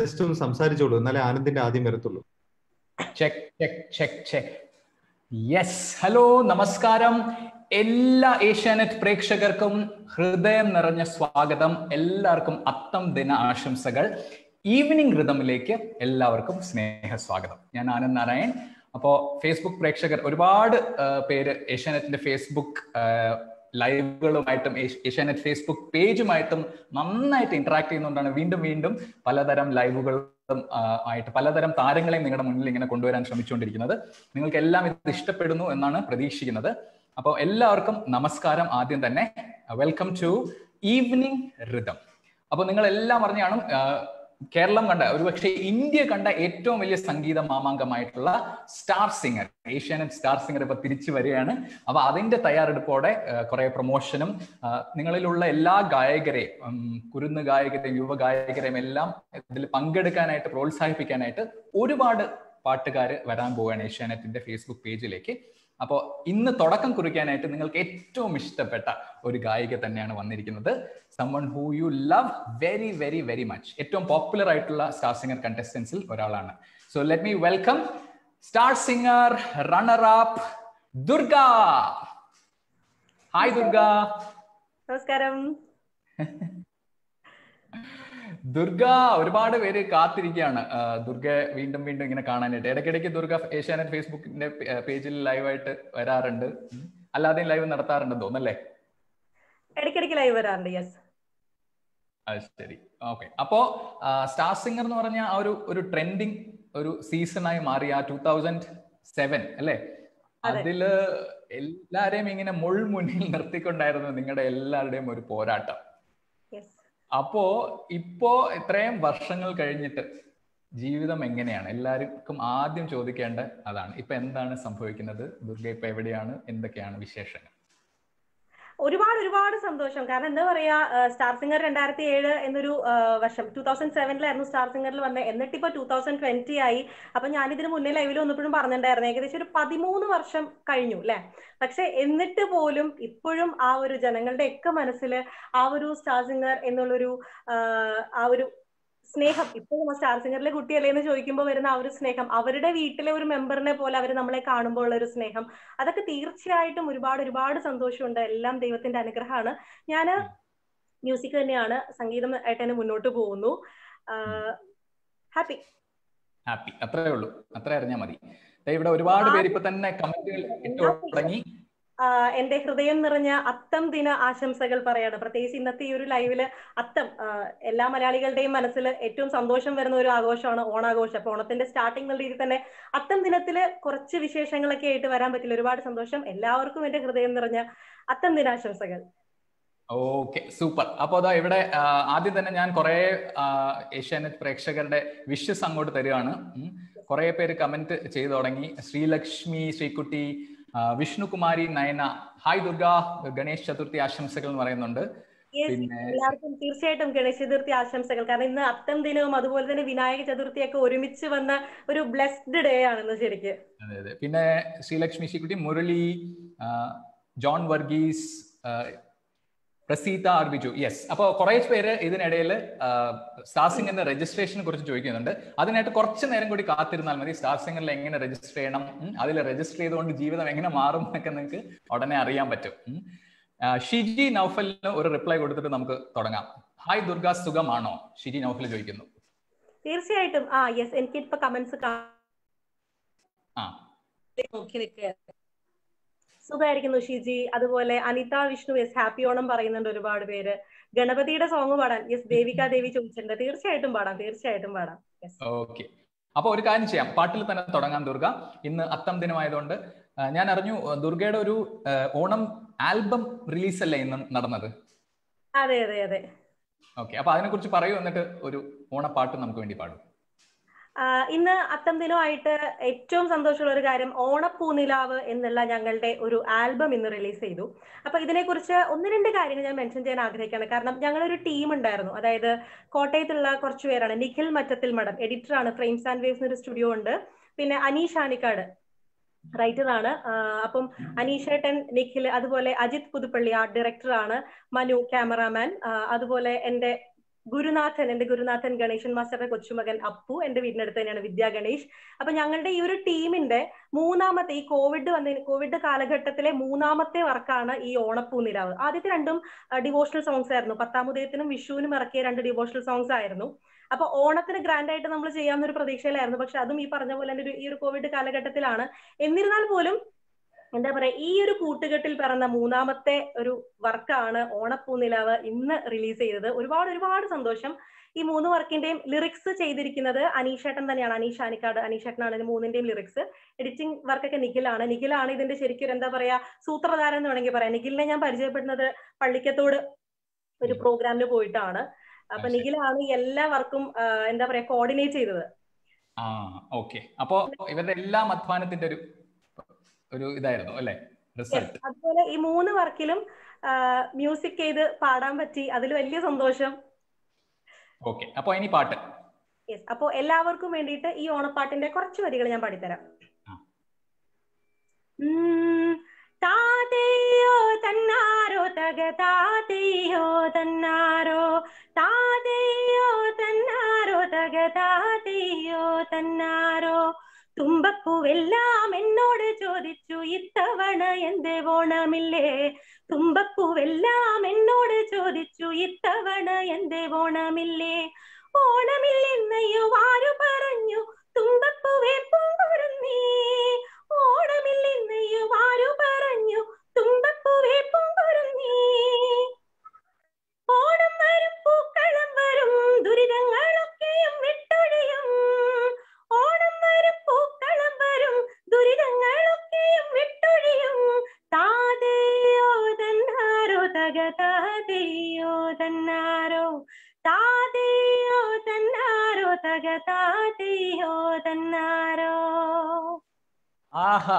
Just ഒന്ന് സംസാരിച്ചോളൂ എന്നാലേ ആനന്ദിന്റെ ആദ്യം വരത്തുള്ളൂ check check check check yes hello നമസ്കാരം എല്ലാ ഏഷ്യാനെറ്റ് പ്രേക്ഷകർക്കും ഹൃദയം നിറഞ്ഞ സ്വാഗതം എല്ലാവർക്കും അത്തം ദിന ആശംസകൾ ഈവനിങ് ഋതമിലേക്ക് എല്ലാവർക്കും സ്നേഹ സ്വാഗതം ഞാൻ ആനന്ദ് നാരായൺ അപ്പോൾ ഫേസ്ബുക്ക് പ്രേക്ഷകർ ഒരുപാട് ആ, പേര് ഏഷ്യാനെറ്റിന്റെ ഫേസ്ബുക്ക് ആ, ലൈവുകളുമായിട്ടും ഏഷ്യ- ഏഷ്യാനെറ്റ് ഫേസ്ബുക്ക് പേജുമായിട്ടും നന്നായിട്ട് ഇന്ററാക്ട് ചെയ്യുന്നതുകൊണ്ടാണ് വീണ്ടും വീണ്ടും പലതരം ലൈവുകളും ആ, ആയിട്ട് പലതരം താരങ്ങളെയും നിങ്ങളുടെ മുന്നിൽ ഇങ്ങനെ കൊണ്ടുവരാൻ ശ്രമിച്ചുകൊണ്ടിരിക്കുന്നത് നിങ്ങൾക്ക് എല്ലാം ഇത് ഇഷ്ടപ്പെടുന്നു എന്നാണ് പ്രതീക്ഷിക്കുന്നത് അപ്പോൾ എല്ലാവർക്കും നമസ്കാരം ആദ്യം തന്നെ വെൽക്കം ടു ഈവനിങ് ഋതം അപ്പോൾ നിങ്ങൾ എല്ലാം അറിഞ്ഞു കാണും ആ, കേരളം കണ്ട ഒരുപക്ഷെ ഇന്ത്യ കണ്ട ഏറ്റവും വലിയ സംഗീത മാമാങ്കമായിട്ടുള്ള star singer Asianet star singer ഇപ്പൊ തിരിച്ചു വരികയാണ് അപ്പൊ അതിന്റെ തയ്യാറെടുപ്പോടെ കുറെ പ്രൊമോഷനും ആ, നിങ്ങളിലുള്ള എല്ലാ ഗായകരെയും ഉം, കുരുന്ന് ഗായകരെയും യുവ ഗായകരെയും എല്ലാം ഇതിൽ പങ്കെടുക്കാനായിട്ട് പ്രോത്സാഹിപ്പിക്കാനായിട്ട് ഒരുപാട് പാട്ടുകാർ വരാൻ പോവുകയാണ് ഏഷ്യാനെറ്റിന്റെ ഫേസ്ബുക്ക് പേജിലേക്ക് അപ്പോൾ ഇന്ന് തുടക്കം കുറിക്കാനായിട്ട് നിങ്ങൾക്ക് ഏറ്റവും ഇഷ്ടപ്പെട്ട ഒരു ഗായിക തന്നെയാണ് വന്നിരിക്കുന്നത് someone who you love very very very much ഏറ്റവും പോപ്പുലർ ആയിട്ടുള്ള സ്റ്റാർ സിംഗർ കണ്ടസ്റ്റൻസിൽ ഒരാളാണ് so let me welcome star singer runner up Durga hi Durga നമസ്കാരം ദുർഗ ഒരുപാട് പേര് കാത്തിരിക്കുകയാണ് ആ, ദുർഗയെ വീണ്ടും വീണ്ടും ഇങ്ങനെ കാണാനായിട്ട് ഇടയ്ക്കിടയ്ക്ക് ദുർഗ ഏഷ്യാനെറ്റ് ഫേസ്ബുക്കിന്റെ പേജിൽ ലൈവായിട്ട് വരാറുണ്ട് ഉം. അല്ലാതെയും ലൈവ് നടത്താറുണ്ടെന്ന് തോന്നല്ലേ ഇടയ്ക്കിടയ്ക്ക് ലൈവ് വരാറുണ്ട് യെസ് അത് ശരി ഓക്കെ അപ്പോ സ്റ്റാർ സിംഗർ എന്ന് പറഞ്ഞ ആ ഒരു ഒരു ട്രെൻഡിങ് ഒരു സീസണായി മാറിയ ടൂ തൗസൻഡ് സെവൻ അല്ലേ അതെ. അതില് എല്ലാരെയും ഇങ്ങനെ മുൾമുന്നിൽ നിർത്തിക്കൊണ്ടായിരുന്നു നിങ്ങളുടെ എല്ലാവരുടെയും ഒരു പോരാട്ടം യെസ് അപ്പോ ഇപ്പോ ഇത്രയും വർഷങ്ങൾ കഴിഞ്ഞിട്ട് ജീവിതം എങ്ങനെയാണ് എല്ലാവർക്കും ആദ്യം ചോദിക്കേണ്ട അതാണ് ഇപ്പൊ എന്താണ് സംഭവിക്കുന്നത് ദുർഗ ഇപ്പൊ എവിടെയാണ് എന്തൊക്കെയാണ് വിശേഷങ്ങൾ ഒരുപാട് ഒരുപാട് സന്തോഷം കാരണം എന്താ പറയാ ആ, സ്റ്റാർ സിംഗർ രണ്ടായിരത്തി ഏഴ് എന്നൊരു ആ, വർഷം ടൂ തൗസൻഡ് സെവനിലായിരുന്നു സ്റ്റാർ സിംഗറിൽ വന്നത് എന്നിട്ട് ഇപ്പൊ ടൂ തൗസൻഡ് ട്വന്റി ആയി അപ്പൊ ഞാൻ ഇതിന് മുന്നേ ലൈവിൽ വന്നപ്പോഴും പറഞ്ഞിട്ടുണ്ടായിരുന്നു ഏകദേശം ഒരു പതിമൂന്ന് വർഷം കഴിഞ്ഞു അല്ലെ പക്ഷെ എന്നിട്ട് പോലും ഇപ്പോഴും ആ ഒരു ജനങ്ങളുടെ ഒക്കെ മനസ്സിൽ ആ ഒരു സ്റ്റാർ സിംഗർ എന്നുള്ളൊരു ആ, ആ ഒരു സ്നേഹം ഇപ്പോഴും ആ സ്റ്റാർ സിംഗറിലെ കുട്ടിയല്ലേ എന്ന് ചോദിക്കുമ്പോൾ വരുന്ന ആ ഒരു സ്നേഹം അവരുടെ വീട്ടിലെ ഒരു മെമ്പറിനെ പോലെ അവർ നമ്മളെ കാണുമ്പോൾ ഉള്ള ഒരു സ്നേഹം അതൊക്കെ തീർച്ചയായിട്ടും ഒരുപാട് ഒരുപാട് സന്തോഷമുണ്ട് എല്ലാം ദൈവത്തിന്റെ അനുഗ്രഹമാണ് ഞാൻ മ്യൂസിക് തന്നെയാണ് സംഗീതം ആയിട്ട് തന്നെ മുന്നോട്ട് പോകുന്നു ഹാപ്പി ഹാപ്പി അത്രേ ഉള്ളൂ അത്ര അറിഞ്ഞാൽ മതി ദേ ഇവിടെ ഒരുപാട് പേര് ഇപ്പൊ തന്നെ കമന്റുകൾ ഇട്ടു തുടങ്ങി എന്റെ ഹൃദയം നിറഞ്ഞ അത്തം ദിന ആശംസകൾ പറയാണ് പ്രത്യേകിച്ച് ഇന്നത്തെ ഈ ഒരു ലൈവില് അത്തം ആ, എല്ലാ മലയാളികളുടെയും മനസ്സിൽ ഏറ്റവും സന്തോഷം വരുന്ന ഒരു ആഘോഷമാണ് ഓണാഘോഷം അപ്പൊ ഓണത്തിന്റെ സ്റ്റാർട്ടിംഗ് എന്നുള്ള രീതിയിൽ തന്നെ അത്തം ദിനത്തില് കുറച്ച് വിശേഷങ്ങളൊക്കെ ആയിട്ട് വരാൻ പറ്റില്ല ഒരുപാട് സന്തോഷം എല്ലാവർക്കും എന്റെ ഹൃദയം നിറഞ്ഞ അത്തം ദിനാശംസകൾ ഓക്കെ സൂപ്പർ അപ്പൊ അതാ ഇവിടെ ആ, ആദ്യം തന്നെ ഞാൻ കുറെ ഏഷ്യാനെറ്റ് പ്രേക്ഷകരുടെ വിഷസ് അങ്ങോട്ട് തരികയാണ് ഉം. കുറെ പേര് കമന്റ് ചെയ്തു തുടങ്ങി ശ്രീലക്ഷ്മി ശ്രീകുട്ടി ആ, വിഷ്ണുകുമാരി നയന ഹായ് ദുർഗ ഗണേശ് ചതുർത്ഥി ആശംസകൾ എന്ന് പറയുന്നുണ്ട് Yes, പിന്നെ എല്ലാവർക്കും തീർച്ചയായിട്ടും ഗണേശ ചതുർത്ഥി ആശംസകൾ കാരണം ഇന്ന് അത്തം ദിനവും അതുപോലെ തന്നെ വിനായക ചതുർത്ഥിയൊക്കെ ഒരുമിച്ച് വന്ന ഒരു ബ്ലെസ്ഡ് ഡേ ആണെന്ന് ശരിക്ക് അതെ അതെ പിന്നെ ശ്രീലക്ഷ്മി ശ്രീകുട്ടി മുരളി ആ, ജോൺ വർഗീസ് ആ, പ്രസീത ആർ ബിജു യെസ് അപ്പോൾ കുറെ പേര് ഇതിനിടയിൽ സ്റ്റാർ സിംഗറിന്റെ രജിസ്ട്രേഷനെ കുറിച്ച് ചോദിക്കുന്നുണ്ട് അതിനായിട്ട് കുറച്ച് നേരം കൂടി കാത്തിരുന്നാൽ മതി സ്റ്റാർ സിംഗറിൽ എങ്ങനെ രജിസ്റ്റർ ചെയ്യണം അതിൽ രജിസ്റ്റർ ചെയ്തുകൊണ്ട് ജീവിതം എങ്ങനെ മാറും എന്നൊക്കെ നിങ്ങൾക്ക് ഉടനെ അറിയാൻ പറ്റും ഉം. ആ, ഷിജി നൗഫലിന് ഒരു റിപ്ലൈ കൊടുത്തിട്ട് നമുക്ക് തുടങ്ങാം ഹായ് ദുർഗ സുഖമാണോ ഷിജി നൗഫൽ ചോദിക്കുന്നു തീർച്ചയായിട്ടും ആ യെസ് എനിക്ക് ഇപ്പൊ കമന്റ്സ് ആ നോക്കി നിൽക്കുക സുഖമായിരിക്കുന്നു ഷിജി അതുപോലെ അനിത വിഷ്ണു യെസ് ഹാപ്പി ഓണം പറയുന്നുണ്ട് ഒരുപാട് പേര് ഗണപതിയുടെ സോങ് പാടാൻ യെസ് ദേവിക ദേവി ചോദിച്ചിട്ടുണ്ട് തീർച്ചയായിട്ടും പാടാം തീർച്ചയായിട്ടും പാടാം യെസ് ഓക്കെ അപ്പൊ ഒരു കാര്യം ചെയ്യാം പാട്ടിൽ തന്നെ തുടങ്ങാം ദുർഗ ഇന്ന് അത്തം ദിനമായതുകൊണ്ട് ആ, ഞാൻ അറിഞ്ഞു ആ, ദുർഗയുടെ ഒരു ആ, ഓണം ആൽബം റിലീസ് അല്ലേ ഇന്ന് നടന്നത് അതെ അതെ അതെ ഓക്കെ അപ്പൊ അതിനെ കുറിച്ച് പറയൂ എന്നിട്ട് ഒരു ഓണപ്പാട്ട് നമുക്ക് വേണ്ടി പാടും ആ, ഇന്ന് അത്തം ദിനമായിട്ട് ഏറ്റവും സന്തോഷമുള്ള ഒരു കാര്യം ഓണപ്പൂനിലാവ് എന്നുള്ള ഞങ്ങളുടെ ഒരു ആൽബം ഇന്ന് റിലീസ് ചെയ്തു അപ്പൊ ഇതിനെക്കുറിച്ച് ഒന്ന് രണ്ട് കാര്യങ്ങൾ ഞാൻ മെൻഷൻ ചെയ്യാൻ ആഗ്രഹിക്കുകയാണ് കാരണം ഞങ്ങളൊരു ടീം ഉണ്ടായിരുന്നു അതായത് കോട്ടയത്തുള്ള കുറച്ച് പേരാണ് നിഖിൽ മറ്റത്തിൽ മഠം എഡിറ്ററാണ് ഫ്രെയിംസ് ആൻഡ് വേവ്സ് ഒരു സ്റ്റുഡിയോ ഉണ്ട് പിന്നെ അനീഷ് ആനിക്കാട് റൈറ്ററാണ് അപ്പം അനീഷേട്ടൻ നിഖിൽ അതുപോലെ അജിത് പുതുപ്പള്ളി ആർട്ട് ഡയറക്ടറാണ് മനു ക്യാമറാമാൻ അതുപോലെ എൻ്റെ ഗുരുനാഥൻ എന്റെ ഗുരുനാഥൻ ഗണേശൻ മാസ്റ്ററുടെ കൊച്ചുമകൻ അപ്പു എന്റെ വീടിനടുത്ത് തന്നെയാണ് വിദ്യാ ഗണേഷ് അപ്പൊ ഞങ്ങളുടെ ഈ ഒരു ടീമിന്റെ മൂന്നാമത്തെ ഈ കോവിഡ് വന്ന കോവിഡ് കാലഘട്ടത്തിലെ മൂന്നാമത്തെ വർക്കാണ് ഈ ഓണപ്പൂ നിലാവ് ആദ്യത്തെ രണ്ടും ഡിവോഷണൽ സോങ്സ് ആയിരുന്നു പത്താമുദയത്തിനും വിഷുവിനും ഇറക്കിയ രണ്ട് ഡിവോഷണൽ സോങ്സ് ആയിരുന്നു അപ്പൊ ഓണത്തിന് ഗ്രാൻഡ് ആയിട്ട് നമ്മൾ ചെയ്യാവുന്ന ഒരു പ്രതീക്ഷയിലായിരുന്നു പക്ഷെ അതും ഈ പറഞ്ഞ പോലെ തന്നെ ഒരു ഈ ഒരു കോവിഡ് കാലഘട്ടത്തിലാണ് എന്നിരുന്നാൽ പോലും എന്താ പറയാ ഈ ഒരു കൂട്ടുകെട്ടിൽ പിറന്ന മൂന്നാമത്തെ ഒരു വർക്കാണ് ഓണപ്പൂനിലാവ് ഇന്ന് റിലീസ് ചെയ്തത് ഒരുപാട് ഒരുപാട് സന്തോഷം ഈ മൂന്ന് വർക്കിന്റെയും ലിറിക്സ് ചെയ്തിരിക്കുന്നത് അനീഷേട്ടൻ തന്നെയാണ് അനീഷ് ആനിക്കാട് അനീഷേട്ടനാണ് ഇതിന് മൂന്നിന്റെയും ലിറിക്സ് എഡിറ്റിംഗ് വർക്കൊക്കെ നിഖിലാണ് നിഖിലാണ് ഇതിന്റെ ശരിക്കും ഒരു എന്താ പറയാ സൂത്രധാരൻ എന്ന് വേണമെങ്കിൽ പറയാം നിഖിലിനെ ഞാൻ പരിചയപ്പെടുന്നത് പള്ളിക്കത്തോട് ഒരു പ്രോഗ്രാമിന് പോയിട്ടാണ് അപ്പൊ നിഖിലാണ് ഈ എല്ലാ വർക്കും എന്താ പറയാ കോർഡിനേറ്റ് ചെയ്തത് ആ ഓക്കെ അപ്പോ ഇവരുടെ എല്ലാം അധ്വാനത്തിന്റെ ഒരു ഒരു ഇതായിരുന്നു അല്ലെ റിസൾട്ട് അതുപോലെ ഈ മൂന്ന് വർക്കിലും മ്യൂസിക് ചെയ്ത് പാടാൻ പറ്റി അതിൽ വലിയ സന്തോഷം ഓക്കെ അപ്പൊ ഇനി പാട്ട് യെസ് അപ്പോ എല്ലാവർക്കും വേണ്ടിയിട്ട് ഈ ഓണപ്പാട്ടിന്റെ കുറച്ച് വരികൾ ഞാൻ പാടിത്തരാം താതയോ തന്നാരോ തക താതയോ തന്നാരോ താതയോ തന്നാരോ തക താതയോ തന്നാരോ തുമ്പപ്പൂവെല്ലാം എന്നോട് ചോദിച്ചു ഇത്തവണ എന്റെ ഓണമില്ലേ തുമ്പപ്പൂവെല്ലാം എന്നോട് ചോദിച്ചു ഇത്തവണ എന്റെ ഓണമില്ലേ ഓണമില്ലെന്നയ്യോ ആരു പറഞ്ഞു തുമ്പപ്പൂവേ പൂങ്കുരുന്നീ ഓണമില്ലെന്നയ്യോ ആരു പറഞ്ഞു തുമ്പപ്പൂവേ പൂങ്കുരുന്നീ ഓണം വരും പൂക്കളം വരും ദുരിതങ്ങളൊക്കെയും വിട്ടൊഴിയും ഓണം വരും പൂക്കളം വരും ദുരിതങ്ങളൊക്കെയും വിട്ടൊഴിയും താതയോ തന്നാരോ തക താതയോ തന്നാരോ താതയോ തന്നാരോ തക താതയോ തന്നാരോ ആഹാ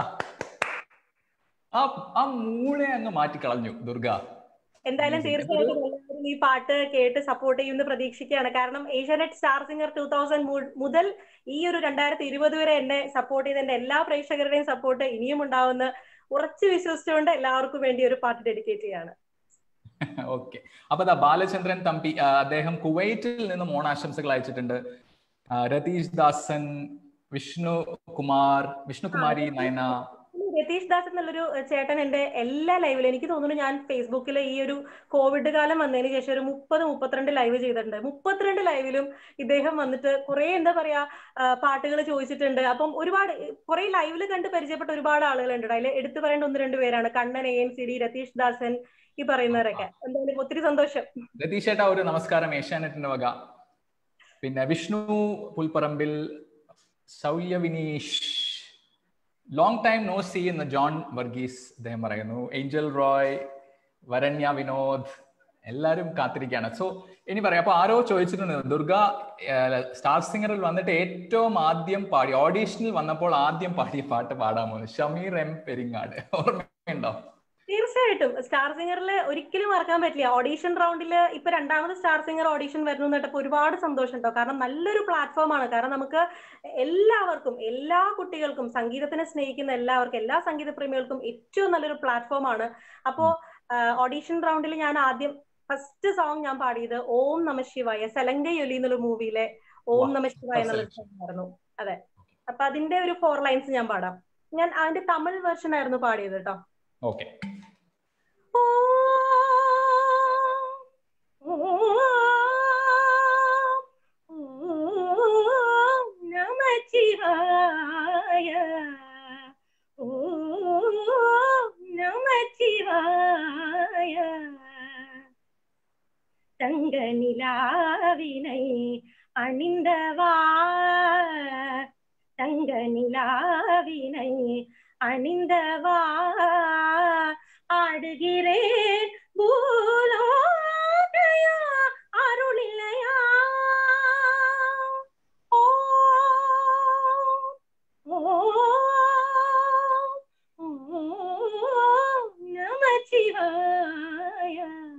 ആ ആ മൂളെ അങ്ങ് മാറ്റിക്കളഞ്ഞു ദുർഗ എന്തായാലും തീർച്ചയായിട്ടും എല്ലാവരും ഈ പാട്ട് കേട്ട് സപ്പോർട്ട് ചെയ്യുമെന്ന് പ്രതീക്ഷിക്കുകയാണ് കാരണം Asianet star singer two thousand മുതൽ ഈ ഒരു രണ്ടായിരത്തി ഇരുപത് വരെ എന്നെ സപ്പോർട്ട് ചെയ്ത എന്റെ എല്ലാ പ്രേക്ഷകരുടെയും സപ്പോർട്ട് ഇനിയും ഉണ്ടാവുമെന്ന് ഉറച്ചു വിശ്വസിച്ചുകൊണ്ട് എല്ലാവർക്കും വേണ്ടി ഒരു പാട്ട് ഡെഡിക്കേറ്റ് ചെയ്യാണ് ഓക്കെ അപ്പൊ ദാ ബാലചന്ദ്രൻ തമ്പി അദ്ദേഹം കുവൈറ്റിൽ നിന്നും ഓണാശംസകൾ അയച്ചിട്ടുണ്ട് രതീഷ് ദാസൻ വിഷ്ണു കുമാർ വിഷ്ണുകുമാരി നയന രതീഷ് ദാസ് എന്നുള്ളൊരു ചേട്ടൻ എന്റെ എല്ലാ ലൈവിലും എനിക്ക് തോന്നുന്നു ഞാൻ ഫേസ്ബുക്കിൽ ഈ ഒരു കോവിഡ് കാലം വന്നതിന് ശേഷം ഒരു മുപ്പത് മുപ്പത്തിരണ്ട് ലൈവ് ചെയ്തിട്ടുണ്ട് മുപ്പത്തിരണ്ട് ലൈവിലും ഇദ്ദേഹം വന്നിട്ട് കുറെ എന്താ പറയാ പാട്ടുകൾ ചോദിച്ചിട്ടുണ്ട് അപ്പം ഒരുപാട് കുറെ ലൈവിൽ കണ്ട് പരിചയപ്പെട്ട ഒരുപാട് ആളുകളുണ്ട് അതിൽ എടുത്തു പറയേണ്ട ഒന്ന് രണ്ട് പേരാണ് Kannan A N C D Ratheesh Dasan ഈ പറയുന്നവരൊക്കെ എന്തായാലും ഒത്തിരി സന്തോഷം രതീഷ് ചേട്ടാ ഒരു നമസ്കാരം ഏഷ്യാനെറ്റിന്റെ വക പിന്നെ Vishnu Pulparambil Soulya Vineesh long time no see എന്ന് ജോൺ വർഗീസ് അദ്ദേഹം പറയുന്നു ഏഞ്ചൽ റോയ് വരണ്യ വിനോദ് എല്ലാവരും കാത്തിരിക്കുകയാണ് സോ ഇനി പറയാം അപ്പൊ ആരോ ചോദിച്ചിട്ടുണ്ട് ദുർഗ സ്റ്റാർ സിംഗറിൽ വന്നിട്ട് ഏറ്റവും ആദ്യം പാടി ഓഡീഷനിൽ വന്നപ്പോൾ ആദ്യം പാടിയ പാട്ട് പാടാമോ ഷമീർ എം പെരിങ്ങാട് ഓർമ്മയുണ്ടോ തീർച്ചയായിട്ടും സ്റ്റാർ സിംഗറിൽ ഒരിക്കലും മറക്കാൻ പറ്റില്ല ഓഡീഷൻ റൗണ്ടിൽ ഇപ്പൊ രണ്ടാമത് സ്റ്റാർ സിംഗർ ഓഡീഷൻ വരുന്നു എന്നിട്ടപ്പോ ഒരുപാട് സന്തോഷം ഉണ്ടോ കാരണം നല്ലൊരു പ്ലാറ്റ്ഫോം ആണ് കാരണം നമുക്ക് എല്ലാവർക്കും എല്ലാ കുട്ടികൾക്കും സംഗീതത്തിനെ സ്നേഹിക്കുന്ന എല്ലാവർക്കും എല്ലാ സംഗീത പ്രേമികൾക്കും ഏറ്റവും നല്ലൊരു പ്ലാറ്റ്ഫോം ആണ് അപ്പോ ഓഡീഷൻ റൗണ്ടിൽ ഞാൻ ആദ്യം ഫസ്റ്റ് സോങ് ഞാൻ പാടിയത് ഓം നമ ശിവായ സെലങ്കയൊലി എന്നുള്ള മൂവിയിലെ ഓം നമ ശിവായ എന്നുള്ള സോങ് ആയിരുന്നു അതെ അപ്പൊ അതിന്റെ ഒരു ഫോർ ലൈൻസ് ഞാൻ പാടാം ഞാൻ അതിന്റെ തമിഴ് വെർഷൻ ആയിരുന്നു പാടിയത് കേട്ടോ ഓക്കെ நமச்சிவாய நமச்சிவாய தங்க நிலாவினை அணிந்தவா தங்க நிலாவினை அணிந்தவா ஆடுகிறேன் பூலோகையா அருளிலையா ஓ நமச்சிவாய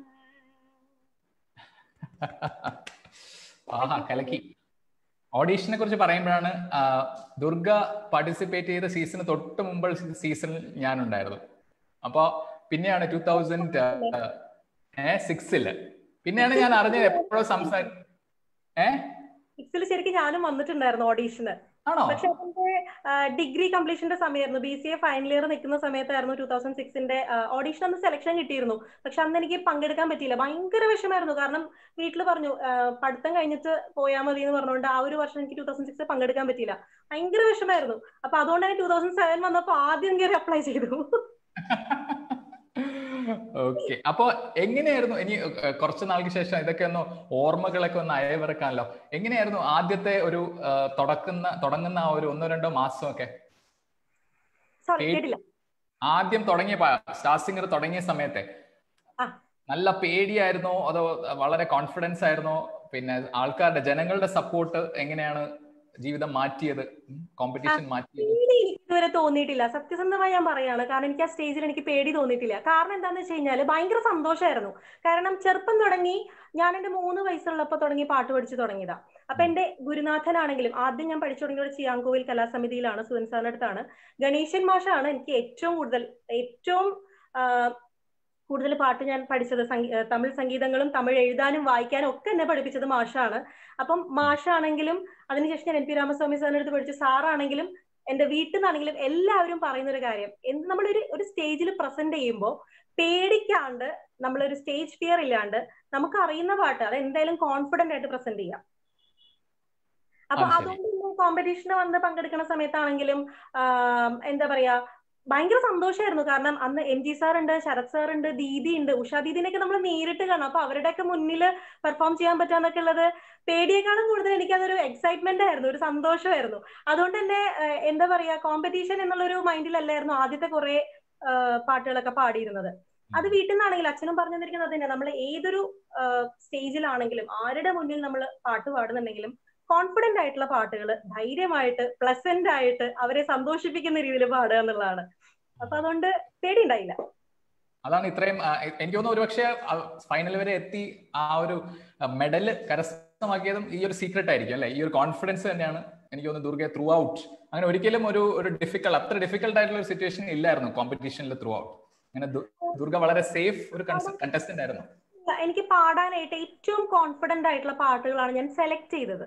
ആഹാ കലക്കി ഓഡീഷനെ കുറിച്ച് പറയുമ്പോഴാണ് ദുർഗ പാർട്ടിസിപ്പേറ്റ് ചെയ്ത സീസണ് തൊട്ട് മുമ്പ് സീസണിൽ ഞാനുണ്ടായിരുന്നു അപ്പൊ പിന്നെയാണ് ടൂ തൗസൻഡ് സിക്സില് പിന്നെയാണ് ഞാൻ അറിഞ്ഞത് എപ്പോഴും സംസാരി ഏ സിക്സിൽ ശരിക്കും ഞാനും വന്നിട്ടുണ്ടായിരുന്നു ഓഡീഷന് ആണോ പക്ഷെ അതിന്റെ ഡിഗ്രി കംപ്ലീഷന്റെ സമയമായിരുന്നു B C A final year നിൽക്കുന്ന സമയത്തായിരുന്നു ടൂ തൗസൻഡ് സിക്സിന്റെ ഓഡീഷൻ അന്ന് സെലക്ഷൻ കിട്ടിയിരുന്നു പക്ഷെ അന്ന് എനിക്ക് പങ്കെടുക്കാൻ പറ്റിയില്ല ഭയങ്കര വിഷമായിരുന്നു കാരണം വീട്ടിൽ പറഞ്ഞു ആ, പഠിത്തം കഴിഞ്ഞിട്ട് പോയാൽ മതി എന്ന് പറഞ്ഞുകൊണ്ട് ആ ഒരു വർഷം എനിക്ക് ടൂ തൗസൻഡ് സിക്സ് പങ്കെടുക്കാൻ പറ്റിയില്ല ഭയങ്കര വിഷമായിരുന്നു അപ്പൊ അതുകൊണ്ട് തന്നെ ടൂ തൗസൻഡ് സെവൻ വന്നപ്പോ ആദ്യം കയറി അപ്ലൈ ചെയ്തു ഓക്കെ അപ്പൊ എങ്ങനെയായിരുന്നു ഇനി ഏഹ്, കുറച്ച് നാൾക്ക് ശേഷം ഇതൊക്കെ ഒന്ന് ഓർമ്മകളൊക്കെ ഒന്ന് അയവിറക്കാനല്ലോ എങ്ങനെയായിരുന്നു ആദ്യത്തെ ഒരു ഏഹ്, തുടക്കുന്ന തുടങ്ങുന്ന ആ ഒരു ഒന്നോ രണ്ടോ മാസമൊക്കെ സോറി പേടി- കേട്ടില്ല ആദ്യം തുടങ്ങിയ സ്റ്റാർ സിംഗർ തുടങ്ങിയ സമയത്തെ ആ. നല്ല പേടിയായിരുന്നോ അതോ വളരെ കോൺഫിഡൻസ് ആയിരുന്നോ പിന്നെ ആൾക്കാരുടെ ജനങ്ങളുടെ സപ്പോർട്ട് എങ്ങനെയാണ് ജീവിതം മാറ്റിയത് കോമ്പറ്റീഷൻ മാറ്റിയത് പേടി എനിക്ക് ഇതുവരെ തോന്നിയിട്ടില്ല സത്യസന്ധമായി ഞാൻ പറയാണ് കാരണം എനിക്ക് ആ സ്റ്റേജിൽ എനിക്ക് പേടി തോന്നിയിട്ടില്ല കാരണം എന്താന്ന് വെച്ച് കഴിഞ്ഞാല് ഭയങ്കര സന്തോഷമായിരുന്നു കാരണം ചെറുപ്പം തുടങ്ങി ഞാൻ എന്റെ മൂന്ന് വയസ്സുള്ളപ്പോ തുടങ്ങി പാട്ട് പഠിച്ചു തുടങ്ങിയതാ അപ്പൊ എന്റെ ഗുരുനാഥനാണെങ്കിലും ആദ്യം ഞാൻ പഠിച്ചു തുടങ്ങിയത് ചിയാങ്കോവിൽ കലാസമിതിയിലാണ് സുവൻ സാറിന്റെ അടുത്താണ് ഗണേശൻ മാഷാണ് എനിക്ക് ഏറ്റവും കൂടുതൽ ഏറ്റവും ആ, കൂടുതൽ പാട്ട് ഞാൻ പഠിച്ചത് സംഗീ- ഏഹ് തമിഴ് സംഗീതങ്ങളും തമിഴ് എഴുതാനും വായിക്കാനും ഒക്കെ എന്നെ പഠിപ്പിച്ചത് മാഷാണ് അപ്പം മാഷാണെങ്കിലും അതിനുശേഷം ഞാൻ എൻ പി രാമസ്വാമി സാറിന്റെ അടുത്ത് പഠിച്ച സാറാണെങ്കിലും എന്റെ വീട്ടിൽ നിന്നാണെങ്കിലും എല്ലാവരും പറയുന്ന ഒരു കാര്യം എന്ത് നമ്മളൊരു ഒരു സ്റ്റേജിൽ പ്രസന്റ് ചെയ്യുമ്പോൾ പേടിക്കാണ്ട് നമ്മളൊരു സ്റ്റേജ് ഫിയർ ഇല്ലാണ്ട് നമുക്ക് അറിയുന്ന പാട്ട് അത് എന്തായാലും കോൺഫിഡന്റ് ആയിട്ട് പ്രസന്റ് ചെയ്യാം അപ്പൊ അത് ശരി. അതുകൊണ്ട് കോമ്പറ്റീഷന് വന്ന് പങ്കെടുക്കുന്ന സമയത്താണെങ്കിലും ആം, എന്താ പറയാ ഭയങ്കര സന്തോഷമായിരുന്നു കാരണം അന്ന് എം ജി സാർ ഉണ്ട് ശരത് സാർ ഉണ്ട് ദീദി ഉണ്ട് ഉഷ ദീദിനെയൊക്കെ നമ്മൾ നേരിട്ട് കാണാം അപ്പൊ അവരുടെയൊക്കെ മുന്നിൽ പെർഫോം ചെയ്യാൻ പറ്റാന്നൊക്കെ ഉള്ളത് പേടിയേക്കാളും കൂടുതൽ എനിക്ക് അതൊരു എക്സൈറ്റ്മെന്റ് ആയിരുന്നു ഒരു സന്തോഷമായിരുന്നു അതുകൊണ്ട് തന്നെ ഏഹ്, എന്താ പറയാ കോമ്പറ്റീഷൻ എന്നുള്ളൊരു മൈൻഡിലല്ലായിരുന്നു ആദ്യത്തെ കുറെ പാട്ടുകളൊക്കെ പാടിയിരുന്നത് അത് വീട്ടിൽ നിന്നാണെങ്കിലും അച്ഛനും പറഞ്ഞു തന്നിരിക്കുന്നത് തന്നെ നമ്മൾ ഏതൊരു സ്റ്റേജിലാണെങ്കിലും ആരുടെ മുന്നിൽ നമ്മൾ പാട്ട് പാടുന്നുണ്ടെങ്കിലും കോൺഫിഡന്റ് ആയിട്ടുള്ള പാട്ടുകൾ ധൈര്യമായിട്ട് പ്ലസന്റ് ആയിട്ട് അവരെ സന്തോഷിപ്പിക്കുന്ന രീതിയിൽ പാടുക എന്നുള്ളതാണ് അപ്പൊ അതുകൊണ്ട് പേടിയുണ്ടായില്ല അതാണ് ഇത്രയും ആ, എ- എനിക്ക് തോന്നുന്നു ഒരുപക്ഷെ ഫൈനൽ വരെ എത്തി ആ ഒരു മെഡല് കരസ്ഥമാക്കിയതും ഈ ഒരു സീക്രട്ട് ആയിരിക്കും അല്ലെ ഈ ഒരു കോൺഫിഡൻസ് തന്നെയാണ് എനിക്ക് തോന്നുന്നു ദുർഗ ത്രൂ ഔട്ട് അങ്ങനെ ഒരിക്കലും ഒരു ഒരു ഡിഫിക്കൽട്ട് അത്ര ഡിഫിക്കൽട്ട് ആയിട്ടുള്ള ഒരു സിറ്റുവേഷൻ ഇല്ലായിരുന്നു കോമ്പറ്റീഷനിൽ ത്രൂ ഔട്ട് അങ്ങനെ ദു- ദുർഗ വളരെ സേഫ് ഒരു കണ്ടസ്റ്റന്റ് ആയിരുന്നു എനിക്ക് പാടാനായിട്ട് ഏറ്റവും കോൺഫിഡന്റ് ആയിട്ടുള്ള പാട്ടുകളാണ് ഞാൻ സെലക്ട് ചെയ്തത്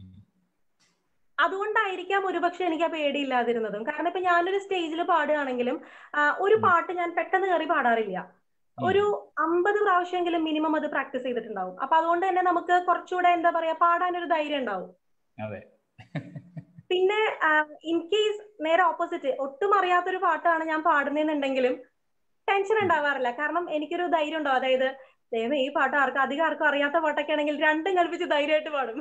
അതുകൊണ്ടായിരിക്കാം ഒരുപക്ഷെ എനിക്ക് ആ പേടിയില്ലാതിരുന്നതും കാരണം ഇപ്പൊ ഞാനൊരു സ്റ്റേജിൽ പാടുകയാണെങ്കിലും ആ, ഒരു ഉം. പാട്ട് ഞാൻ പെട്ടെന്ന് കയറി പാടാറില്ല ഒരു അമ്പത് പ്രാവശ്യമെങ്കിലും മിനിമം അത് പ്രാക്ടീസ് ചെയ്തിട്ടുണ്ടാവും അപ്പൊ അതുകൊണ്ട് തന്നെ നമുക്ക് കുറച്ചുകൂടെ എന്താ പറയാ പാടാനൊരു ധൈര്യം ഉണ്ടാവും അതെ പിന്നെ ഇൻ കേസ് നേരെ ഓപ്പോസിറ്റ് ഒട്ടും അറിയാത്തൊരു പാട്ടാണ് ഞാൻ പാടുന്നതെന്നുണ്ടെങ്കിലും ടെൻഷൻ ഉണ്ടാവാറില്ല കാരണം എനിക്കൊരു ധൈര്യം ഉണ്ടാവും അതായത് ദൈവമേ ഈ പാട്ട് ആർക്കും അധികം ആർക്കും അറിയാത്ത പാട്ടൊക്കെ ആണെങ്കിൽ രണ്ടും കൽപ്പിച്ച് ധൈര്യമായിട്ട് പാടും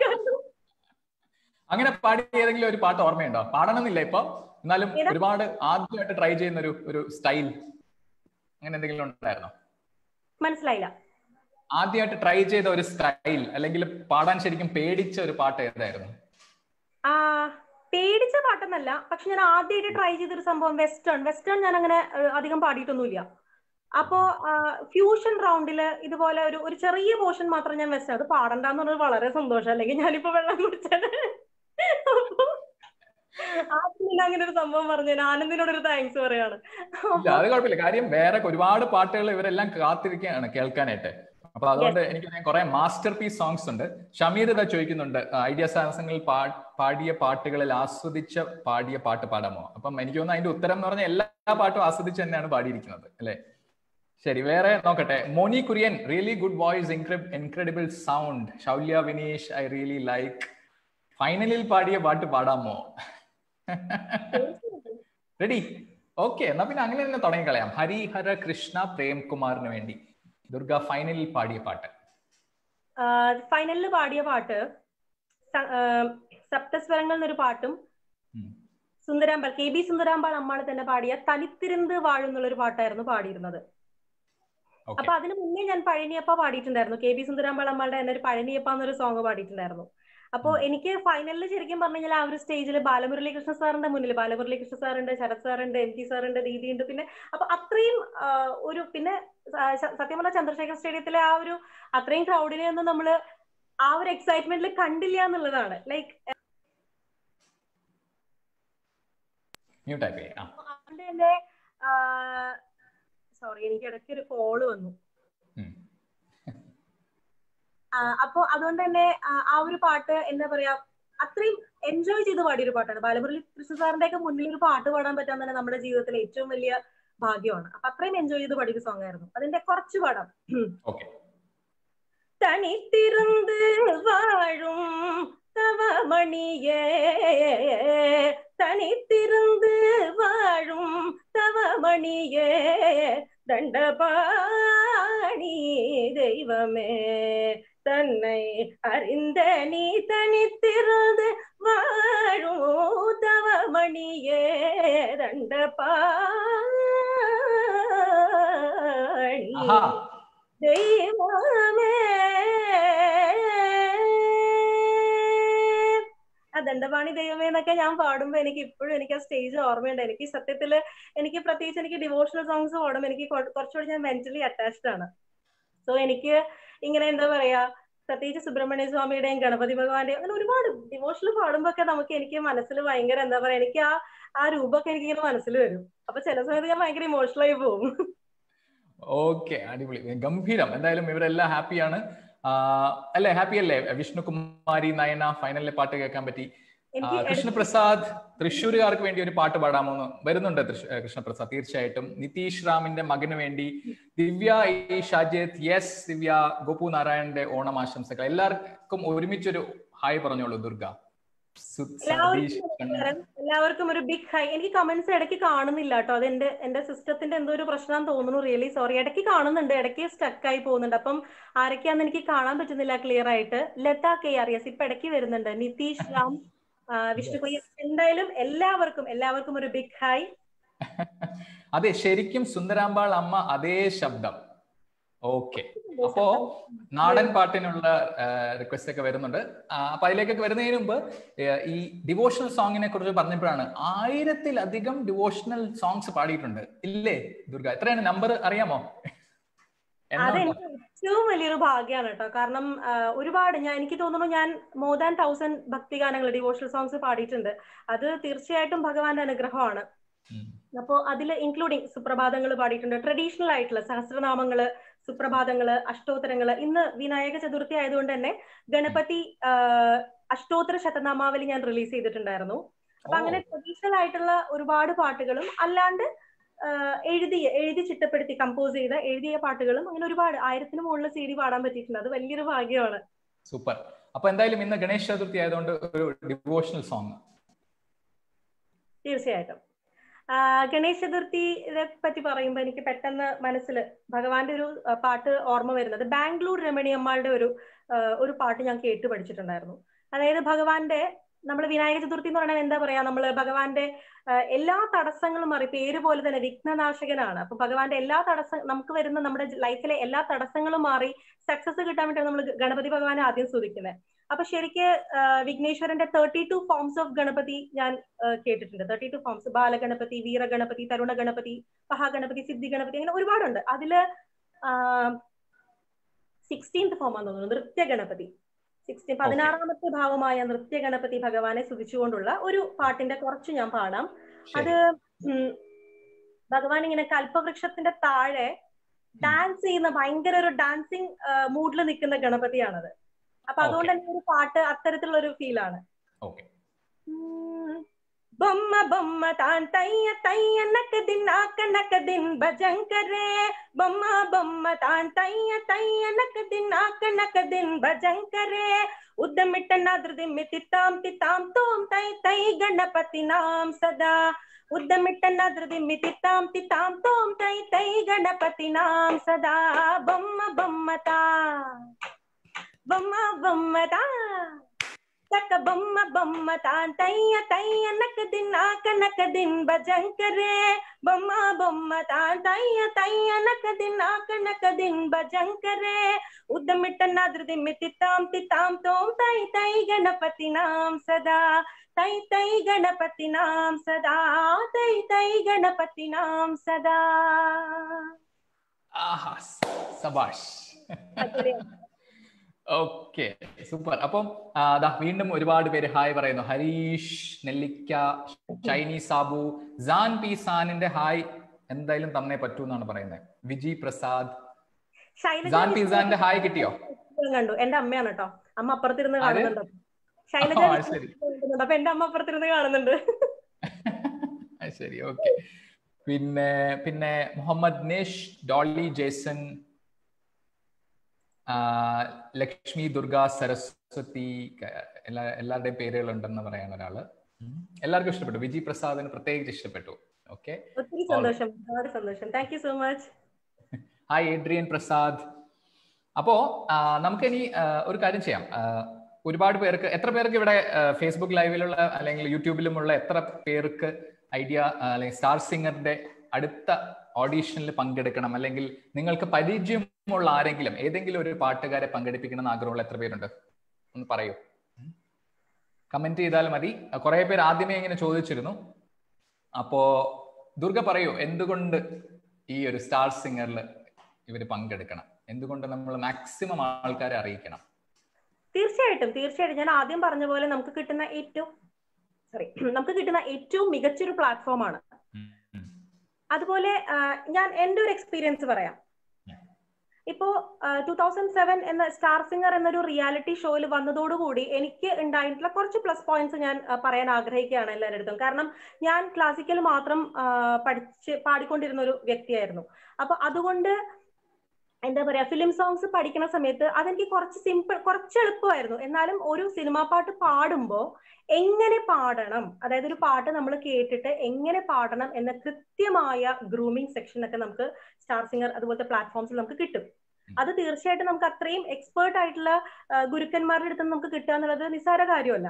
അങ്ങനെ പാടിയ ഏതെങ്കിലും ഒരു പാട്ട് ഓർമ്മയുണ്ടോ പാടണമെന്നില്ല ഇപ്പൊ എന്നാലും ഏതാ? ഒരുപാട് ആദ്യമായിട്ട് ട്രൈ ചെയ്യുന്ന ഒരു ഒരു സ്റ്റൈൽ അങ്ങനെ എന്തെങ്കിലും ഉണ്ടായിരുന്നോ മനസ്സിലായില്ല ആദ്യമായിട്ട് ട്രൈ ചെയ്ത ഒരു സ്റ്റൈൽ അല്ലെങ്കിൽ പാടാൻ ശരിക്കും പേടിച്ച ഒരു പാട്ട് ഏതായിരുന്നു ആ പേടിച്ച പാട്ടൊന്നല്ല പക്ഷെ ഞാൻ ആദ്യമായിട്ട് ട്രൈ ചെയ്തൊരു സംഭവം വെസ്റ്റേൺ വെസ്റ്റേൺ ഞാൻ അങ്ങനെ ഏഹ്, അധികം പാടിയിട്ടൊന്നുമില്ല അപ്പോ ഫ്യൂഷൻ റൗണ്ടില് ഇതുപോലെ ഒരു ഒരു ചെറിയ പോർഷൻ മാത്രം ഞാൻ വെസ്റ്റേൺ അത് പാടണ്ടെന്ന് പറഞ്ഞത് വളരെ സന്തോഷം അല്ലെങ്കിൽ ഞാനിപ്പോ വെള്ളം കുടിച്ചത് അപ്പൊ ആദ്യം പിന്നെ അങ്ങനെ ഒരു സംഭവം പറഞ്ഞു ഞാൻ ആനന്ദിനോടൊരു താങ്ക്സ് പറയാണ് ഇല്ല അത് കുഴപ്പമില്ല കാര്യം വേറെ ഒരുപാട് പാട്ടുകൾ ഇവരെല്ലാം കാത്തിരിക്കുകയാണ് കേൾക്കാനായിട്ട് അപ്പൊ അതുകൊണ്ട് എനിക്ക് കുറെ മാസ്റ്റർ പീസ് സോങ്സ് ഉണ്ട് ഷമീർ ഇതാ ചോദിക്കുന്നുണ്ട് ഐഡിയ സാഹസങ്ങളിൽ പാടിയ പാട്ടുകളിൽ ആസ്വദിച്ച പാടിയ പാട്ട് പാടാമോ അപ്പം എനിക്ക് തോന്നുന്നു അതിന്റെ ഉത്തരം എന്ന് പറഞ്ഞാൽ എല്ലാ പാട്ടും ആസ്വദിച്ച് തന്നെയാണ് പാടിയിരിക്കുന്നത് അല്ലെ ശരി വേറെ നോക്കട്ടെ Moni Kurian really good voice incredible sound Shoulya Vineesh I really like ഫൈനലിൽ പാടിയ പാട്ട് പാടാമോ റെഡി ഓക്കെ എന്നാ പിന്നെ അങ്ങനെ തന്നെ തുടങ്ങിക്കളയാം ഹരിഹര കൃഷ്ണ പ്രേംകുമാറിന് വേണ്ടി ദുർഗ ഫൈനലിൽ പാടിയ പാട്ട് ഫൈനലിൽ പാടിയ പാട്ട് സ- ആ, സപ്തസ്വരങ്ങൾ എന്നൊരു പാട്ടും ഉം. സുന്ദരാമ്പാൾ കെ ബി സുന്ദരാമ്പാൾ അമ്മാണ് തന്നെ പാടിയ തനിത്തിരുന്ന് വാഴുന്നുള്ള ഒരു പാട്ടായിരുന്നു പാടിയിരുന്നത് ഓക്കെ അപ്പൊ അതിന് മുന്നേ ഞാൻ പഴനിയപ്പ പാടിയിട്ടുണ്ടായിരുന്നു കെ ബി സുന്ദരാമ്പാൾ അമ്മാളുടെ തന്നെ ഒരു പഴനിയപ്പ എന്നൊരു സോങ് പാടിയിട്ടുണ്ടായിരുന്നു അപ്പോ ഉം. എനിക്ക് ഫൈനലിൽ ശരിക്കും പറഞ്ഞു കഴിഞ്ഞാൽ ആ ഒരു സ്റ്റേജിൽ ബാലമുരളി കൃഷ്ണ സാറിന്റെ മുന്നിൽ ബാലമുരളി കൃഷ്ണ സാറുണ്ട് ശരത് സാറുണ്ട് എം ടി സാറുണ്ട് ദീദി ഉണ്ട് പിന്നെ അപ്പൊ അത്രയും ആ, ഒരു പിന്നെ ആ, സ- സത്യം പറഞ്ഞാൽ ചന്ദ്രശേഖർ സ്റ്റേഡിയത്തിലെ ആ ഒരു അത്രയും ക്രൗഡിനെ ഒന്നും നമ്മള് ആ ഒരു എക്സൈറ്റ്മെന്റിൽ കണ്ടില്ല എന്നുള്ളതാണ് ലൈക്ക് മ്യൂട്ട് ആയി പോയി. ആ അതുകൊണ്ട് തന്നെ സോറി എനിക്ക് ഇടയ്ക്ക് ഒരു കോള് വന്നു ഉം. അപ്പൊ അതുകൊണ്ട് തന്നെ ആ, ആ ഒരു പാട്ട് എന്താ പറയാ അത്രയും എൻജോയ് ചെയ്ത് പാടിയൊരു പാട്ടാണ് ബാലമുരളി കൃഷ്ണ സാറിന്റെ ഒക്കെ മുന്നിൽ ഒരു പാട്ട് പാടാൻ പറ്റാൻ തന്നെ നമ്മുടെ ജീവിതത്തിലെ ഏറ്റവും വലിയ ഭാഗ്യമാണ് അപ്പൊ അത്രയും എൻജോയ് ചെയ്ത് പാടിയൊരു സോങ് ആയിരുന്നു അതിന്റെ കുറച്ച് പാടാം ഓക്കെ தனித்திருந்து வாழும் தவமணியே தனித்திருந்து வாழும் தவமணியே தண்டபாணி தெய்வமே தன்னை அறிந்த நீ தனித்திருந்து வாழும் தவமணியே தண்டபாணி ആഹാ ദൈവമേ ആ ദണ്ഡപാണി ദൈവമേ എന്നൊക്കെ ഞാൻ പാടുമ്പോ എനിക്ക് ഇപ്പോഴും എനിക്ക് ആ സ്റ്റേജ് ഓർമ്മയുണ്ട് എനിക്ക് സത്യത്തില് എനിക്ക് പ്രത്യേകിച്ച് എനിക്ക് ഡിവോഷണൽ സോങ്സ് പാടുമ്പോ എനിക്ക് കൊ- കുറച്ചുകൂടി ഞാൻ മെന്റലി അറ്റാച്ച്ഡ് ആണ് സോ എനിക്ക് ഇങ്ങനെ എന്താ പറയാ പ്രത്യേകിച്ച് സുബ്രഹ്മണ്യ സ്വാമിയുടെയും ഗണപതി ഭഗവാന്റെയും അങ്ങനെ ഒരുപാട് ഡിവോഷണൽ പാടുമ്പോ ഒക്കെ നമുക്ക് എനിക്ക് മനസ്സിൽ ഭയങ്കര എന്താ പറയാ എനിക്ക് ആ ആ രൂപമൊക്കെ എനിക്ക് ഇങ്ങനെ മനസ്സിൽ വരും അപ്പൊ ചില സമയത്ത് ഞാൻ ഭയങ്കര ഇമോഷണൽ ആയി പോകും ഓക്കെ അടിപൊളി ഗംഭീരം എന്തായാലും ഇവരെല്ലാം ഹാപ്പിയാണ് അല്ലേ ഹാപ്പി അല്ലേ വിഷ്ണുകുമാരി നയന ഫൈനലിലെ പാട്ട് കേൾക്കാൻ പറ്റി ആ, എനിക്ക് കൃഷ്ണപ്രസാദ് തൃശ്ശൂരുകാർക്ക് വേണ്ടി ഒരു പാട്ട് പാടാമോ എന്ന് വരുന്നുണ്ട് തൃശ്- ഏ, കൃഷ്ണപ്രസാദ് തീർച്ചയായിട്ടും നിതീഷ് റാമിന്റെ മകന് വേണ്ടി ദിവ്യ ഇ ഷാജിത്ത് യെസ് ദിവ്യ ഗോപു നാരായണന്റെ ഓണം ആശംസകൾ എല്ലാവർക്കും ഒരുമിച്ചൊരു ഹായ് പറഞ്ഞോളൂ ദുർഗ സു- സതീഷ് എല്ലാവർക്കും കണ്ണൻ. നമസ്കാരം. എല്ലാവർക്കും ഒരു ബിഗ് ഹൈ എനിക്ക് കമന്റ്സ് ഇടയ്ക്ക് കാണുന്നില്ല കേട്ടോ അത് എന്റെ എന്റെ സിസ്റ്റത്തിന്റെ എന്തോ ഒരു പ്രശ്നം തോന്നുന്നു റിയലി സോറി ഇടയ്ക്ക് കാണുന്നുണ്ട് ഇടയ്ക്ക് സ്റ്റക്ക് ആയി പോകുന്നുണ്ട് അപ്പം ആരൊക്കെയാന്ന് എനിക്ക് കാണാൻ പറ്റുന്നില്ല ക്ലിയർ ആയിട്ട് ലത കെ അറിയാസ് ഇപ്പൊ ഇടയ്ക്ക് വരുന്നുണ്ട് നിതീഷ് റാം ആ, വിഷ്ണു കൊയ്യ എന്തായാലും എല്ലാവർക്കും എല്ലാവർക്കും ഒരു ബിഗ് ഹൈ അതെ ശരിക്കും സുന്ദരാമ്പാൾ അമ്മ അതേ ശബ്ദം ഓക്കെ അപ്പോ നാടൻ പാട്ടിനുള്ള റിക്വസ്റ്റ് ഒക്കെ വരുന്നുണ്ട് ആ, അപ്പൊ അതിലേക്കൊക്കെ വരുന്നതിന് മുമ്പ് ഏഹ്, ഈ ഡിവോഷണൽ സോങ്ങിനെ കുറിച്ച് പറഞ്ഞപ്പോഴാണ് ആയിരത്തിലധികം ഡിവോഷണൽ സോങ്സ് പാടിയിട്ടുണ്ട് ഇല്ലേ ദുർഗ എത്രയാണ് നമ്പർ അറിയാമോ എണ്ണം ഉണ്ടോ? അതെനിക്ക് ഏറ്റവും വലിയൊരു ഭാഗ്യമാണ് കേട്ടോ കാരണം ആ, ഒരുപാട് ഞാൻ എനിക്ക് തോന്നുന്നു ഞാൻ മോർ ദാൻ തൗസൻഡ് ഭക്തിഗാനങ്ങൾ ഡിവോഷണൽ സോങ്സ് പാടിയിട്ടുണ്ട് അത് തീർച്ചയായിട്ടും ഭഗവാന്റെ അനുഗ്രഹമാണ് ഉം. അപ്പോ അതിൽ ഇൻക്ലൂഡിങ് സുപ്രഭാതങ്ങൾ പാടിയിട്ടുണ്ട് ട്രഡീഷണൽ ആയിട്ടുള്ള സഹസ്രനാമങ്ങള് സുപ്രഭാതങ്ങള് അഷ്ടോത്തരങ്ങള് ഇന്ന് വിനായക ചതുർത്ഥി ആയതുകൊണ്ട് തന്നെ ഗണപതി ആ, അഷ്ടോത്തര ശതനാമാവലി ഞാൻ റിലീസ് ചെയ്തിട്ടുണ്ടായിരുന്നു അപ്പൊ ഓ. അങ്ങനെ ട്രഡീഷണൽ ആയിട്ടുള്ള ഒരുപാട് പാട്ടുകളും അല്ലാണ്ട് ആ, എഴുതിയ എഴുതി ചിട്ടപ്പെടുത്തി കമ്പോസ് ചെയ്ത എഴുതിയ പാട്ടുകളും അങ്ങനെ ഒരുപാട് ആയിരത്തിന് മുകളിൽ സി ഡി പാടാൻ പറ്റിയിട്ടുണ്ട് അത് വലിയൊരു ഭാഗ്യമാണ് സൂപ്പർ അപ്പൊ എന്തായാലും ഇന്ന് ഗണേശ് ചതുർത്ഥി ആയതുകൊണ്ട് ഒരു ഡിവോഷണൽ സോങ് തീർച്ചയായിട്ടും ആ, ഗണേശ ചതുർത്ഥിയെ പറ്റി പറയുമ്പോൾ എനിക്ക് പെട്ടെന്ന് മനസ്സിൽ ഭഗവാന്റെ ഒരു ആ, പാട്ട് ഓർമ്മ വരുന്നത് ബാംഗ്ലൂർ രമണിയമ്മാളുടെ ഒരു ആ, ഒരു പാട്ട് ഞാൻ കേട്ട് പഠിച്ചിട്ടുണ്ടായിരുന്നു അതായത് ഭഗവാന്റെ നമ്മൾ വിനായക ചതുർത്ഥി എന്ന് പറയുന്നത് എന്താ പറയാ നമ്മൾ ഭഗവാന്റെ ആ, എല്ലാ തടസ്സങ്ങളും മാറി പേര് പോലെ തന്നെ വിഘ്നനാശകനാണ് അപ്പൊ ഭഗവാന്റെ എല്ലാ തടസ്സം നമുക്ക് വരുന്ന നമ്മുടെ ലൈഫിലെ എല്ലാ തടസ്സങ്ങളും മാറി സക്സസ് കിട്ടാൻ വേണ്ടിയാണ് നമ്മൾ ഗണപതി ഭഗവാനെ ആദ്യം സ്തുതിക്കുന്നത് അപ്പൊ ശരിക്ക് ആ, വിഘ്നേശ്വരന്റെ thirty two forms of Ganapathi ഞാൻ ആ, കേട്ടിട്ടുണ്ട് thirty two forms Balaganapathi Veeraganapathi Taruna Ganapathi Mahaganapathi Siddhi Ganapathi അങ്ങനെ ഒരുപാടുണ്ട് അതില് സിക്സ്റ്റീൻത് ഫോം ആണെന്ന് തോന്നുന്നു നൃത്യ ഗണപതി സിക്സ്റ്റീൻ പതിനാറാമത്തെ ഭാവമായ നൃത്യ ഗണപതി ഭഗവാനെ സ്തുതിച്ചുകൊണ്ടുള്ള ഒരു പാട്ടിന്റെ കുറച്ച് ഞാൻ പാടാം അത് ഉം, ഭഗവാൻ ഇങ്ങനെ കൽപ്പവൃക്ഷത്തിന്റെ താഴെ ഡാൻസ് ചെയ്യുന്ന ഭയങ്കര ഒരു ഡാൻസിങ് മൂഡിൽ നിൽക്കുന്ന ഗണപതിയാണത് അപ്പൊ അതുകൊണ്ട് തന്നെ ഒരു പാട്ട് അത്തരത്തിലുള്ള ഒരു ഫീലാണ് ഓക്കെ బొమ్మ బొమ్మ తాన్ తయ్య తయ్య నక దిన్ నాక నక దిన్ భజంకరే బొమ్మ బొమ్మ తాన్ తయ్య తయ్య నక దిన్ నాక నక దిన్ భజంకరే ఉద్దమిట్ట నాదృదిమ్మి తిత్తాం తిత్తాం తోం తై తై గణపతి నాం సదా ఉద్దమిట్ట నాదృదిమ్మి తిత్తాం తిత్తాం తోం తై తై గణపతి నాం సదా బొమ్మ బొమ్మ తా బొమ్మ బొమ్మ తా తక బొమ్మ బొమ్మ తాన్ తయ్య తయ్య నక దిన్ నాక నక దిన్ భజంకరే బొమ్మ బొమ్మ తాన్ తయ్య తయ్య నక దిన్ నాక నక దిన్ భజంకరే ఉద్దమిట్ట నాదృదిమ్మి తిత్తాం తిత్తాం తోం తై తై గణపతి నాం సదా తై తై గణపతి నాం సదా తై తై గణపతి నాం సదా ആഹാ സബാഷ് ഓക്കെ സൂപ്പർ അപ്പം ആ, ദാ വീണ്ടും ഒരുപാട് പേര് ഹായ് പറയുന്നു ഹരീഷ് നെല്ലിക്ക ഷൈനി സാബു ജാൻ പി സാനിന്റെ ഹായ് എന്തായാലും തന്നേ പറ്റൂ എന്നാണ് പറയുന്നത് വിജി പ്രസാദ് ജാൻ പി സാന്റെ ഹായ് കിട്ടിയോ ഞാൻ കണ്ടു എന്റെ അമ്മയാണ് കേട്ടോ അമ്മ അപ്പുറത്തിരുന്ന് ആര്? കാണുന്നുണ്ട് ശൈലജ ആ, ശരി. കാണുന്നുണ്ട്. അപ്പൊ എന്റെ അമ്മ അപ്പുറത്തിരുന്ന് കാണുന്നുണ്ട് അത് ശരി ഓക്കെ പിന്നെ പിന്നെ മുഹമ്മദ് നിഷ് ഡോളി ജേസൺ ആ, ലക്ഷ്മി ദുർഗ സരസ്വതി ക- എല്ലാ എല്ലാവരുടെയും പേരുകളുണ്ടെന്ന് പറയാൻ ഒരാള് ഉം. എല്ലാവർക്കും ഇഷ്ടപ്പെട്ടു വിജി പ്രസാദിന് പ്രത്യേകിച്ച് ഇഷ്ടപ്പെട്ടു ഓക്കെ ഒത്തിരി സന്തോഷം ഒരുപാട് സന്തോഷം thank you so much hi Adrian Prasad അപ്പോ ആ, നമുക്കിനി ആ, ഒരു കാര്യം ചെയ്യാം ആ, ഒരുപാട് പേർക്ക് എത്ര പേർക്ക് ഇവിടെ ആ, ഫേസ്ബുക്ക് ലൈവിലുള്ള അല്ലെങ്കിൽ യൂട്യൂബിലുമുള്ള എത്ര പേർക്ക് ഐഡിയ ആ, അല്ലെങ്കിൽ സ്റ്റാർ സിംഗറിന്റെ അടുത്ത ഓഡീഷനിൽ പങ്കെടുക്കണം അല്ലെങ്കിൽ നിങ്ങൾക്ക് പരിചയമുള്ള ആരെങ്കിലും ഏതെങ്കിലും ഒരു പാട്ടുകാരെ പങ്കെടുപ്പിക്കണം എന്ന് ആഗ്രഹമുള്ള എത്ര പേരുണ്ട് ഒന്ന് പറയൂ കമന്റ് ചെയ്താൽ മതി കുറെ പേര് ആദ്യമേ ഇങ്ങനെ ചോദിച്ചിരുന്നു അപ്പോ ദുർഗ പറയൂ എന്തുകൊണ്ട് ഈ ഒരു സ്റ്റാർ സിംഗറിൽ ഇവർ പങ്കെടുക്കണം എന്തുകൊണ്ട് നമ്മൾ മാക്സിമം ആൾക്കാരെ അറിയിക്കണം തീർച്ചയായിട്ടും തീർച്ചയായിട്ടും ഞാൻ ആദ്യം പറഞ്ഞ പോലെ നമുക്ക് കിട്ടുന്ന ഏറ്റവും സോറി നമുക്ക് കിട്ടുന്ന ഏറ്റവും മികച്ചൊരു പ്ലാറ്റ്ഫോമാണ് ഉം, ഉം. അതുപോലെ ആ, ഞാൻ എന്റെ ഒരു എക്സ്പീരിയൻസ് പറയാം ഉം. ഇപ്പോ ടൂ തൗസൻഡ് സെവൻ എന്ന സ്റ്റാർ സിംഗർ എന്നൊരു റിയാലിറ്റി ഷോയിൽ വന്നതോടുകൂടി എനിക്ക് ഉണ്ടായിട്ടുള്ള കുറച്ച് പ്ലസ് പോയിന്റ്സ് ഞാൻ ആ, പറയാൻ ആഗ്രഹിക്കുകയാണ് എല്ലാവരുടെ അടുത്തും കാരണം ഞാൻ ക്ലാസിക്കൽ മാത്രം ആ, പഠിച്ച് പാടിക്കൊണ്ടിരുന്ന ഒരു വ്യക്തിയായിരുന്നു അപ്പൊ അതുകൊണ്ട് എന്താ പറയാ ഫിലിം സോങ്സ് പഠിക്കുന്ന സമയത്ത് അതെനിക്ക് കുറച്ച് സിമ്പിൾ കുറച്ച് എളുപ്പമായിരുന്നു എന്നാലും ഒരു സിനിമാ പാട്ട് പാടുമ്പോൾ എങ്ങനെ പാടണം അതായത് ഒരു പാട്ട് നമ്മൾ കേട്ടിട്ട് എങ്ങനെ പാടണം എന്ന കൃത്യമായ ഗ്രൂമിംഗ് സെക്ഷൻ ഒക്കെ നമുക്ക് സ്റ്റാർ സിംഗർ അതുപോലത്തെ പ്ലാറ്റ്ഫോംസിൽ നമുക്ക് കിട്ടും അത് തീർച്ചയായിട്ടും നമുക്ക് അത്രയും എക്സ്പേർട്ട് ആയിട്ടുള്ള ആ, ഗുരുക്കന്മാരുടെ അടുത്ത് നമുക്ക് കിട്ടുക എന്നുള്ളത് നിസ്സാര കാര്യമല്ല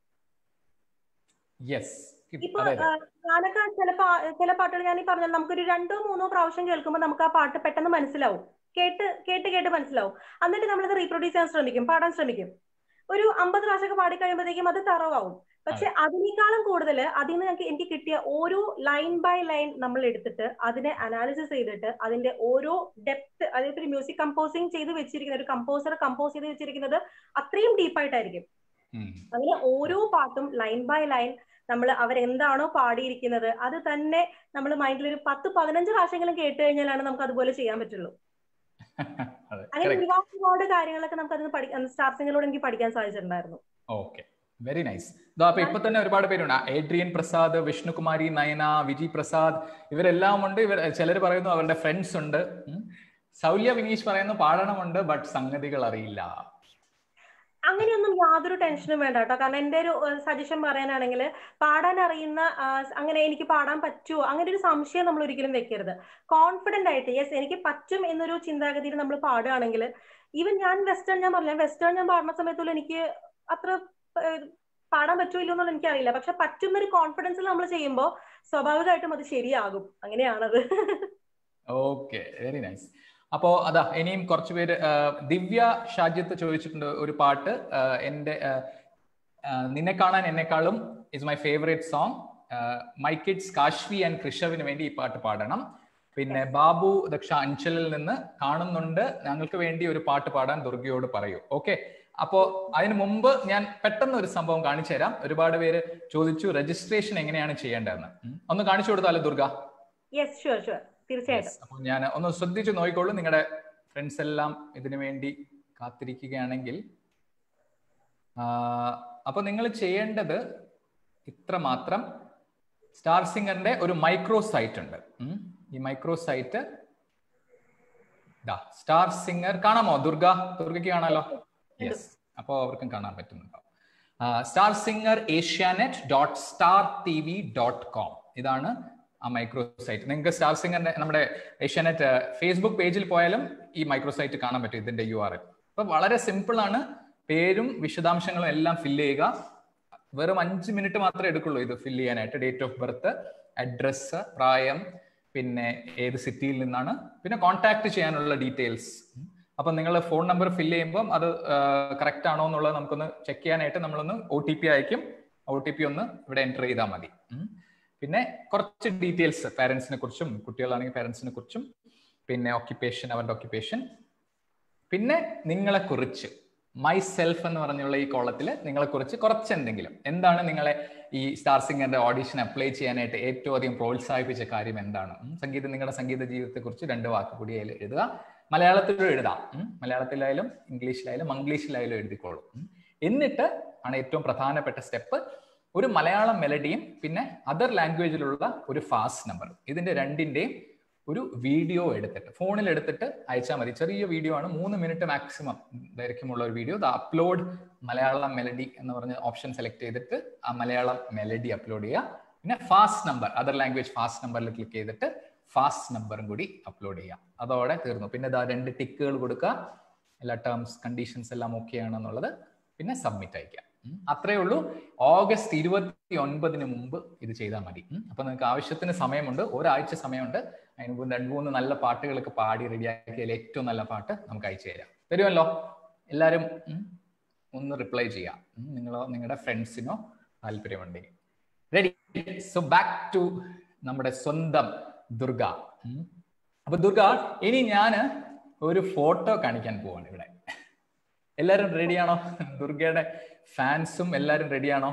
യെസ് ഇപ്പൊ അതെ ആ, ഞാനൊക്കെ ചില പാ- ചില പാട്ടുകൾ ഞാൻ ഈ പറഞ്ഞ നമുക്കൊരു രണ്ടോ മൂന്നോ പ്രാവശ്യം കേൾക്കുമ്പോൾ നമുക്ക് ആ പാട്ട് പെട്ടെന്ന് മനസ്സിലാവും കേട്ട് കേട്ട് കേട്ട് മനസ്സിലാവും എന്നിട്ട് നമ്മളത് റീപ്രൊഡ്യൂസ് ചെയ്യാൻ ശ്രമിക്കും പാടാൻ ശ്രമിക്കും ഒരു അമ്പത് പ്രാവശ്യമൊക്കെ പാടി കഴിയുമ്പോഴത്തേക്കും അത് തറവാവും പക്ഷെ അതിനേക്കാളും കൂടുതൽ അതിൽ നിന്ന് ഞങ്ങൾക്ക് എനിക്ക് കിട്ടിയ ഓരോ ലൈൻ ബൈ ലൈൻ നമ്മൾ എടുത്തിട്ട് അതിനെ അനാലിസിസ് ചെയ്തിട്ട് അതിന്റെ ഓരോ ഡെപ്ത് അതായത് ഒരു മ്യൂസിക് കമ്പോസിങ് ചെയ്ത് വെച്ചിരിക്കുന്ന ഒരു കമ്പോസർ കമ്പോസ് ചെയ്ത് വെച്ചിരിക്കുന്നത് അത്രയും ഡീപ്പായിട്ടായിരിക്കും ഉം. അങ്ങനെ ഓരോ പാട്ടും ലൈൻ ബൈ ലൈൻ നമ്മൾ അവരെന്താണോ പാടിയിരിക്കുന്നത് അത് തന്നെ നമ്മൾ മൈൻഡിൽ ഒരു പത്ത് പതിനഞ്ച് പ്രാവശ്യങ്ങളും കേട്ട് കഴിഞ്ഞാലാണ് നമുക്ക് അതുപോലെ ചെയ്യാൻ പറ്റുള്ളൂ അതെ അങ്ങനെ correct. ഒരുപാട് ഒരുപാട് കാര്യങ്ങളൊക്കെ നമുക്ക് അതിന് പഠി സ്റ്റാർ സിംഗറിലൂടെ എനിക്ക് പഠിക്കാൻ സാധിച്ചിട്ടുണ്ടായിരുന്നു ഓക്കെ വെരി നൈസ് ഇതാ അപ്പൊ ഇപ്പൊ തന്നെ ഒരുപാട് പേരുണ്ട് ആ, ഏഡ്രിയൻ പ്രസാദ് വിഷ്ണുകുമാരി നയന വിജി പ്രസാദ് ഇവരെല്ലാം ഉണ്ട് ഇവർ ചിലർ പറയുന്നു അവരുടെ ഫ്രണ്ട്സ് ഉണ്ട് ഉം. സൗല്യ വിനീഷ് പറയുന്നു പാടണമുണ്ട് ബട്ട് സംഗതികൾ അറിയില്ല അങ്ങനെയൊന്നും യാതൊരു ടെൻഷനും വേണ്ട കേട്ടോ കാരണം എന്റെ ഒരു സജഷൻ പറയാനാണെങ്കിൽ പാടാൻ അറിയുന്ന ആ, അങ്ങനെ എനിക്ക് പാടാൻ പറ്റുമോ അങ്ങനെ ഒരു സംശയം നമ്മൾ ഒരിക്കലും വെക്കരുത് കോൺഫിഡന്റ് ആയിട്ട് യെസ് എനിക്ക് പറ്റും എന്നൊരു ചിന്താഗതിയിൽ നമ്മൾ പാടുകയാണെങ്കിൽ ഈവൻ ഞാൻ വെസ്റ്റേൺ ഞാൻ പറഞ്ഞ വെസ്റ്റേൺ ഞാൻ പാടുന്ന സമയത്തോളം എനിക്ക് അത്ര ഏഹ്, പാടാൻ പറ്റുമോ ഇല്ലയോ എന്നുള്ള എനിക്കറിയില്ല പക്ഷെ പറ്റുന്ന ഒരു കോൺഫിഡൻസിൽ നമ്മൾ ചെയ്യുമ്പോൾ സ്വാഭാവികമായിട്ടും അത് ശരിയാകും അങ്ങനെയാണത് ഓക്കെ വെരി നൈസ് അപ്പോ അതാ ഇനിയും കുറച്ച് പേര് ആ, ദിവ്യ ഷാജിത്ത് ചോദിച്ചിട്ടുണ്ട് ഒരു പാട്ട് ആ, എന്റെ ആ, ആ, നിന്നെ കാണാൻ എന്നെക്കാളും is my favourite song my kids Kashvi and കൃഷവിന് വേണ്ടി ഈ പാട്ട് പാടണം പിന്നെ ബാബു ദക്ഷ അഞ്ചലിൽ നിന്ന് കാണുന്നുണ്ട് ഞങ്ങൾക്ക് വേണ്ടി ഒരു പാട്ട് പാടാൻ ദുർഗയോട് പറയൂ ഓക്കെ അപ്പോ അതിന് മുമ്പ് ഞാൻ പെട്ടെന്ന് ഒരു സംഭവം കാണിച്ചു തരാം ഒരുപാട് പേര് ചോദിച്ചു രജിസ്ട്രേഷൻ എങ്ങനെയാണ് ചെയ്യേണ്ടതെന്ന് ഉം. ഒന്ന് കാണിച്ചു കൊടുത്താലോ ദുർഗ യെസ് ഷുവർ ഷുവർ തീർച്ചയായിട്ടും Yes. അപ്പൊ ഞാൻ ഒന്ന് ശ്രദ്ധിച്ചു നോക്കിക്കോളൂ നിങ്ങളുടെ ഫ്രണ്ട്സ് എല്ലാം ഇതിനു വേണ്ടി കാത്തിരിക്കുകയാണെങ്കിൽ ആ, അപ്പൊ നിങ്ങൾ ചെയ്യേണ്ടത് ഇത്ര മാത്രം സ്റ്റാർ സിംഗറിന്റെ ഒരു മൈക്രോ സൈറ്റ് ഉണ്ട് ഉം. ഈ മൈക്രോ സൈറ്റ് സ്റ്റാർ സിംഗർ കാണാമോ ദുർഗ ദുർഗയ്ക്ക് കാണാലോ യെസ് അപ്പോ അവർക്കും കാണാൻ പറ്റുന്നുണ്ടോ star singer Asianet dot star T V dot com ഇതാണ് ആ മൈക്രോ സൈറ്റ് നിങ്ങൾക്ക് സ്റ്റാർ സിംഗറിന്റെ നമ്മുടെ ഏഷ്യാനെറ്റ് ഫേസ്ബുക്ക് പേജിൽ പോയാലും ഈ മൈക്രോ സൈറ്റ് കാണാൻ പറ്റും ഇതിന്റെ യു ആർ എൽ അപ്പൊ വളരെ സിമ്പിൾ ആണ് പേരും വിശദാംശങ്ങളും എല്ലാം ഫില്ല് ചെയ്യുക വെറും അഞ്ച് മിനിറ്റ് മാത്രമേ എടുക്കുള്ളൂ ഇത് ഫില്ല് ചെയ്യാനായിട്ട് ഡേറ്റ് ഓഫ് ബർത്ത് അഡ്രസ്സ് പ്രായം പിന്നെ ഏത് സിറ്റിയിൽ നിന്നാണ് പിന്നെ കോൺടാക്ട് ചെയ്യാനുള്ള ഡീറ്റെയിൽസ് അപ്പൊ നിങ്ങൾ ഫോൺ നമ്പർ ഫില്ല് ചെയ്യുമ്പോൾ അത് കറക്റ്റ് ആണോ എന്നുള്ളത് നമുക്കൊന്ന് ചെക്ക് ചെയ്യാനായിട്ട് നമ്മളൊന്ന് ഒ ടി പി അയക്കും ഒ ടി പി ഒന്ന് ഇവിടെ എൻ്റർ ചെയ്താൽ മതി ഉം. പിന്നെ കുറച്ച് ഡീറ്റെയിൽസ് പാരൻസിനെ കുറിച്ചും കുട്ടികളാണെങ്കിൽ പാരൻസിനെ കുറിച്ചും പിന്നെ ഓക്യുപ്പേഷൻ അവരുടെ ഓക്യുപ്പേഷൻ പിന്നെ നിങ്ങളെ കുറിച്ച് മൈ സെൽഫ് എന്ന് പറഞ്ഞുള്ള ഈ കോളത്തിൽ നിങ്ങളെ കുറിച്ച് കുറച്ച് എന്തെങ്കിലും എന്താണ് നിങ്ങളെ ഈ സ്റ്റാർ സിംഗറിന്റെ ഓഡിഷൻ അപ്ലൈ ചെയ്യാനായിട്ട് ഏറ്റവും അധികം പ്രോത്സാഹിപ്പിച്ച കാര്യം എന്താണ് ഉം, സംഗീതം നിങ്ങളുടെ സംഗീത ജീവിതത്തെ കുറിച്ച് രണ്ട് വാക്ക് കൂടി അതിൽ എഴുതുക മലയാളത്തിലും എഴുതാം ഉം. മലയാളത്തിലായാലും ഇംഗ്ലീഷിലായാലും മംഗ്ലീഷിലായാലും എഴുതിക്കോളും ഉം. എന്നിട്ട് ആണ് ഏറ്റവും പ്രധാനപ്പെട്ട സ്റ്റെപ്പ് ഒരു മലയാളം മെലഡിയും പിന്നെ അതർ ലാംഗ്വേജിലുള്ള ഒരു ഫാസ്റ്റ് നമ്പർ ഇതിന്റെ രണ്ടിന്റെയും ഒരു വീഡിയോ എടുത്തിട്ട് ഫോണിൽ എടുത്തിട്ട് അയച്ചാൽ മതി ചെറിയ വീഡിയോ ആണ് മൂന്ന് മിനിറ്റ് മാക്സിമം ദൈർഘ്യമുള്ള ഒരു video the upload Malayalam melody എന്ന് പറഞ്ഞ ഓപ്ഷൻ സെലക്ട് ചെയ്തിട്ട് ആ മലയാളം മെലഡി അപ്ലോഡ് ചെയ്യുക പിന്നെ fast number other language fast നമ്പറിൽ ക്ലിക്ക് ചെയ്തിട്ട് ഫാസ്റ്റ് നമ്പറും കൂടി അപ്ലോഡ് ചെയ്യാം അതോടെ തീർന്നു പിന്നെ ഇതാ രണ്ട് ടിക്കുകൾ കൊടുക്കുക എല്ലാ ടേംസ് കണ്ടീഷൻസ് എല്ലാം ഓക്കെ ആണെന്നുള്ളത് പിന്നെ സബ്മിറ്റ് അയക്കാം ഉം. അത്രേ ഉള്ളൂ ഓഗസ്റ്റ് ഇരുപത്തി ഒൻപതിന് മുമ്പ് ഇത് ചെയ്താൽ മതി ഉം. അപ്പൊ നിങ്ങൾക്ക് ആവശ്യത്തിന് സമയമുണ്ട് ഒരാഴ്ച സമയമുണ്ട് അതിന് മുമ്പ് രണ്ട് മൂന്ന് നല്ല പാട്ടുകളൊക്കെ പാടി റെഡിയാക്കിയതിൽ ഏറ്റവും നല്ല പാട്ട് നമുക്ക് അയച്ചു തരാം തരുമല്ലോ എല്ലാവരും ഉം, ഒന്ന് റിപ്ലൈ ചെയ്യാം ഉം. നിങ്ങളോ നിങ്ങളുടെ ഫ്രണ്ട്സിനോ താല്പര്യമുണ്ടെങ്കിൽ റെഡി സോ ബാക്ക് ടു നമ്മുടെ സ്വന്തം ദുർഗ ഉം. അപ്പൊ ദുർഗ ഇനി ഞാന് ഒരു ഫോട്ടോ കാണിക്കാൻ പോവാണ് ഇവിടെ എല്ലാരും റെഡിയാണോ ദുർഗയുടെ ഫാൻസും എല്ലാരും റെഡിയാണോ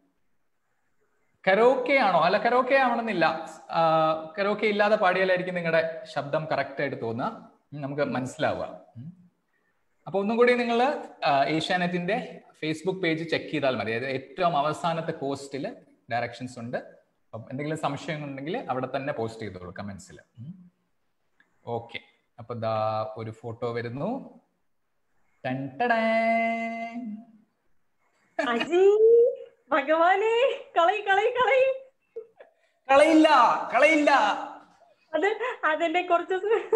കരോക്കെ ആണോ അല്ല കരോക്കെ ആവണമെന്നില്ല കരോക്കെ ഇല്ലാതെ പാടിയാലായിരിക്കും നിങ്ങളുടെ ശബ്ദം കറക്റ്റ് ആയിട്ട് തോന്നുക ഉം, നമുക്ക് മനസ്സിലാവുക ഉം. അപ്പൊ ഒന്നും കൂടി നിങ്ങൾ ഏഷ്യാനെറ്റിന്റെ ഫേസ്ബുക്ക് പേജ് ചെക്ക് ചെയ്താൽ മതി അതായത് ഏറ്റവും അവസാനത്തെ പോസ്റ്റിൽ ഡയറക്ഷൻസ് ഉണ്ട് അപ്പം എന്തെങ്കിലും സംശയം ഉണ്ടെങ്കിൽ അവിടെ തന്നെ പോസ്റ്റ് ചെയ്തോളൂ കമന്റ്സിൽ ഓക്കെ അപ്പൊ ദാ ഒരു ഫോട്ടോ വരുന്നു ടൻ ടടാൻ. അജി ഭഗവാനെ കളി കളി കളി കളയില്ല കളയില്ല അത് അതിന്റെ കുറച്ച്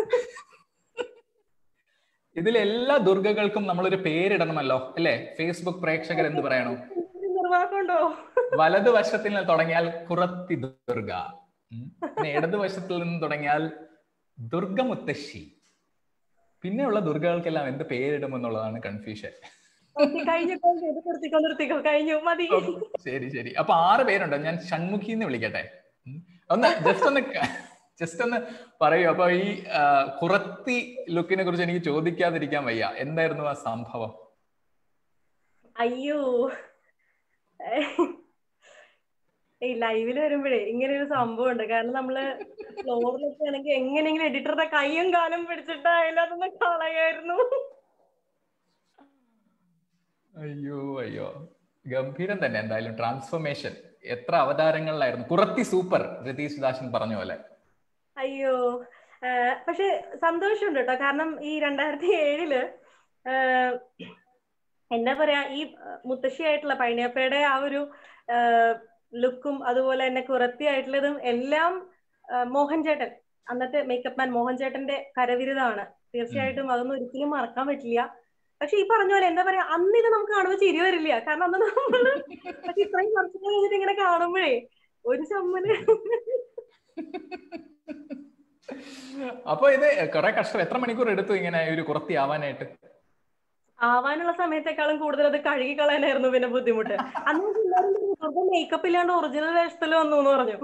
ഇതിൽ എല്ലാ ദുർഗകൾക്കും നമ്മളൊരു പേരിടണമല്ലോ അല്ലേ ഫേസ്ബുക്ക് പ്രേക്ഷകർ എന്ത് പറയണു നിർവാഹമുണ്ടോ വലതുവശത്തിൽ നിന്ന് തുടങ്ങിയാൽ കുറത്തി ദുർഗ ഉം. പിന്നെ ഇടതുവശത്തിൽ നിന്ന് തുടങ്ങിയാൽ ദുർഗ മുത്തശ്ശി പിന്നെയുള്ള ദുർഗകൾക്കെല്ലാം എന്ത് പേരിടുമെന്നുള്ളതാണ് കൺഫ്യൂഷൻ ഓക്കേ, കഴിഞ്ഞു കഴിഞ്ഞു ഇത് നിർത്തിക്കോ നിർത്തിക്കോ കഴിഞ്ഞു മതി ശരി ശരി അപ്പൊ ആറ് പേരുണ്ടോ ഞാൻ ഷൺമുഖി എന്ന് വിളിക്കട്ടെ ഉം. ഒന്ന് ജസ്റ്റ് ഒന്ന് ജസ്റ്റ് ഒന്ന് പറയൂ അപ്പൊ ഈ ആ, കുറത്തി ലുക്കിനെ കുറിച്ച് എനിക്ക് ചോദിക്കാതിരിക്കാൻ വയ്യ എന്തായിരുന്നു ആ സംഭവം അയ്യോ ഈ ലൈവിൽ വരുമ്പോഴേ ഇങ്ങനെ ഒരു സംഭവം ഉണ്ട് കാരണം നമ്മള് ഫ്ലോറിലൊക്കെ ആണെങ്കിൽ എങ്ങനെയെങ്കിലും എഡിറ്ററുടെ കൈയും കാലും പിടിച്ചിട്ട് അതിനകത്തുനിന്ന് കളയായിരുന്നു അയ്യോ അയ്യോ ഗംഭീരം തന്നെ എന്തായാലും ട്രാൻസ്ഫോർമേഷൻ എത്ര അവതാരങ്ങളിലായിരുന്നു കുറത്തി സൂപ്പർ രതീഷ് ദാശൻ പറഞ്ഞ പോലെ അയ്യോ ആ, പക്ഷെ സന്തോഷമുണ്ട് കേട്ടോ കാരണം ഈ രണ്ടായിരത്തി ഏഴില് ആ, എന്താ പറയാ ഈ മുത്തശ്ശിയായിട്ടുള്ള പഴനിയപ്പയുടെ ആ ഒരു ലുക്കും അതുപോലെ തന്നെ കുറത്തിയായിട്ടുള്ളതും എല്ലാം ആ, മോഹൻ ചേട്ടൻ അന്നത്തെ മേക്കപ്പ് മാൻ മോഹൻ ചേട്ടന്റെ കരവിരുതാണ് തീർച്ചയായിട്ടും അതൊന്നും ഒരിക്കലും മറക്കാൻ പറ്റില്ല പക്ഷെ ഈ പറഞ്ഞ പോലെ എന്താ പറയാ അന്ന് ഇത് നമുക്ക് കാണുമ്പോൾ ചിരി വരില്ല കാരണം അന്ന് നമ്മള് പക്ഷെ ഇത്രയും വർഷങ്ങൾ കഴിഞ്ഞിട്ട് ഇങ്ങനെ കാണുമ്പോഴേ ഒരു ചമ്മല് അപ്പൊ ഇത് കുറെ കഷ്ടം എത്ര മണിക്കൂർ എടുത്തു ഇങ്ങനെ ഒരു കുറത്തി ആവാനായിട്ട് ആവാനുള്ള സമയത്തെക്കാളും കൂടുതൽ അത് കഴുകി കളയാനായിരുന്നു പിന്നെ ബുദ്ധിമുട്ട് അന്ന് മേക്കപ്പ് ഇല്ലാണ്ട് ഒറിജിനൽ വേഷത്തിൽ വന്നു എന്ന് പറഞ്ഞു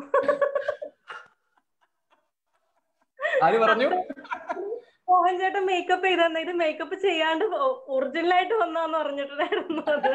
ആര് പറഞ്ഞു മോഹൻ ചേട്ടൻ മേക്കപ്പ് ചെയ്തെന്ന് ഇത് മേക്കപ്പ് ചെയ്യാണ്ട് ഒറിജിനൽ ആയിട്ട് വന്നാന്ന് പറഞ്ഞിട്ടുണ്ടായിരുന്നു അത്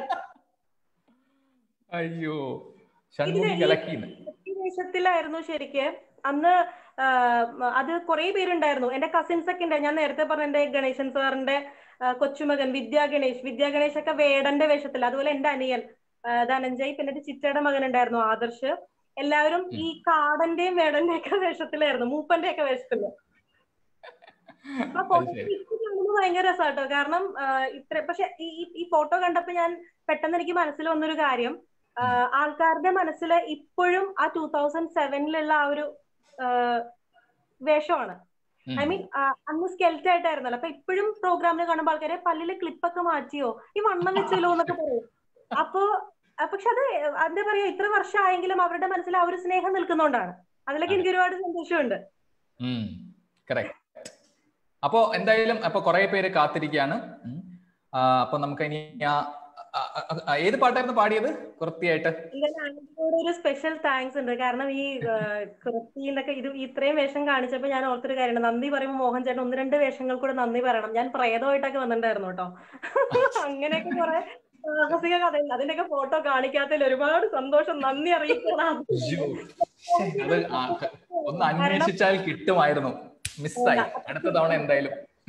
അയ്യോ ഷൺമുഖി കലക്കിന്ന് ഈ വേഷത്തിലായിരുന്നു ശരിക്ക് അന്ന് ആ, അത് കുറെ പേരുണ്ടായിരുന്നു എന്റെ കസിൻസ് ഒക്കെ ഉണ്ട് ഞാൻ നേരത്തെ പറഞ്ഞ എന്റെ ഗണേശൻ സാറിന്റെ ആ, കൊച്ചുമകൻ വിദ്യാ ഗണേഷ് വിദ്യാ ഗണേഷ് ഒക്കെ വേടന്റെ വേഷത്തിൽ അതുപോലെ എന്റെ അനിയൻ ആ, ധനഞ്ജയ് പിന്നെ ഒരു ചിറ്റയുടെ മകൻ ഉണ്ടായിരുന്നു ആദർശ് എല്ലാവരും ഈ കാടന്റെയും വേടന്റെയും ഒക്കെ വേഷത്തിലായിരുന്നു മൂപ്പന്റെ ഒക്കെ വേഷത്തില് അപ്പൊ അത് ശരി. ഇപ്പൊ കാണുമ്പോ ഭയങ്കര രസാട്ടോ കാരണം ആ, ഇത്ര പക്ഷെ ഈ ഈ- ഈ ഫോട്ടോ കണ്ടപ്പോ ഞാൻ പെട്ടെന്ന് എനിക്ക് മനസ്സിൽ വന്നൊരു കാര്യം ആ, ആൾക്കാരുടെ മനസ്സിൽ ഇപ്പോഴും ആ ടൂ തൗസൻഡ് സെവനിലുള്ള ആ ഒരു ആ, വേഷമാണ് ഉം. ഐ മീൻ അന്ന് സ്കെൽറ്റ് ആയിട്ടായിരുന്നല്ലോ അപ്പൊ ഇപ്പോഴും പ്രോഗ്രാമിൽ കാണുമ്പോൾ ആൾക്കാരെ പല്ലില് ക്ലിപ്പൊക്കെ മാറ്റിയോ ഈ വണ്ണം വെച്ചല്ലോ എന്നൊക്കെ പറയും അപ്പൊ ആ, പക്ഷെ അത് എന്താ പറയാ ഇത്ര വർഷമായെങ്കിലും അവരുടെ മനസ്സിൽ ആ ഒരു സ്നേഹം നിൽക്കുന്നോണ്ടാണ് അതിലൊക്കെ എനിക്ക് ഒരുപാട് സന്തോഷമുണ്ട് കറക്റ്റ് അപ്പോ എന്തായാലും അപ്പൊ കുറെ പേര് കാത്തിരിക്കുകയാണ് ഉം. ആ, അപ്പൊ നമുക്ക് ഇനി ആ ആ, ആ, ആ, ഏത് പാട്ടായിരുന്നു പാടിയത് കുറത്തിയായിട്ട് ഇതിന് ആന്റിയോട് ഒരു സ്പെഷ്യൽ താങ്ക്സ് ഉണ്ട് കാരണം ഈ കുറത്തിന്നൊക്കെ ഇത് ഇത്രയും വേഷം കാണിച്ചപ്പോ ഞാൻ ഓർത്തൊരു കാര്യമാണ് നന്ദി പറയുമ്പോൾ മോഹൻ ചേട്ടൻ ഒന്ന് രണ്ട് വേഷങ്ങൾ കൂടെ നന്ദി പറയണം ഞാൻ പ്രേതമായിട്ടൊക്കെ വന്നിട്ടുണ്ടായിരുന്നു കേട്ടോ അങ്ങനെയൊക്കെ കുറെ സാഹസിക കഥയുണ്ട് അതിന്റെയൊക്കെ ഫോട്ടോ കാണിക്കാത്തതിൽ ഒരുപാട് സന്തോഷം നന്ദി അറിയിക്കണം അയ്യോ. ശ്ശേ, അത് ആ, ക- ഒന്ന് അന്വേഷിച്ചാൽ കിട്ടുമായിരുന്നു മിസ്സായി അടുത്ത തവണ എന്തായാലും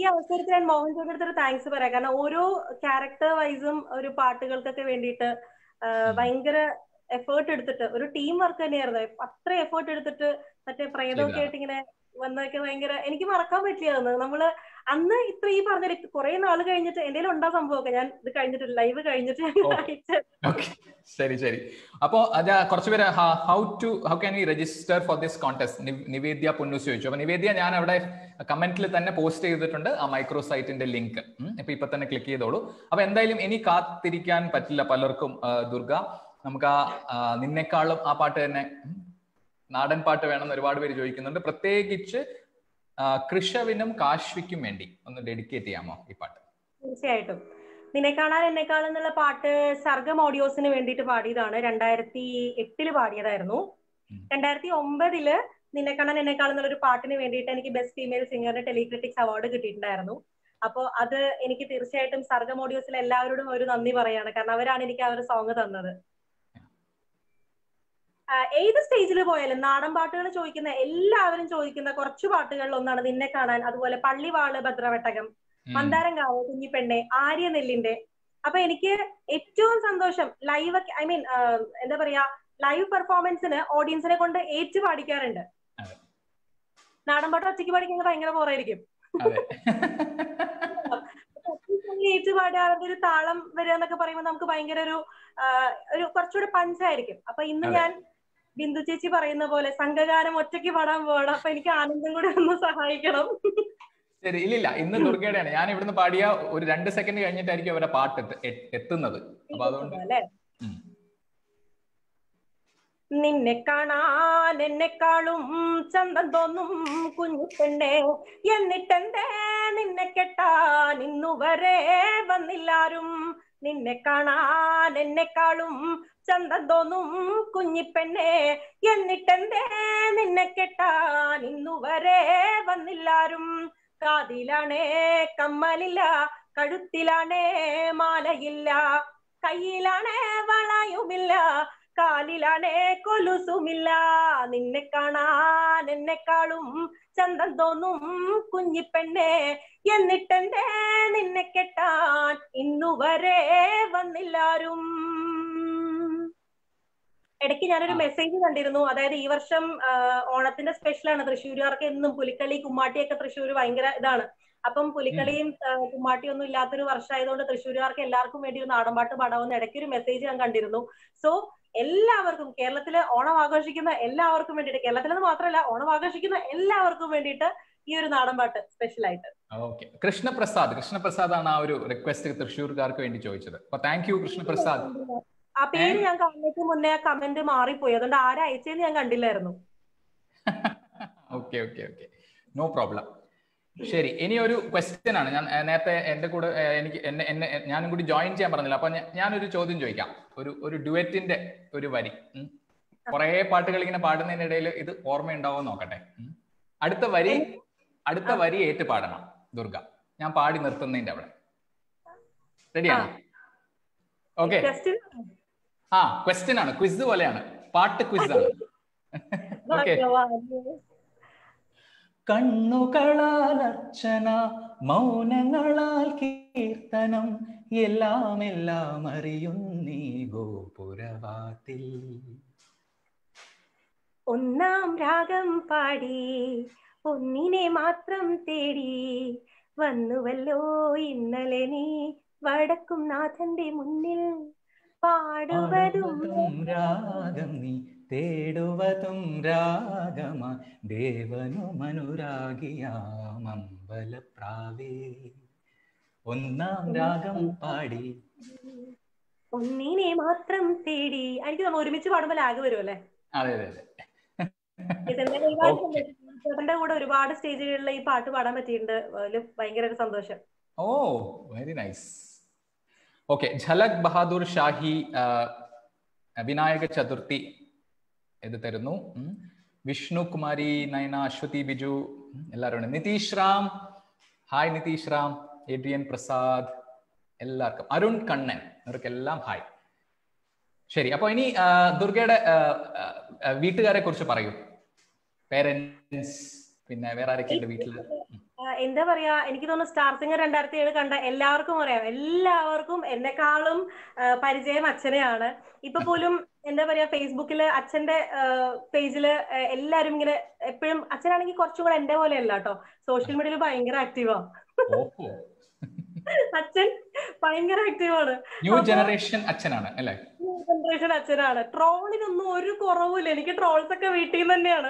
ഈ അവസരത്തിൽ ഞാൻ മോഹൻ ചോദിയുടെ അടുത്തൊരു താങ്ക്സ് പറയാം കാരണം ഓരോ ക്യാരക്ടർ വൈസും ഒരു പാട്ടുകൾക്കൊക്കെ വേണ്ടിയിട്ട് ആ, ഭയങ്കര എഫേർട്ട് എടുത്തിട്ട് ഒരു ടീം വർക്ക് തന്നെയായിരുന്നു അത്ര എഫേർട്ട് എടുത്തിട്ട് മറ്റേ പ്രേതമൊക്കെ ആയിട്ട് ഇങ്ങനെ വന്നതൊക്കെ ഭയങ്കര എനിക്ക് മറക്കാൻ പറ്റിയതെന്ന് നമ്മള് അന്ന് ഇത്ര ഈ പറഞ്ഞ കുറെ നാൾ കഴിഞ്ഞിട്ട് എന്തെങ്കിലും ഉണ്ടാ സംഭവമൊക്കെ ഞാൻ ഇത് കഴിഞ്ഞിട്ട് ലൈവ് കഴിഞ്ഞിട്ട് ഞാൻ ഓ. അയച്ചു ഓക്കെ ശരി ശരി അപ്പോ അത് കുറച്ച് പേര് how to how can we register for this contest Nivedya Ponnoos ചോദിച്ചു അപ്പൊ നിവേദ്യ ഞാൻ അവിടെ കമന്റിൽ തന്നെ പോസ്റ്റ് ചെയ്തിട്ടുണ്ട് ആ മൈക്രോ സൈറ്റിന്റെ ലിങ്ക് ഇപ്പൊ ഇപ്പൊ തന്നെ ക്ലിക്ക് ചെയ്തോളൂ അപ്പൊ എന്തായാലും ഇനി കാത്തിരിക്കാൻ പറ്റില്ല പലർക്കും ആ, ദുർഗ നമുക്ക് ആ ആ, നിന്നെക്കാളും ആ പാട്ട് തന്നെ ഉം, നാടൻ പാട്ട് വേണമെന്ന് ഒരുപാട് പേര് ചോദിക്കുന്നുണ്ട് പ്രത്യേകിച്ച് ആ, കൃഷവിനും കാശ്വിക്കും വേണ്ടി ഒന്ന് ഡെഡിക്കേറ്റ് ചെയ്യാമോ ഈ പാട്ട് തീർച്ചയായിട്ടും നിന്നെ കാണാൻ എന്നെക്കാൾ എന്നുള്ള പാട്ട് സർഗം ഓഡിയോസിന് വേണ്ടിയിട്ട് പാടിയതാണ് രണ്ടായിരത്തി എട്ടില് പാടിയതായിരുന്നു ഉം. രണ്ടായിരത്തി ഒമ്പതില് നിന്നെ കാണാൻ എന്നെക്കാൾ എന്നുള്ള ഒരു പാട്ടിന് വേണ്ടിയിട്ട് എനിക്ക് ബെസ്റ്റ് ഫീമെയിൽ സിംഗറിന്റെ ടെലിക്രിറ്റിക്സ് അവാർഡ് കിട്ടിയിട്ടുണ്ടായിരുന്നു അപ്പോൾ അത് എനിക്ക് തീർച്ചയായിട്ടും സർഗം ഓഡിയോസിൽ എല്ലാവരോടും ഒരു നന്ദി പറയാണ് കാരണം അവരാണ് എനിക്ക് ആ ഒരു സോങ് തന്നത് ആ, ഏത് സ്റ്റേജിൽ പോയാലും നാടൻ പാട്ടുകൾ ചോദിക്കുന്ന എല്ലാവരും ചോദിക്കുന്ന കുറച്ച് പാട്ടുകളിൽ ഒന്നാണ് നിന്നെ കാണാൻ അതുപോലെ പള്ളിവാള് ഭദ്രവട്ടകം ഉം. മന്ദാരങ്കാവ് കുഞ്ഞിപ്പെണ്ണെ ആര്യ നെല്ലിന്റെ അപ്പൊ എനിക്ക് ഏറ്റവും സന്തോഷം ലൈവ് ഐ മീൻ എന്താ പറയാ ലൈവ് പെർഫോമൻസിന് ഓഡിയൻസിനെ കൊണ്ട് ഏറ്റു പാടിക്കാറുണ്ട് അതെ. നാടൻ പാട്ട് ഒറ്റയ്ക്ക് പാടിക്കുന്നത് ഭയങ്കര ബോറായിരിക്കും അതെ ഏറ്റു പാടാറുണ്ട് ഒരു താളം വരിക എന്നൊക്കെ പറയുമ്പോൾ നമുക്ക് ഭയങ്കര ഒരു ആ, ഒരു കുറച്ചുകൂടെ പഞ്ചായിരിക്കും അപ്പൊ ഇന്ന് അതെ. ഞാൻ ബിന്ദു ചേച്ചി പറയുന്ന പോലെ സംഘഗാനം ഒറ്റയ്ക്ക് പാടാൻ പോകണം അപ്പൊ എനിക്ക് ആനന്ദം കൂടെ ഒന്ന് സഹായിക്കണം ശരി ഇല്ലില്ല ഇന്ന് ദുർഗയുടെയാണ് ഞാൻ ഇവിടുന്ന് പാടിയ ഒരു രണ്ട് സെക്കൻഡ് കഴിഞ്ഞിട്ടായിരിക്കും അവരുടെ പാട്ട് എത്ത- എ- എത്തുന്നത് അപ്പൊ അതുകൊണ്ട് അല്ലേ ഉം. നിന്നെ കാണാൻ എന്നെക്കാളും ചന്തം തോന്നും കുഞ്ഞു പെണ്ണെ എന്നിട്ടെന്തേ നിന്നെ കെട്ടാൻ ഇന്നുവരെ വന്നില്ലാരും നിന്നെ കാണാൻ എന്നെക്കാളും ചന്തം തോന്നും കുഞ്ഞിപ്പെണ്ണെ എന്നിട്ടെന്തേ നിന്നെ കെട്ടാൻ ഇന്നുവരെ വന്നില്ലാരും കാതിലാണേ കമ്മലില്ല കഴുത്തിലാണേ മാലയില്ല കയ്യിലാണേ വളയുമില്ല കാലിലാണേ കൊലുസുമില്ല നിന്നെ കാണാൻ എന്നെക്കാളും ചന്തം തോന്നും കുഞ്ഞിപ്പെണ്ണെ എന്നിട്ടെന്തേ നിന്നെ കെട്ടാൻ ഇന്നുവരെ വന്നില്ലാരും ഇടയ്ക്ക് ഞാനൊരു ആ. മെസ്സേജ് കണ്ടിരുന്നു അതായത് ഈ വർഷം ആ, ഓണത്തിന്റെ സ്പെഷ്യലാണ് തൃശ്ശൂരുകാർക്ക് എന്നും പുലിക്കളി കുമ്മാട്ടിയൊക്കെ തൃശ്ശൂർ ഭയങ്കര ഇതാണ് അപ്പം പുലിക്കളിയും ആ, കുമ്മാട്ടിയും ഒന്നും ഇല്ലാത്തൊരു വർഷമായതുകൊണ്ട് തൃശ്ശൂരുകാർക്ക് എല്ലാവർക്കും വേണ്ടി ഒരു നാടൻപാട്ട് പാടാവുന്ന ഇടയ്ക്ക് ഒരു മെസ്സേജ് ഞാൻ കണ്ടിരുന്നു സോ എല്ലാവർക്കും കേരളത്തില് ഓണം ആഘോഷിക്കുന്ന എല്ലാവർക്കും വേണ്ടിയിട്ട് കേരളത്തിലെന്ന് മാത്രമല്ല ഓണം ആഘോഷിക്കുന്ന എല്ലാവർക്കും വേണ്ടിയിട്ട് ഈ ഒരു നാടൻപാട്ട് സ്പെഷ്യൽ ആയിട്ട് ഓക്കെ കൃഷ്ണപ്രസാദ് കൃഷ്ണപ്രസാദ് ആണ് ആ ഒരു റിക്വസ്റ്റ് തൃശ്ശൂർക്കാർക്ക് വേണ്ടി ചോദിച്ചത് അപ്പൊ താങ്ക് യു കൃഷ്ണപ്രസാദ് ആ പേര് ഞാൻ കാണുന്നതിന് മുന്നേ ആ കമന്റ് മാറിപ്പോയി അതുകൊണ്ട് ആരാ അയച്ചതെന്ന് ഞാൻ കണ്ടില്ലായിരുന്നു okay okay okay no problem ശരി ഇനി ഒരു ക്വസ്റ്റ്യൻ ആണ് ഞാൻ ഏഹ്, നേരത്തെ എന്റെ കൂടെ ഏഹ്, എനിക്ക് എന്നെ എന്നെ ഞാനും കൂടി ജോയിൻ ചെയ്യാൻ പറഞ്ഞില്ല അപ്പൊ ഞാൻ- ഞാനൊരു ചോദ്യം ചോദിക്കാം ഒരു ഒരു ഡുവറ്റിന്റെ ഒരു വരി ഉം. കുറേ പാട്ടുകൾ ഇങ്ങനെ പാടുന്നതിനിടയിൽ ഇത് ഓർമ്മയുണ്ടാവും നോക്കട്ടെ ഉം. അടുത്ത വരി അടുത്ത വരി ഏറ്റ് പാടണം ദുർഗ ഞാൻ പാടി നിർത്തുന്നതിന്റെ അവിടെ റെഡിയാണ് ഓക്കെ ജസ്റ്റ് ആ ക്വസ്റ്റ്യൻ ആണ് ക്വിസ് പോലെയാണ് പാട്ട് ക്വിസ് ആണ് ഓക്കെ കണ്ണുകളാൽ അർച്ചന മൗനങ്ങളാൽ കീർത്തനം എല്ലാം എല്ലാം അറിയുന്നീ ഗോപുരവാതിൽ ഒന്നാം രാഗം പാടി ഒന്നിനെ മാത്രം തേടി വന്നുവല്ലോ ഇന്നലെ നീ വടക്കും നാഥന്റെ മുന്നിൽ പാടുവതും പാടുവതും രാഗം നീ തേടുവതും രാഗമാ ദേവനും അനുരാഗിയാം അമ്പലപ്രാവേ ഒന്നാം രാഗം പാടി ഒന്നിനെ മാത്രം തേടി എനിക്ക് നമ്മൾ ഒരുമിച്ച് പാടുമ്പോൾ ലാഗ് വരുമല്ലേ അതെ അതെ അതെ ഇതെന്തായാലും ഒരുപാട് Okay. സന്തോഷം. ചേട്ടന്റെ കൂടെ ഒരുപാട് സ്റ്റേജുകളിൽ ഈ പാട്ട് പാടാൻ പറ്റിയിട്ടുണ്ട് അതില് ഭയങ്കര ഒരു സന്തോഷം oh very nice okay Jhalak Bahadur Shahi ആ, വിനായക ചതുർത്ഥി ഇത് തരുന്നു ഉം. വിഷ്ണു കുമാരി നയന അശ്വതി ബിജു ഉം, എല്ലാവരും ഉണ്ട് നിതീഷ് റാം ഹായ് നിതീഷ് റാം എഡ്രിയൻ പ്രസാദ് എല്ലാവർക്കും അരുൺ കണ്ണൻ ഇവർക്കെല്ലാം ഹായ് ശരി അപ്പൊ ഇനി ആ, ദുർഗയുടെ ആ, ആ, ആ, വീട്ടുകാരെ കുറിച്ച് പറയൂ പേരൻസ് പിന്നെ വേറെ ആരൊക്കെയുണ്ട് വീട്ടില് ഉം. ആ, എന്താ പറയാ എനിക്ക് തോന്നുന്നു സ്റ്റാർ സിംഗർ രണ്ടായിരത്തി ഏഴ് കണ്ട എല്ലാവർക്കും അറിയാം എല്ലാവർക്കും എന്നെക്കാളും ആ, പരിചയം അച്ഛനെയാണ് ഇപ്പൊ പോലും എന്താ പറയാ ഫേസ്ബുക്കില് അച്ഛന്റെ പേജില് എല്ലാരും ഇങ്ങനെ എപ്പോഴും അച്ഛനാണെങ്കിൽ കുറച്ചും കൂടെ എന്റെ പോലെ അല്ല കേട്ടോ സോഷ്യൽ മീഡിയയിൽ ഭയങ്കര ആക്റ്റീവാ ഓഹോ അച്ഛൻ ഭയങ്കര ആക്റ്റീവാണ് ന്യൂ അപ്പൊ- ജനറേഷൻ അച്ഛനാണ് അല്ലേ ജനറേഷൻ അച്ഛനാണ് ട്രോളിനൊന്നും ഒരു കുറവുമില്ല എനിക്ക് ട്രോൾസ് ഒക്കെ വീട്ടിൽ നിന്ന് തന്നെയാണ്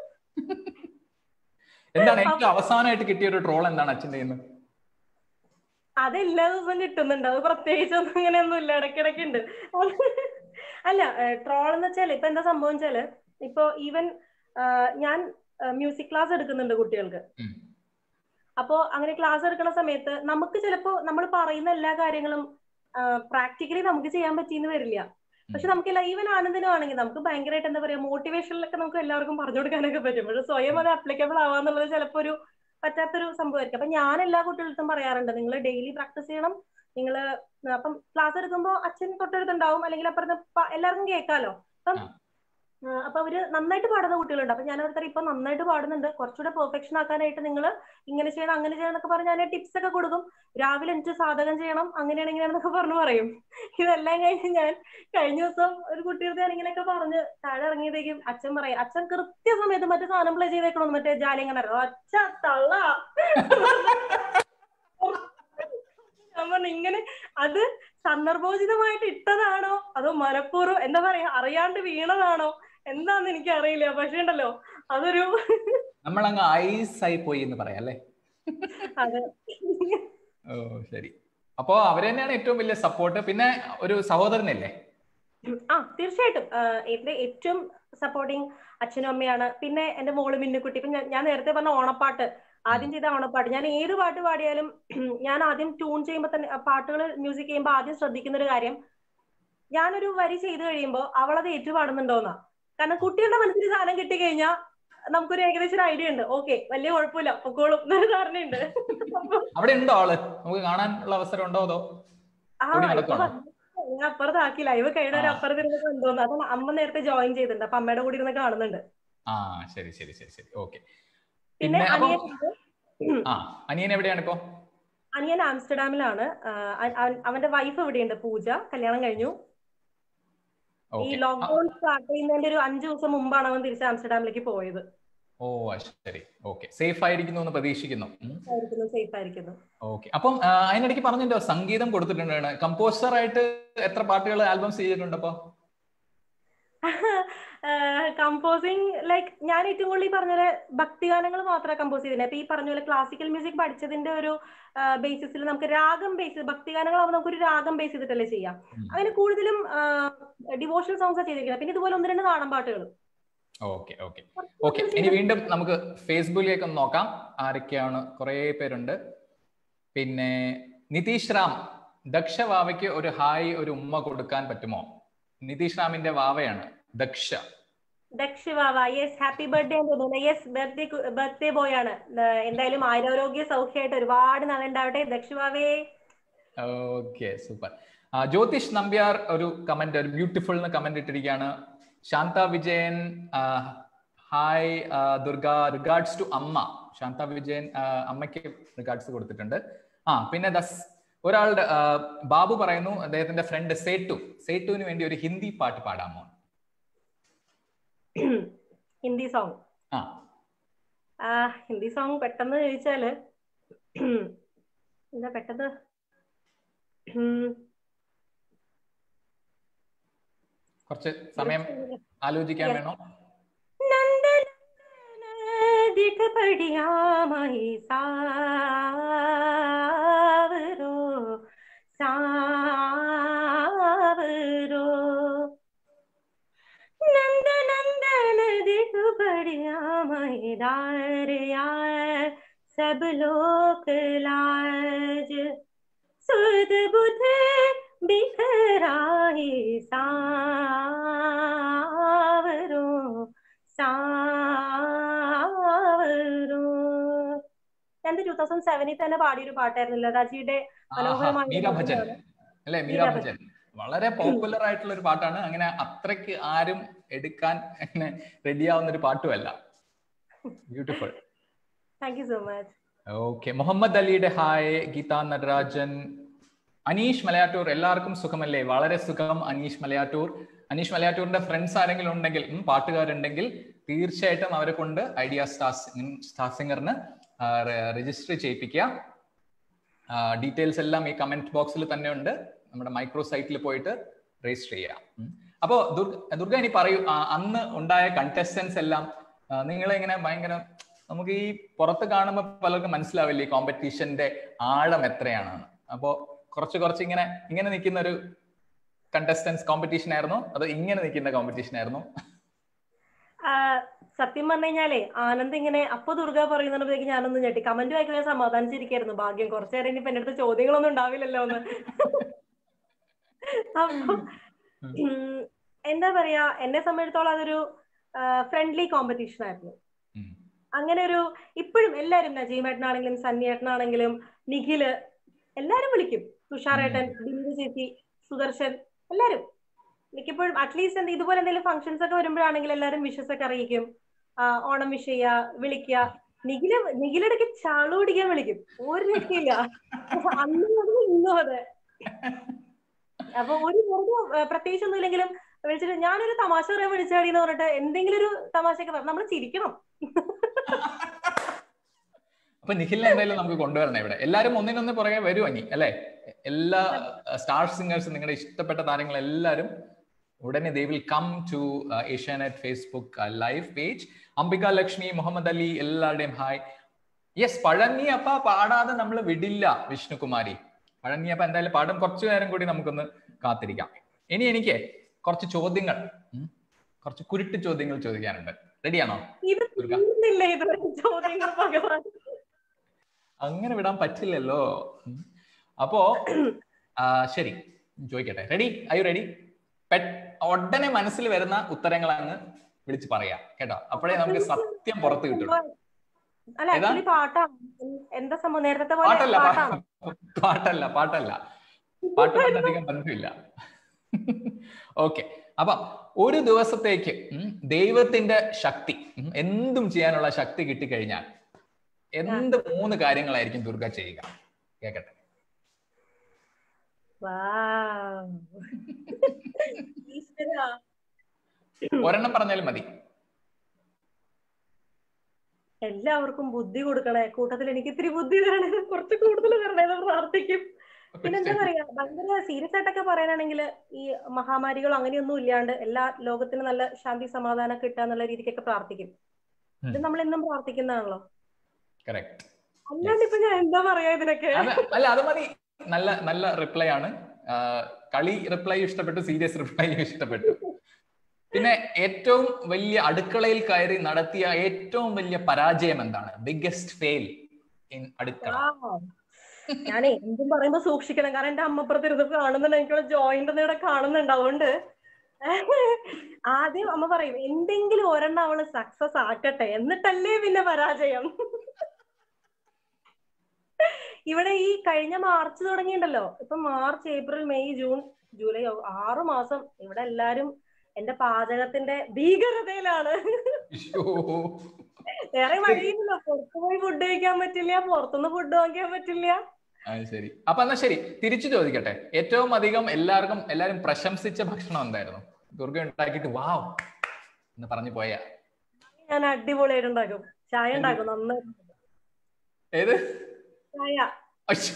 എന്താണ് ഏറ്റവും അവസാനമായിട്ട് കിട്ടിയ ഒരു ട്രോൾ എന്താണ് അച്ഛൻ്റെ കയ്യിൽ നിന്ന് അത് എല്ലാ ദിവസവും കിട്ടുന്നുണ്ട് അത് പ്രത്യേകിച്ച് ഒന്നും ഇങ്ങനെയൊന്നും ഇല്ല ഇടയ്ക്കിടയ്ക്ക് ഉണ്ട് അല്ല ട്രോൾ എന്ന് വെച്ചാൽ ഇപ്പൊ എന്താ സംഭവം വെച്ചാല് ഇപ്പൊ ഈവൻ ഞാൻ മ്യൂസിക് ക്ലാസ് എടുക്കുന്നുണ്ട് കുട്ടികൾക്ക് ഉം. അപ്പോ അങ്ങനെ ക്ലാസ് എടുക്കുന്ന സമയത്ത് നമുക്ക് ചിലപ്പോ നമ്മൾ പറയുന്ന എല്ലാ കാര്യങ്ങളും പ്രാക്ടിക്കലി നമുക്ക് ചെയ്യാൻ പറ്റിയെന്ന് വരില്ല പക്ഷെ നമുക്ക് ഈവൻ ആനന്ദിനും ആണെങ്കിൽ നമുക്ക് ഭയങ്കരമായിട്ട് എന്താ പറയാ മോട്ടിവേഷനിലൊക്കെ നമുക്ക് എല്ലാവർക്കും പറഞ്ഞു കൊടുക്കാനൊക്കെ പറ്റും പക്ഷെ സ്വയം അത് അപ്ലിക്കബിൾ ആവാന്നുള്ളത് ചിലപ്പോ ഒരു പറ്റാത്തൊരു സംഭവമായിരിക്കും അപ്പൊ ഞാൻ എല്ലാ കുട്ടികൾക്കും പറയാറുണ്ട് നിങ്ങൾ ഡെയിലി പ്രാക്ടീസ് ചെയ്യണം നിങ്ങൾ അപ്പം ക്ലാസ് എടുക്കുമ്പോൾ അച്ഛൻ തൊട്ടടുത്തുണ്ടാവും അല്ലെങ്കിൽ അപ്പുറത്ത് പ- എല്ലാവർക്കും കേൾക്കാലോ അപ്പം ആ. ആ, അപ്പൊ അവര് നന്നായിട്ട് പാടുന്ന കുട്ടികളുണ്ട് അപ്പൊ ഞാൻ അവരുടെ ഇപ്പൊ നന്നായിട്ട് പാടുന്നുണ്ട് കുറച്ചുകൂടെ പെർഫെക്ഷൻ ആക്കാനായിട്ട് നിങ്ങൾ ഇങ്ങനെ ചെയ്യണം അങ്ങനെ ചെയ്യണം എന്നൊക്കെ പറഞ്ഞ് ഞാൻ ടിപ്സ് ഒക്കെ കൊടുക്കും രാവിലെ എനിക്ക് സാധകം ചെയ്യണം അങ്ങനെയാണ് ഇങ്ങനെയാണെന്നൊക്കെ പറഞ്ഞു പറയും ഇതെല്ലാം കഴിഞ്ഞ് ഞാൻ കഴിഞ്ഞ ദിവസം ഒരു കുട്ടിയുടെ ഞാൻ ഇങ്ങനെയൊക്കെ പറഞ്ഞ് താഴെ ഇറങ്ങിയതേക്കും അച്ഛൻ പറയും അച്ഛൻ കൃത്യസമയത്ത് മറ്റേ സാധനം പ്ലേ ചെയ്തേക്കണമെന്ന് മറ്റേ ജാലിങ്ങനെ ഒച്ച തള്ള ഞാൻ പറഞ്ഞു ഇങ്ങനെ അത് സന്ദർഭോചിതമായിട്ട് ഇട്ടതാണോ അതോ മനഃപൂർവ്വം എന്താ പറയാ അറിയാണ്ട് വീണതാണോ എന്താന്ന് എനിക്ക് അറിയില്ല പക്ഷേ ഉണ്ടല്ലോ അതൊരു നമ്മൾ അങ്ങ് ഐസ് ആയി പോയി എന്ന് പറയാം അല്ലേ അതെ ഓ ശരി അപ്പോ അവര് തന്നെയാണ് ഏറ്റവും വലിയ സപ്പോർട്ട് പിന്നെ ഒരു സഹോദരനല്ലേ ആ തീർച്ചയായിട്ടും ആ, എന്റെ ഏറ്റവും സപ്പോർട്ടിങ് അച്ഛനും അമ്മയാണ് പിന്നെ എന്റെ മോള് മിന്നുക്കുട്ടി ഇപ്പൊ ഞാൻ- ഞാൻ നേരത്തെ പറഞ്ഞ ഓണപ്പാട്ട് ആദ്യം ചെയ്ത ഓണപ്പാട്ട് ഞാൻ ഏത് പാട്ട് പാടിയാലും ഞാൻ ആദ്യം ട്യൂൺ ചെയ്യുമ്പോൾ തന്നെ പാട്ടുകൾ മ്യൂസിക് ചെയ്യുമ്പോൾ ആദ്യം ശ്രദ്ധിക്കുന്ന ഒരു കാര്യം ഞാനൊരു വരി ചെയ്തു കഴിയുമ്പോൾ അവളത് ഏറ്റുപാടുന്നുണ്ടോന്നാ കാരണം കുട്ടികളുടെ മനസ്സിൽ സാധനം കിട്ടിക്കഴിഞ്ഞാൽ നമുക്കൊരു ഏകദേശം ഒരു ഐഡിയ ഉണ്ട് ഓക്കെ വലിയ കുഴപ്പമില്ല പൊക്കോളും എന്നൊരു ധാരണയുണ്ട് അപ്പൊ അവിടെ ഉണ്ടോ ആള് നമുക്ക് കാണാനുള്ള അവസരം ഉണ്ടോ അതോ ആ ഓടി ഇപ്പൊ നടക്കുവാണോ? വന്നു. ഞാൻ അപ്പുറത്താക്കി ലൈവ് കഴിഞ്ഞ ആ. അപ്പുറത്തിരുന്ന് കണ്ടോന്ന് അപ്പൊ അമ്മ നേരത്തെ ജോയിൻ ചെയ്തിട്ടുണ്ട് അപ്പൊ അമ്മയുടെ കൂടെ ഇരുന്ന് കാണുന്നുണ്ട് ആ ശരി ശരി ശരി ശരി ഓക്കെ പിന്നെ പിന്നെ അപ്പൊ അനിയൻ ആ അനിയൻ എവിടെയാണ് ഇപ്പോ അനിയൻ ആംസ്റ്റർഡാമിലാണ് ആ, അ- അവൻ- അവന്റെ വൈഫ് ഇവിടെയുണ്ട് പൂജ കല്യാണം കഴിഞ്ഞു ഈ ഓക്കെ ലോക്ക്ഡൌൺ സ്റ്റാർട്ട് ചെയ്യുന്നതിന്റെ ഒരു അഞ്ചു ദിവസം മുമ്പാണ് അവൻ തിരിച്ച് ആംസ്റ്റർഡാമിലേക്ക് പോയത് ഓ ആ, ശരി ഓക്കെ സേഫ് ആയിരിക്കുന്നു എന്ന് പ്രതീക്ഷിക്കുന്നു ആയിരിക്കുന്നു സേഫ് ആയിരിക്കുന്നു ഓക്കെ അപ്പം ആ, അതിനിടയ്ക്ക് പറഞ്ഞല്ലോ സംഗീതം കൊടുത്തിട്ടുണ്ട് കമ്പോസർ ആയിട്ട് എത്ര പാട്ടുകൾ ആൽബംസ് ചെയ്തിട്ടുണ്ട് അപ്പൊ കമ്പോസിങ് ലൈക്ക് ഞാൻ ഏറ്റവും കൂടുതൽ ഈ പറഞ്ഞ പോലെ ഭക്തിഗാനങ്ങൾ മാത്രമേ കമ്പോസ് ചെയ്തില്ല ഇപ്പൊ ഈ പറഞ്ഞ പോലെ ക്ലാസിക്കൽ മ്യൂസിക് പഠിച്ചതിന്റെ ഒരു ബേസിസിൽ നമുക്ക് രാഗം ബേസ് ഭക്തിഗാനങ്ങളാവുമ്പോൾ നമുക്കൊരു രാഗം ബേസ് ചെയ്തിട്ടല്ലേ ചെയ്യാം ഉം. അങ്ങനെ കൂടുതലും ഡിവോഷണൽ സോങ്സ് ചെയ്തിരിക്കുന്നത് പിന്നെ ഇതുപോലെ ഒന്ന് രണ്ട് നാടൻ പാട്ടുകൾ ഓക്കെ ഓക്കെ ഓക്കെ ഇനി വീണ്ടും നമുക്ക് ഫേസ്ബുക്കിലേക്ക് ഒന്ന് നോക്കാം ആരൊക്കെയാണ് കുറേ പേരുണ്ട് പിന്നെ നിതീഷ് റാം ദക്ഷ വാവയ്ക്ക് ഒരു ഹായ് ഒരു ഉമ്മ കൊടുക്കാൻ പറ്റുമോ നിതീഷ് റാമിന്റെ വാവയാണ് ദക്ഷ ദക്ഷ് വാവ യെസ് ഹാപ്പി ബർത്ത്ഡേ എന്ന് തോന്നുന്നു യെസ് ബർത്ത്ഡേ ബർത്ത്ഡേ ബോയ് ആണ് ഏഹ് എന്തായാലും ആരോഗ്യ സൗഖ്യമായിട്ട് ഒരുപാട് നാളുണ്ടാവട്ടെ ദക്ഷ് വാവേ ഓക്കെ സൂപ്പർ ജ്യോതിഷ് നമ്പ്യാർ ഒരു കമന്റ് ഒരു ബ്യൂട്ടിഫുൾ എന്ന് കമന്റ് ഇട്ടിരിക്കുകയാണ് Shantha Vijayan hi Durga regards to അമ്മ ശാന്ത വിജയൻ ആ, അമ്മയ്ക്ക് റിഗാർഡ്സ് കൊടുത്തിട്ടുണ്ട് ആ പിന്നെ ദസ് ഒരാളുടെ ആ, ബാബു പറയുന്നു അദ്ദേഹത്തിന്റെ ഫ്രണ്ട് സേട്ടു സേട്ടുവിന് വേണ്ടി ഒരു ഹിന്ദി പാട്ട് പാടാമോ ഹിന്ദി സോങ് ആ ആ ഹിന്ദി സോങ് പെട്ടെന്ന് ചോദിച്ചാല് എന്താ പെട്ടെന്ന് ഉം, കുറച്ച് സമയം ആലോചിക്കാൻ വേണോ नंदन दिख बढ़िया मही सावरो सावरो नंद नंदन दिख बढ़िया महिदार यार सब लोक लाज सुध बुध बिखराही सावरो സാവരോ ഞാൻ ടൂ തൗസൻഡ് സെവനിൽ തന്നെ പാടിയൊരു പാട്ടായിരുന്നു ലതാജിയുടെ ആഹാ, മനോഹരമായ മീര ഭജൻ ഗാനമാണ്. അല്ലെ മീര മീര ഭജൻ വളരെ പോപ്പുലർ ആയിട്ടുള്ള ഒരു പാട്ടാണ് അങ്ങനെ അത്രയ്ക്ക് ആരും എടുക്കാൻ അങ്ങനെ റെഡിയാവുന്ന ഒരു പാട്ടുമല്ല beautiful thank you so much okay Muhammad അലിയുടെ ഹായ് ഗീത നടരാജൻ അനീഷ് മലയാറ്റൂർ എല്ലാവർക്കും സുഖമല്ലേ വളരെ സുഖം അനീഷ് മലയാറ്റൂർ അനീഷ് മലയാറ്റൂറിന്റെ ഫ്രണ്ട്സ് ആരെങ്കിലും ഉണ്ടെങ്കിൽ ഉം, പാട്ടുകാരുണ്ടെങ്കിൽ തീർച്ചയായിട്ടും അവരെ കൊണ്ട് ഐഡിയ സ്റ്റാർ സ്റ്റാർ സിംഗറിന് രജിസ്റ്റർ ചെയ്യിപ്പിക്കുക ഡീറ്റെയിൽസ് എല്ലാം ഈ കമന്റ് ബോക്സിൽ തന്നെ ഉണ്ട് നമ്മുടെ മൈക്രോ സൈറ്റിൽ പോയിട്ട് രജിസ്റ്റർ ചെയ്യാം ഉം. അപ്പോ ദുർഗ ദുർഗ ഇനി പറയൂ ആ, അന്ന് ഉണ്ടായ കണ്ടസ്റ്റൻസ് എല്ലാം നിങ്ങളെ ഇങ്ങനെ ഭയങ്കര നമുക്ക് ഈ പുറത്ത് കാണുമ്പോൾ പലർക്കും മനസ്സിലാവില്ല ഈ കോമ്പറ്റീഷന്റെ ആഴം എത്രയാണെന്ന് അപ്പോ കുറച്ച് കുറച്ച് ഇങ്ങനെ ഇങ്ങനെ നിൽക്കുന്ന ഒരു കണ്ടസ്റ്റൻസ് കോമ്പറ്റീഷൻ ആയിരുന്നു അതോ ഇങ്ങനെ നിൽക്കുന്ന കോമ്പറ്റീഷൻ ആയിരുന്നു ആ, സത്യം പറഞ്ഞു കഴിഞ്ഞാലേ ആനന്ദ് ഇങ്ങനെ അപ്പൊ ദുർഗ പറയുന്നപ്പോഴേക്ക് ഞാനൊന്ന് ഞെട്ടി കമന്റ് വായിക്കാൻ ഞാൻ സമാധാനിച്ചിരിക്കായിരുന്നു ഭാഗ്യം കുറച്ചു നേരം ഇനിയിപ്പോ എന്റെ അടുത്ത് ചോദ്യങ്ങളൊന്നും ഉണ്ടാവില്ലല്ലോ എന്ന് അപ്പൊ ഉം, എന്താ പറയാ എന്നെ സംബന്ധിച്ചിടത്തോളം അതൊരു ഫ്രണ്ട്ലി കോമ്പറ്റീഷൻ ആയിരുന്നു ഉം. അങ്ങനെ ഒരു ഇപ്പോഴും എല്ലാരും നജീമേട്ടനാണെങ്കിലും സന്നിയേട്ടനാണെങ്കിലും നിഖില് എല്ലാരും വിളിക്കും തുഷാറേട്ടൻ ബിന്ദു ചേച്ചി സുദർശൻ എല്ലാരും മിക്കപ്പോഴും അറ്റ്ലീസ്റ്റ് എന്ത് ഇതുപോലെ എന്തെങ്കിലും ഫംഗ്ഷൻസ് ഒക്കെ വരുമ്പോഴാണെങ്കിൽ എല്ലാരും വിഷസ് ഒക്കെ അറിയിക്കും ആ, ഓണം വിഷ് ചെയ്യാ വിളിക്കുക നിഖില് നിഖിലിടയ്ക്ക് ചാളു പിടിക്കാൻ വിളിക്കും ഒരു രക്ഷയില്ല അന്നും അത് ഇന്നും അതെ അപ്പൊ ഒരു വെറുതെ പ്രത്യേകിച്ച് ഒന്നും ഇല്ലെങ്കിലും വിളിച്ചിട്ട് ഞാനൊരു തമാശ പറയാൻ വിളിച്ചാടി എന്ന് പറഞ്ഞിട്ട് എന്തെങ്കിലും ഒരു തമാശയൊക്കെ പറഞ്ഞു നമ്മൾ ചിരിക്കണം അപ്പൊ നിഖിലിനെ എന്തായാലും നമുക്ക് കൊണ്ടുവരണം ഇവിടെ എല്ലാരും ഒന്നിനൊന്ന് പുറകെ വരും അനി അല്ലെ എല്ലാ സ്റ്റാർ സിംഗേഴ്സും നിങ്ങളുടെ ഇഷ്ടപ്പെട്ട താരങ്ങൾ എല്ലാരും ഉടനെ they will come to Asianet Facebook live page Ambika Lakshmi Muhammad Ali എല്ലാവരുടെയും ഹായ് യെസ് പഴനി അപ്പ പാടാതെ നമ്മൾ വിടില്ല വിഷ്ണുകുമാരി പഴനി അപ്പ എന്തായാലും പാടും കുറച്ചു നേരം കൂടി നമുക്കൊന്ന് കാത്തിരിക്കാം ഇനി എനിക്ക് കുറച്ച് ചോദ്യങ്ങൾ ഉം, കുറച്ച് കുരുട്ട് ചോദ്യങ്ങൾ ചോദിക്കാനുണ്ട് റെഡിയാണോ ഇത് ദുർഗ. തീർന്നില്ല ഇതുവരെ ചോദ്യങ്ങൾ ഭഗവാൻ അങ്ങനെ വിടാൻ പറ്റില്ലല്ലോ ഉം. അപ്പോ ആ, ശരി ചോദിക്കട്ടെ റെഡി ഐ യു റെഡി ഉടനെ മനസ്സിൽ വരുന്ന ഉത്തരങ്ങൾ അങ്ങ് വിളിച്ച് പറയാം കേട്ടോ അപ്പോഴേ നമുക്ക് സത്യം പുറത്ത് കിട്ടുള്ളൂ അല്ല ഏതാ? ആക്ച്വലി പാട്ടാണ് എന്താ സംഭവം നേരത്തെ പോലെ പാട്ടല്ല പാ- പാട്ടാണ് പാട്ടല്ല പാട്ടല്ല പാട്ടുമായിട്ട് അധികം ബന്ധമില്ല ഓക്കെ അപ്പൊ ഒരു ദിവസത്തേക്ക് ഉം, ദൈവത്തിന്റെ ശക്തി ഉം, എന്തും ചെയ്യാനുള്ള ശക്തി കിട്ടിക്കഴിഞ്ഞാൽ എന്ത് മൂന്ന് കാര്യങ്ങളായിരിക്കും ദുർഗ ചെയ്യുക കേക്കട്ടെ Wow. ഈശ്വരാ. ഒരെണ്ണം പറഞ്ഞാലും മതി എല്ലാവർക്കും ബുദ്ധി കൊടുക്കണേ കൂട്ടത്തിൽ എനിക്ക് ഇത്തിരി ബുദ്ധി തരണേ കുറച്ച് കൂടുതൽ തരണേ എന്ന് പ്രാർത്ഥിക്കും പിന്നെ എന്താ പറയാ ഭയങ്കര സീരിയസ് ആയിട്ടൊക്കെ പറയാനാണെങ്കിൽ ഈ മഹാമാരികളോ അങ്ങനെയൊന്നും ഇല്ലാണ്ട് എല്ലാ ലോകത്തിനും നല്ല ശാന്തി സമാധാനം കിട്ടുക എന്നുള്ള രീതിക്കൊക്കെ പ്രാർത്ഥിക്കും ഇത് നമ്മൾ എന്നും പ്രാർത്ഥിക്കുന്നതാണല്ലോ കറക്റ്റ് അല്ലാണ്ട് ഇപ്പൊ ഞാൻ എന്താ പറയാ ഇതിനൊക്കെ അത് അല്ല അത് മതി നല്ല നല്ല റിപ്ലൈ ആണ് ആ, കളി റിപ്ലൈ ഇഷ്ടപ്പെട്ടു സീരിയസ് റിപ്ലൈ ഇഷ്ടപ്പെട്ടു പിന്നെ ഏറ്റവും വലിയ അടുക്കളയിൽ കയറി നടത്തിയ ഏറ്റവും വലിയ പരാജയം എന്താണ് ബിഗ്ഗസ്റ്റ് ഫെയിൽ ഇൻ അടുക്കള Wow. ഞാനേ എന്തും പറയുമ്പോ സൂക്ഷിക്കണം കാരണം എന്റെ അമ്മപ്പുറത്തിരുന്ന് കാണുന്നുണ്ട് എനിക്കുള്ള ജോയിന്റ് ഇവിടെ കാണുന്നുണ്ട് അതുകൊണ്ട് ആദ്യം അമ്മ പറയും എന്തെങ്കിലും ഒരെണ്ണം അവള് സക്സസ് ആക്കട്ടെ എന്നിട്ടല്ലേ പിന്നെ പരാജയം ഇവിടെ ഈ കഴിഞ്ഞ മാർച്ച് തുടങ്ങിയിട്ടുണ്ടല്ലോ ഇപ്പൊ March April May June July ഓ- ആറ് മാസം ഇവിടെ എല്ലാരും എന്റെ പാചകത്തിന്റെ ഭീകരതയിലാണ് ശ്ശോ. വേറെ വഴിയില്ല പുറത്തു പോയി ഫുഡ് കഴിക്കാൻ പറ്റില്ല പുറത്തുനിന്ന് ഫുഡ് വാങ്ങിക്കാൻ പറ്റില്ല അത് ശരി അപ്പൊ എന്നാ ശരി തിരിച്ചു ചോദിക്കട്ടെ ഏറ്റവും അധികം എല്ലാവർക്കും എല്ലാരും പ്രശംസിച്ച ഭക്ഷണം എന്തായിരുന്നു ദുർഗ ഉണ്ടാക്കിയിട്ട് വാവ് എന്ന് പറഞ്ഞു പോയ ഞാൻ അടിപൊളിയായിട്ട് ഉണ്ടാക്കും ചായ ഉണ്ടാക്കും നന്നായി ഏത് ചായ അശ്ശോ.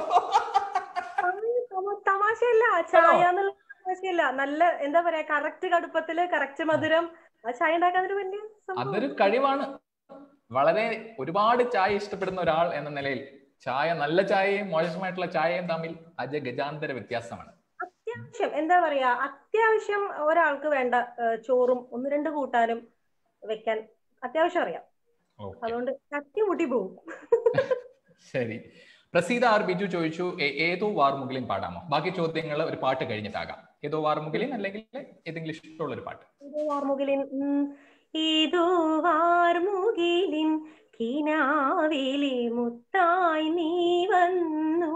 തമ- തമാശയല്ല ചായ എന്നുള്ള തമാശയല്ല നല്ല എന്താ പറയാ കറക്റ്റ് കടുപ്പത്തില് കറക്റ്റ് മധുരം ആ ചായ ഉണ്ടാക്കാൻ ഒരു വലിയ സംഭവം. അതൊരു കഴിവാണ് വളരെ ഒരുപാട് ചായ ഇഷ്ടപ്പെടുന്ന ഒരാൾ എന്ന നിലയിൽ ചായ നല്ല ചായയും മോശമായിട്ടുള്ള ചായയും തമ്മിൽ അജ ഗജാന്തര വ്യത്യാസമാണ് അത്യാവശ്യം എന്താ പറയാ അത്യാവശ്യം ഒരാൾക്ക് വേണ്ട ഏഹ്, ചോറും ഒന്ന് രണ്ട് കൂട്ടാനും വെക്കാൻ അത്യാവശ്യം അറിയാം Okay. അതുകൊണ്ട് തട്ടിമുട്ടി പോകും ശരി പ്രസീത ആർ ബിജു ചോദിച്ചു "ഏ- ഏതോ വാർമുകിലും പാടാമോ ബാക്കി ചോദ്യങ്ങൾ ഒരു പാട്ട് കഴിഞ്ഞിട്ടാകാം ഏതോ വാർമുകിലിൻ അല്ലെങ്കിൽ ഏതെങ്കിലും ഇഷ്ടമുള്ള ഒരു പാട്ട് ഇതോ വാർമുകിലിൻ ഉം, ഇതോ വാർമുകിലിൻ കിനാവിലെ മുത്തായി നീ വന്നു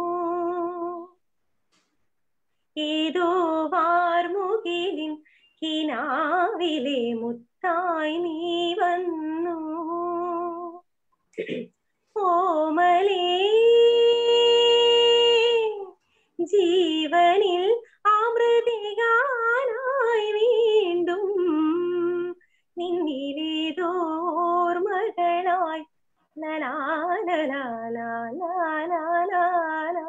ഏതോ വാർമുകിലിൻ കിനാവിലെ മുത്തായി നീ വന്നു ഓമലേ ജീവനിൽ അമൃതികാനായി വീണ്ടും നിന്നിലേതോർമകളായി ലലാലലാലാലാലാലാ.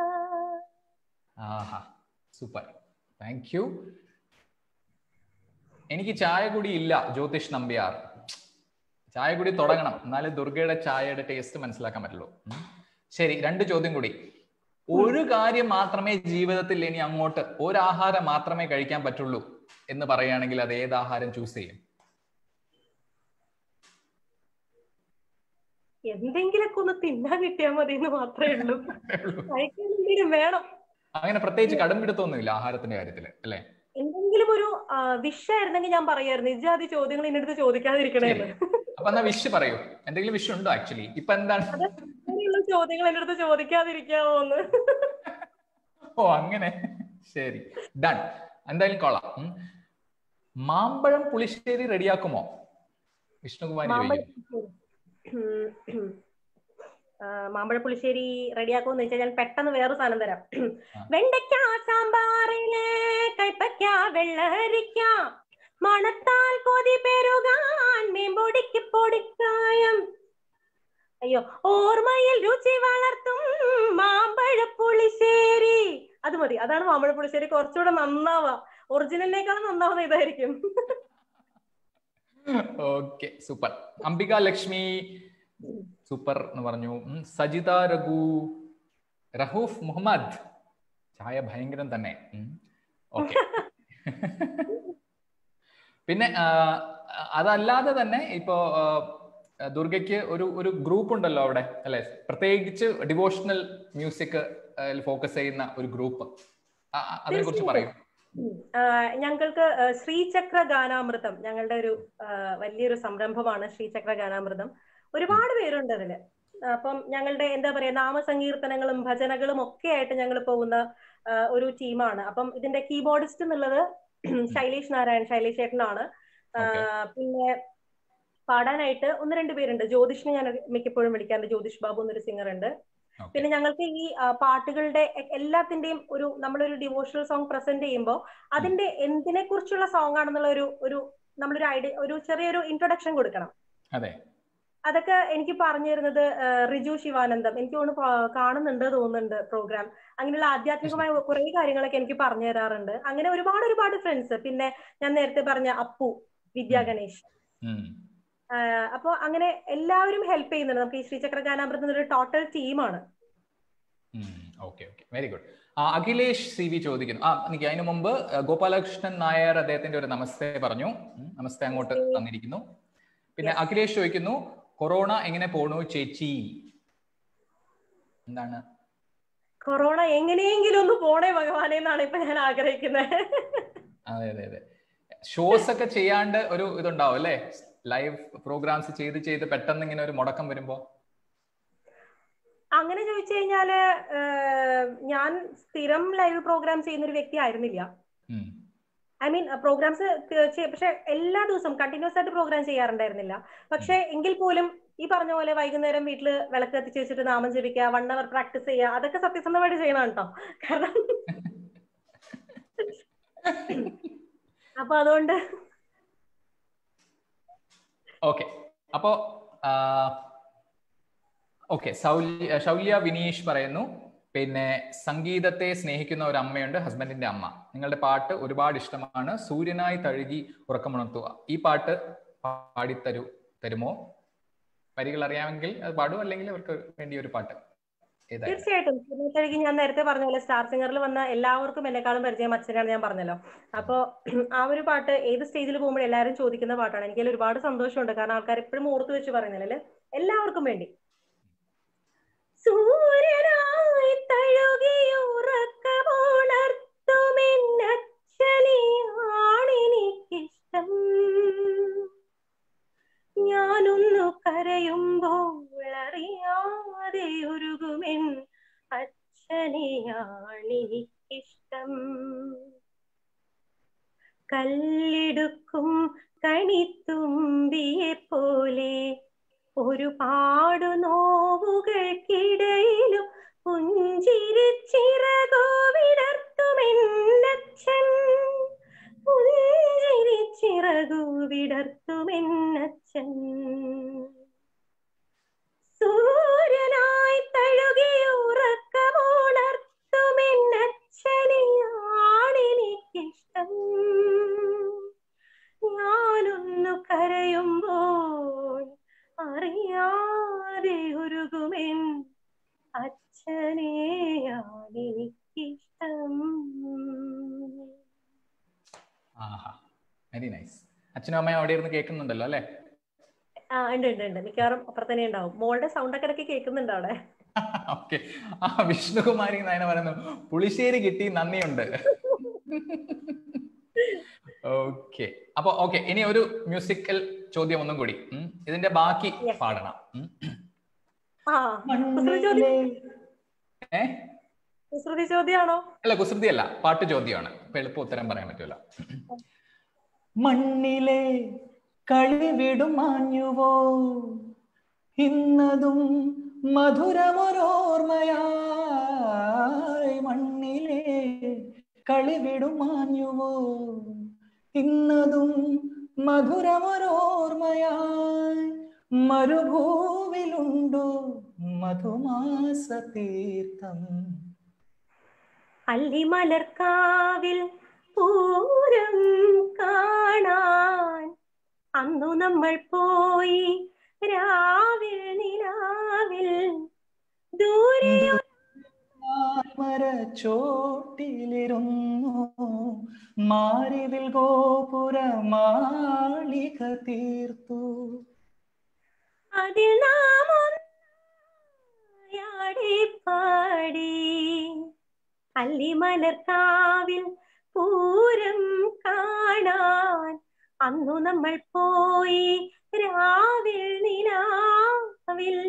ആഹാ സൂപ്പർ താങ്ക് യു എനിക്ക് ചായ കുടി ഇല്ല ജ്യോതിഷ് നമ്പ്യാർ ചായ കുടി തുടങ്ങണം എന്നാലേ ദുർഗയുടെ ചായയുടെ ടേസ്റ്റ് മനസ്സിലാക്കാൻ പറ്റുള്ളൂ ഉം. ശരി രണ്ട് ചോദ്യം കൂടി ഒരു കാര്യം മാത്രമേ ജീവിതത്തിൽ ഇനി അങ്ങോട്ട് ഒരു ആഹാരം മാത്രമേ കഴിക്കാൻ പറ്റുള്ളൂ എന്ന് പറയുകയാണെങ്കിൽ അത് ഏത് ആഹാരം ചൂസ് ചെയ്യും എന്തെങ്കിലൊക്കെ ഒന്ന് തിന്നാൻ കിട്ടിയാൽ മതി എന്ന് മാത്രമേ ഉള്ളൂ കഴിക്കാൻ എന്തെങ്കിലും വേണം അങ്ങനെ പ്രത്യേകിച്ച് കടുംപിടുത്തൊന്നുമില്ല ആഹാരത്തിന്റെ കാര്യത്തില് അല്ലെ എന്തെങ്കിലും ഒരു വിഷ് ആയിരുന്നെങ്കിൽ ഞാൻ പറയായിരുന്നു ഇജാതി ചോദ്യങ്ങൾ എന്റെ അടുത്ത് ചോദിക്കാതിരിക്കണേന്ന് അപ്പൊ എന്നാ വിഷ് പറയൂ എന്തെങ്കിലും വിഷ് ഉണ്ടോ ആക്ച്വലി ഇപ്പൊ എന്താണ് അങ്ങനെയുള്ള ചോദ്യങ്ങൾ എന്റെ അടുത്ത് ചോദിക്കാതിരിക്കാമോ എന്ന് ഓ അങ്ങനെ ശരി ഡൺ എന്തായാലും കൊള്ളാം ഉം. മാമ്പഴം പുളിശ്ശേരി റെഡിയാക്കുമോ വിഷ്ണുകുമാരി മാമ്പഴ ചോദിക്കുന്നു. മാമ്പഴ പുളിശ്ശേരി റെഡിയാക്കുമെന്ന് വെച്ചാൽ ഞാൻ പെട്ടെന്ന് വേറൊരു സാധനം തരാം ആ. വെണ്ടയ്ക്ക സാമ്പാറിന് കൈപ്പയ്ക്ക വെള്ളരിക്ക മണത്താൽ കൊതി പെരുകാൻ മീൻപൊടിക്ക് പൊടിക്കായം അയ്യോ ഓർമ്മയിൽ രുചി വളർത്തും മാമ്പഴ പുളിശ്ശേരി അത് മതി അതാണ് മാമ്പഴ പുളിശ്ശേരി കുറച്ചുകൂടെ നന്നാവാ ഒറിജിനലിനേക്കാളും നന്നാവുന്ന ഇതായിരിക്കും okay super Ambika Lakshmi super എന്ന് പറഞ്ഞു ഉം, സജിത രഘു റഹൂഫ് മുഹമ്മദ് ചായ ഭയങ്കരം തന്നെ ഓക്കെ പിന്നെ ആ, അതല്ലാതെ തന്നെ ഇപ്പോ ആ, ദുർഗയ്ക്ക് ഒരു ഒരു ഗ്രൂപ്പ് ഉണ്ടല്ലോ അവിടെ അല്ലെ പ്രത്യേകിച്ച് ഡിവോഷണൽ മ്യൂസിക് ഫോക്കസ് ചെയ്യുന്ന ഒരു ഗ്രൂപ്പ് അതിനെ കുറിച്ച് പറയൂ ആ, ഞങ്ങൾക്ക് ആ, ശ്രീചക്ര ഗാനാമൃതം ഞങ്ങളുടെ ഒരു ആ, വലിയൊരു സംരംഭമാണ് ശ്രീചക്ര ഗാനാമൃതം ഒരുപാട് പേരുണ്ട് അതില് അപ്പം ഞങ്ങളുടെ എന്താ പറയാ നാമസങ്കീർത്തനങ്ങളും ഭജനകളും ഒക്കെ ആയിട്ട് ഞങ്ങൾ പോകുന്ന ആ, ഒരു ടീമാണ് അപ്പം ഇതിന്റെ കീബോർഡിസ്റ്റ് എന്നുള്ളത് ശൈലേഷ് നാരായൺ ശൈലേഷ് ചേട്ടനാണ് ആ, Okay. പിന്നെ പാടാനായിട്ട് ഒന്ന് രണ്ട് പേരുണ്ട് ജ്യോതിഷിനെ ഞാൻ മിക്കപ്പോഴും വിളിക്കാറുണ്ട് ജ്യോതിഷ് ബാബു എന്നൊരു സിംഗർ ഉണ്ട് Okay. പിന്നെ ഞങ്ങൾക്ക് ഈ ആ, പാട്ടുകളുടെ എ- എല്ലാത്തിന്റെയും ഒരു നമ്മളൊരു ഡിവോഷണൽ സോങ് പ്രസന്റ് ചെയ്യുമ്പോൾ അതിന്റെ എന്തിനെ കുറിച്ചുള്ള സോങ് ആണെന്നുള്ള ഒരു ഒരു നമ്മളൊരു ഐഡിയ ഒരു ചെറിയൊരു ഇൻട്രൊഡക്ഷൻ കൊടുക്കണം അതെ അതൊക്കെ എനിക്ക് പറഞ്ഞു തരുന്നത് ആ, റിജു ശിവാനന്ദം എനിക്ക് തോന്നുന്നു പ- കാണുന്നുണ്ട് തോന്നുന്നുണ്ട് പ്രോഗ്രാം അങ്ങനെയുള്ള ആധ്യാത്മികമായ കുറെ കാര്യങ്ങളൊക്കെ എനിക്ക് പറഞ്ഞു തരാറുണ്ട് അങ്ങനെ ഒരുപാട് ഒരുപാട് ഫ്രണ്ട്സ് പിന്നെ ഞാൻ നേരത്തെ പറഞ്ഞ അപ്പു വിദ്യാ ഗണേഷ് ഉം. അപ്പൊ അങ്ങനെ എല്ലാവരും ഹെൽപ്പ് ചെയ്യുന്നുണ്ട് നമുക്ക് ഈ ശ്രീചക്ര ഗാനാമൃതം ഒരു ടോട്ടൽ ടീമാണ് okay okay very good Akhilesh C V ചോദിക്കുന്നു ആ എനിക്ക് അതിനു മുമ്പ് ആ, ഗോപാലകൃഷ്ണൻ നായർ അദ്ദേഹത്തിന്റെ ഒരു നമസ്തേ പറഞ്ഞു ഉം, നമസ്തേ അങ്ങോട്ട് തന്നിരിക്കുന്നു പിന്നെ അഖിലേഷ് ചോദിക്കുന്നു കൊറോണ എങ്ങനെ പോണു ചേച്ചി എന്താണ് കൊറോണ എങ്ങനെയെങ്കിലും ഒന്ന് പോണേ ഭഗവാനെ എന്നാണ് ഇപ്പൊ ഞാൻ ആഗ്രഹിക്കുന്നത് അതെ അതെ അതെ ഷോസ് ഒക്കെ ചെയ്യാണ്ട് ഒരു ഇതുണ്ടാവും അല്ലേ ലൈവ് പ്രോഗ്രാംസ് ചെയ്ത് ചെയ്ത് പെട്ടെന്ന് ഇങ്ങനെ ഒരു മുടക്കം വരുമ്പോ അങ്ങനെ ചോദിച്ചു കഴിഞ്ഞാല് ഏഹ്, ഞാൻ സ്ഥിരം ലൈവ് പ്രോഗ്രാം ചെയ്യുന്ന ഒരു വ്യക്തി ആയിരുന്നില്ല ഉം. ഐ മീൻ പ്രോഗ്രാംസ് പക്ഷെ എല്ലാ ദിവസവും കണ്ടിന്യൂസ് ആയിട്ട് പ്രോഗ്രാം ചെയ്യാറുണ്ടായിരുന്നില്ല പക്ഷെ എങ്കിൽ പോലും ഈ പറഞ്ഞ പോലെ വൈകുന്നേരം വീട്ടിൽ വിളക്ക് കത്തിച്ച് വെച്ചിട്ട് നാമം ജപിക്കുക വൺ അവർ പ്രാക്ടീസ് ചെയ്യുക അതൊക്കെ സത്യസന്ധമായിട്ട് ചെയ്യണം കേട്ടോ കാരണം അപ്പൊ അതുകൊണ്ട് ഓക്കെ അപ്പോ ഓക്കെ സൗല്യ ശൗല്യ വിനീഷ് പറയുന്നു പിന്നെ സംഗീതത്തെ സ്നേഹിക്കുന്ന ഒരു അമ്മയുണ്ട് ഹസ്ബൻഡിന്റെ അമ്മ നിങ്ങളുടെ പാട്ട് ഒരുപാട് ഇഷ്ടമാണ് സൂര്യനായി തഴുകി ഉറക്കമുണർത്തുക ഈ പാട്ട് പാടിത്തരൂ തരുമോ വരികൾ അറിയാമെങ്കിൽ അത് പാടും അല്ലെങ്കിൽ അവർക്ക് വേണ്ടി ഒരു പാട്ട് ഏതായാലും തീർച്ചയായിട്ടും സുനിതയ്ക്ക് ഞാൻ നേരത്തെ പറഞ്ഞ പോലെ സ്റ്റാർ സിംഗറിൽ വന്ന എല്ലാവർക്കും എന്നെക്കാളും പരിചയം അച്ഛനാണ് ഞാൻ പറഞ്ഞല്ലോ അപ്പോ ആ ഒരു പാട്ട് ഏത് സ്റ്റേജിൽ പോകുമ്പോൾ എല്ലാവരും ചോദിക്കുന്ന പാട്ടാണ് എനിക്ക് ഒരുപാട് സന്തോഷമുണ്ട് കാരണം ആൾക്കാർ എപ്പോഴും ഓർത്ത് വെച്ച് പറയുന്നില്ല എല്ലാവർക്കും വേണ്ടി സൂര്യനായി തഴുകിയുറക്കമുണർത്തുമെന്നച്ഛനെയാണെനിക്കിഷ്ടം ഞാനൊന്നു കരയുമ്പോൾ അറിയാതെ ഉരുകുമെൻ അച്ഛനെയാണെനിക്കിഷ്ടം കല്ലെടുക്കും കണിത്തുമ്പിയെ പോലെ ഒരുപാടു നോവുകൾക്കിടയിലും പുഞ്ചിരിച്ചിറകോ വിടർത്തുമെന്നച്ഛൻ പുഞ്ചിരിച്ചിറകു വിടർത്തുമെന്നച്ഛൻ സൂര്യനായി തഴുകിയുറക്കമുണർത്തുമെന്നച്ഛനെയാണെനിക്കിഷ്ടം ഞാനൊന്നു കരയുമ്പോൾ അറിയാതെ ഉരുകുമെൻ അച്ഛനെയാണെനിക്കിഷ്ടം ആഹാ വെരി നൈസ് അച്ഛനും അമ്മയും അവിടെ ഇരുന്ന് കേൾക്കുന്നുണ്ടല്ലോ അല്ലെ ആ ഉണ്ട് ഉണ്ട് ഉണ്ട് മിക്കവാറും അപ്പുറത്ത് തന്നെ ഉണ്ടാവും മോളുടെ സൗണ്ട് ഒക്കെ ഇടയ്ക്ക് കേൾക്കുന്നുണ്ട് അവിടെ ഓക്കെ ആ വിഷ്ണുകുമാരി നായന പറയുന്നു പുളിശ്ശേരി കിട്ടി നന്ദിയുണ്ട് ഓക്കെ അപ്പൊ ഓക്കെ ഇനി ഒരു മ്യൂസിക്കൽ ചോദ്യം ഒന്നും കൂടി ഉം. ഇതിന്റെ ബാക്കി Yes. പാടണം ഉം. ആ കുസൃതി ചോദ്യം ഏ കുസൃതി ചോദ്യമാണോ അല്ല കുസൃതി അല്ല പാട്ട് ചോദ്യമാണ് അപ്പൊ എളുപ്പം ഉത്തരം പറയാൻ പറ്റൂല മണ്ണിലെ കളിവിടും മാഞ്ഞുവോ ഇന്നതും മധുരമൊരോർമ്മയായി മണ്ണിലെ കളിവിടും മാഞ്ഞുവോ ഇന്നതും മധുരമൊരോർമ്മയായി മരുഭൂവിലുണ്ടോ മധുമാസ തീർത്ഥം അല്ലിമലർക്കാവിൽ പൂരം കാണാൻ അന്നു നമ്മൾ പോയി രാവിൽ നിലാവിൽ ദൂരെ മരച്ചോട്ടിലിരുന്നു മാരിവിൽ ഗോപുര മാളിക തീർത്തു അതിൽ നാം ഒന്നായാടി പാടി അല്ലിമലർക്കാവിൽ പൂരം കാണാൻ അന്നു നമ്മൾ പോയി രാവിൽ നിലാവിൽ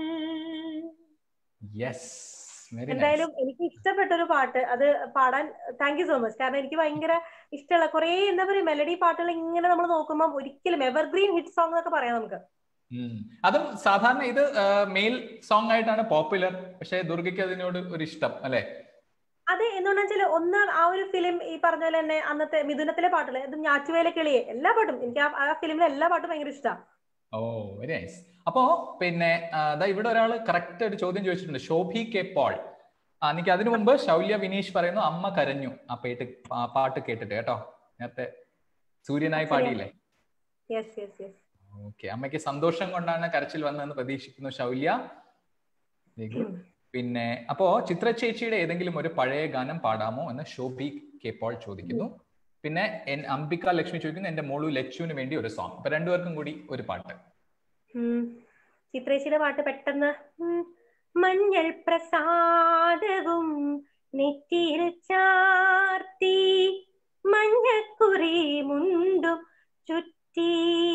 യെസ് വെരി എന്തായാലും എനിക്ക് ഇഷ്ടപ്പെട്ട ഒരു പാട്ട് അത് പാടാൻ താങ്ക് യു സോ മച്ച് കാരണം എനിക്ക് ഭയങ്കര ഇഷ്ടമുള്ള കുറെ എന്താ പറയാ മെലഡി പാട്ടുകൾ ഇങ്ങനെ നമ്മൾ നോക്കുമ്പോൾ ഒരിക്കലും എവർഗ്രീൻ ഹിറ്റ് സോങ് എന്നൊക്കെ പറയാം നമുക്ക് അതും സാധാരണ ഇത് മെയിൽ സോങ് ആയിട്ടാണ് പോപ്പുലർ പക്ഷെ ദുർഗയ്ക്ക് അതിനോട് ഒരു ഇഷ്ടം അല്ലെ അത് എന്തുകൊണ്ടാ വെച്ചാല് ഒന്ന് ആ ഒരു ഫിലിം ഈ പറഞ്ഞ പോലെ തന്നെ അന്നത്തെ മിഥുനത്തിലെ പാട്ടുകൾ ഇത് ഞാറ്റുവേല കിളിയെ എല്ലാ പാട്ടും എനിക്ക് ആ- ആ ഫിലിമിലെ എല്ലാ പാട്ടും ഭയങ്കര ഇഷ്ടമാണ് ഓ വെരി നൈസ് അപ്പോ പിന്നെ ആ, ദാ ഇവിടെ ഒരാൾ കറക്റ്റ് ഒരു ചോദ്യം ചോദിച്ചിട്ടുണ്ട് ശോഭി കെ പോൾ ആ, എനിക്ക് അതിനു മുമ്പ് ശൗല്യ വിനീഷ് പറയുന്നു അമ്മ കരഞ്ഞു ആ പേട്ട് ആ പാട്ട് കേട്ടിട്ട് കേട്ടോ നേരത്തെ സൂര്യനായി പാടിയില്ലേ യെസ് യെസ് യെസ് ഓക്കെ അമ്മയ്ക്ക് സന്തോഷം കൊണ്ടാണ് കരച്ചിൽ വന്നതെന്ന് പ്രതീക്ഷിക്കുന്നു ശൗല്യ Very good. പിന്നെ അപ്പോ ചിത്ര ചേച്ചിയുടെ ഏതെങ്കിലും ഒരു പഴയ ഗാനം പാടാമോ എന്ന് ശോഭി കെ പോൾ ചോദിക്കുന്നു പിന്നെ എൻ അംബിക ലക്ഷ്മി ചോദിക്കുന്നു എന്റെ മോളു ലച്ചുവിന് വേണ്ടി ഒരു സോങ് ഇപ്പൊ രണ്ടുപേർക്കും കൂടി ഒരു പാട്ട് ചിത്രേശിയുടെ പാട്ട് പെട്ടെന്ന് ഉം, മഞ്ഞൾ പ്രസാദവും നെറ്റിയിൽ ചാർത്തി മഞ്ഞക്കുറി മുണ്ടും ചുറ്റി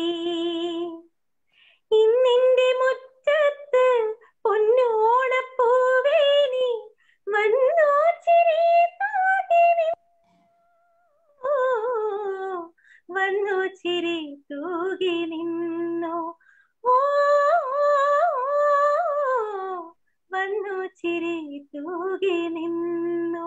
ഇന്നിന്റെ മുറ്റത്ത് പൊന്നോണപ്പൂവേനി വന്നോ ചിരി താകി നിന്നോ വന്നു ചിരി തൂകി നിന്നോ ഓ വന്നു ചിരി തൂകി നിന്നോ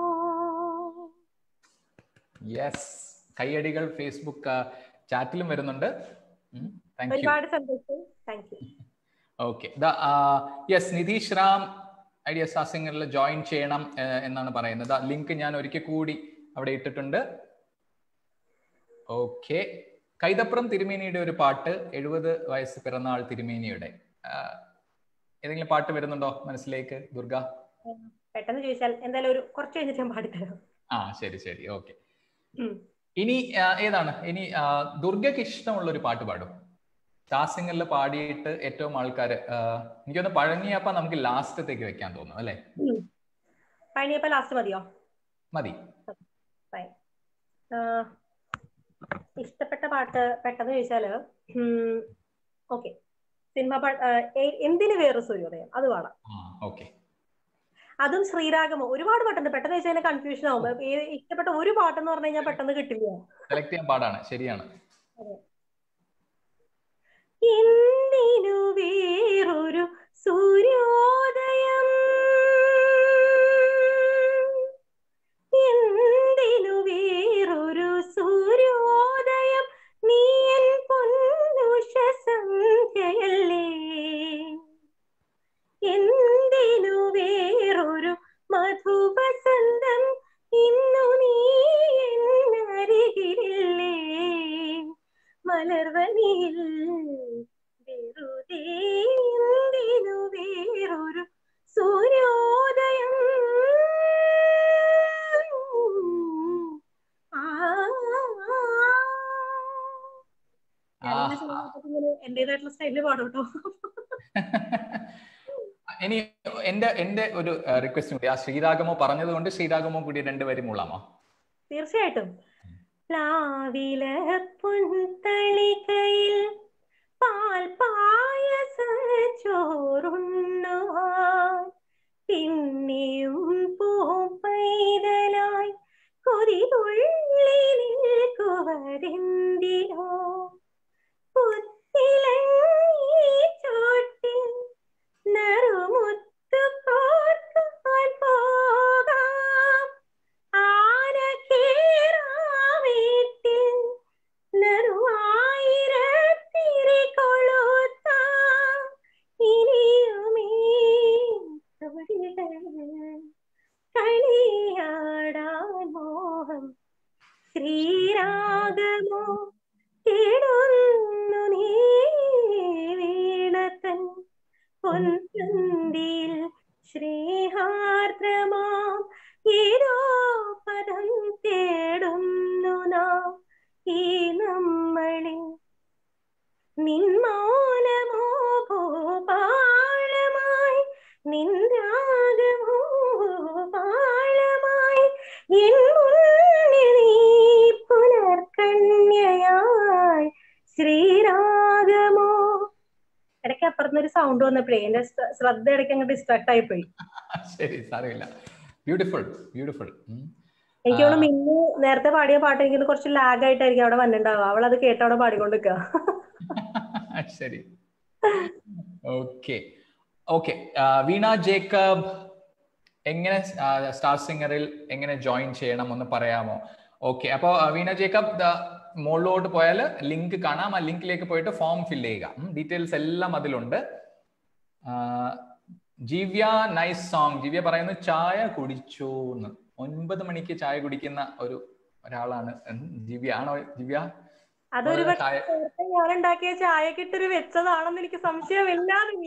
യെസ് കയ്യടികൾ ഫേസ്ബുക്ക് ചാറ്റിലും വരുന്നുണ്ട് താങ്ക് യു ഒരുപാട് സന്തോഷം thank you okay yes Nitheesh Ram idea സാസിംഗറിൽ ജോയിൻ ചെയ്യണം ഏഹ്, എന്നാണ് പറയുന്നത് ലിങ്ക് ഞാൻ ഒരിക്കൽ കൂടി അവിടെ ഇട്ടിട്ടുണ്ട് ഓക്കെ കൈതപ്പുറം തിരുമേനിയുടെ ഒരു പാട്ട് എഴുപത് വയസ്സ് പിറന്നാൾ തിരുമേനിയുടെ ആഹ്, ഏതെങ്കിലും പാട്ട് വരുന്നുണ്ടോ മനസ്സിലേക്ക് ദുർഗ പെട്ടെന്ന് ചോദിച്ചാൽ എന്തായാലും ഒരു കുറച്ച് കഴിഞ്ഞിട്ട് ഞാൻ പാടിത്തരാം ആ ശരി ശരി ഓക്കെ ഉം. ഇനി ആ, ഏതാണ് ഇനി ആ, ദുർഗയ്ക്ക് ഇഷ്ടമുള്ള ഒരു പാട്ട് പാടും സ്റ്റാസിംഗറിൽ പാടിയിട്ട് ഏറ്റവും ആൾക്കാര് ആ, എനിക്കൊന്ന് പഴങ്ങിയപ്പ നമുക്ക് ലാസ്റ്റത്തേക്ക് വെക്കാൻ തോന്നുന്നു അല്ലെ ഉം. പഴനിയപ്പ ലാസ്റ്റ് മതിയോ മതി Fine. ആഹ് ഇഷ്ടപ്പെട്ട പാട്ട് പെട്ടെന്ന് ചോദിച്ചാല് ഓക്കെ സിനിമ പാട്ട് എന്തിന് വേറെ സൂര്യോദയം അത് പാടാം ആ ഓക്കെ അതും ശ്രീരാഗമോ ഒരുപാട് പാട്ടുണ്ട് പെട്ടെന്ന് വെച്ചാൽ കൺഫ്യൂഷൻ ആവും ഏ, ഇഷ്ടപ്പെട്ട ഒരു പാട്ടെന്ന് പറഞ്ഞു കഴിഞ്ഞാൽ പെട്ടെന്ന് കിട്ടില്ല സെലക്ട് ചെയ്യാൻ പാടാണ് ശരിയാണ് എന്തിനു വേറെ സൂര്യോദയം എന്തിനു വേറൊരു സൂര്യോദയം നീ എൻ പൊന്നുഷ സന്ധ്യയല്ലേ എന്തിനു വേറൊരു മധുവസന്തം ഇന്നു നീ എന്നരികിലില്ലേ മലർവനിയിൽ വെറുതെ എന്തിനു വേറൊരു സൂര്യോദയം ആ ഞാനിങ്ങനെ ചെറുതായിട്ടൊക്കെ ഇങ്ങനെ എന്റേതായിട്ടുള്ള സ്റ്റൈലിൽ പാടും കേട്ടോ ഇനി എന്റെ എന്റെ ഒരു റിക്വസ്റ്റ് കൂടി ആ ശ്രീരാഗമോ പറഞ്ഞതുകൊണ്ട് ശ്രീരാഗമോ കൂടി രണ്ടുപേരും മൂളാമോ തീർച്ചയായിട്ടും പ്ലാവില പുൻതളികയിൽ പാൽ പായസ ചോറുണ്ണുവാൻ പിന്നെയും പൂപ്പൈതലായി കൊതി തുള്ളി നിൽക്കുവതെന്തിനോ പുത്തിലങ്ങി ചോട്ടിൽ നറുമുത്തു കോർക്കാൻ പോകാം ആന കേറാവീട്ടിൽ നറുവായിരത്തിരി കൊളുത്താം ഇനിയുമേ തൊഴികൾ കളിയാടാൻ മോഹം ശ്രീരാഗമോ തേടുന്നു നീ വീണത്തൻ പൊൻതന്തിയിൽ ശ്രീഹാർദ്രമാം ഏതോ പദം തേടുന്നു നാം ഈ നമ്മളിൽ നിന്മൗനമോ ഭൂപാളമായി നിൻരാഗമോ പാളമായി എൻ മുന്നിൽ നീ പുനർകന്യയായി ശ്രീരാഗമോ ഇടയ്ക്ക് അപ്പുറത്തുനിന്ന് ഒരു സൗണ്ട് വന്നപ്പോഴേ എന്റെ ശ്ര- ശ്രദ്ധ ഇടയ്ക്ക് അങ്ങ് ഡിസ്ട്രാക്ട് ആയിപ്പോയി ശരി സാരമില്ല ബ്യൂട്ടിഫുൾ ബ്യൂട്ടിഫുൾ എനിക്ക് തോന്നുന്നു മിന്നു നേരത്തെ പാടിയ പാട്ട് എനിക്ക് കുറച്ച് ലാഗ് ആയിട്ടായിരിക്കും അവിടെ വന്നിട്ടുണ്ടാവുക അവൾ അത് കേട്ട് അവിടെ പാടിക്കൊണ്ടിരിക്കുക ശരി ഓക്കെ ഓക്കെ വീണ ജേക്കബ് എങ്ങനെ സ്റ്റാർ സിംഗറിൽ എങ്ങനെ ജോയിൻ ചെയ്യണം ഒന്ന് പറയാമോ ഓക്കെ അപ്പോ ആ, വീണ ജേക്കബ് ദാ മുകളിലോട്ട് പോയാൽ ലിങ്ക് കാണാം ആ ലിങ്കിലേക്ക് പോയിട്ട് ഫോം ഫില്ല് ചെയ്യുക ഡീറ്റെയിൽസ് എല്ലാം അതിലുണ്ട് ആ, ദിവ്യ നൈസ് സോങ് ദിവ്യ പറയുന്നു ചായ കുടിച്ചു എന്ന് ഒൻപത് മണിക്ക് ചായ കുടിക്കുന്ന ഒരു ഒരാളാണ് ഉം, ദിവ്യ ആണോ ദിവ്യ അതൊരു വളരെ പക്ഷേ ചായ- നേരത്തെ ഞാൻ ഉണ്ടാക്കിയ ചായക്കിട്ടൊരു വെച്ചതാണെന്ന് എനിക്ക് സംശയമില്ലാതില്ല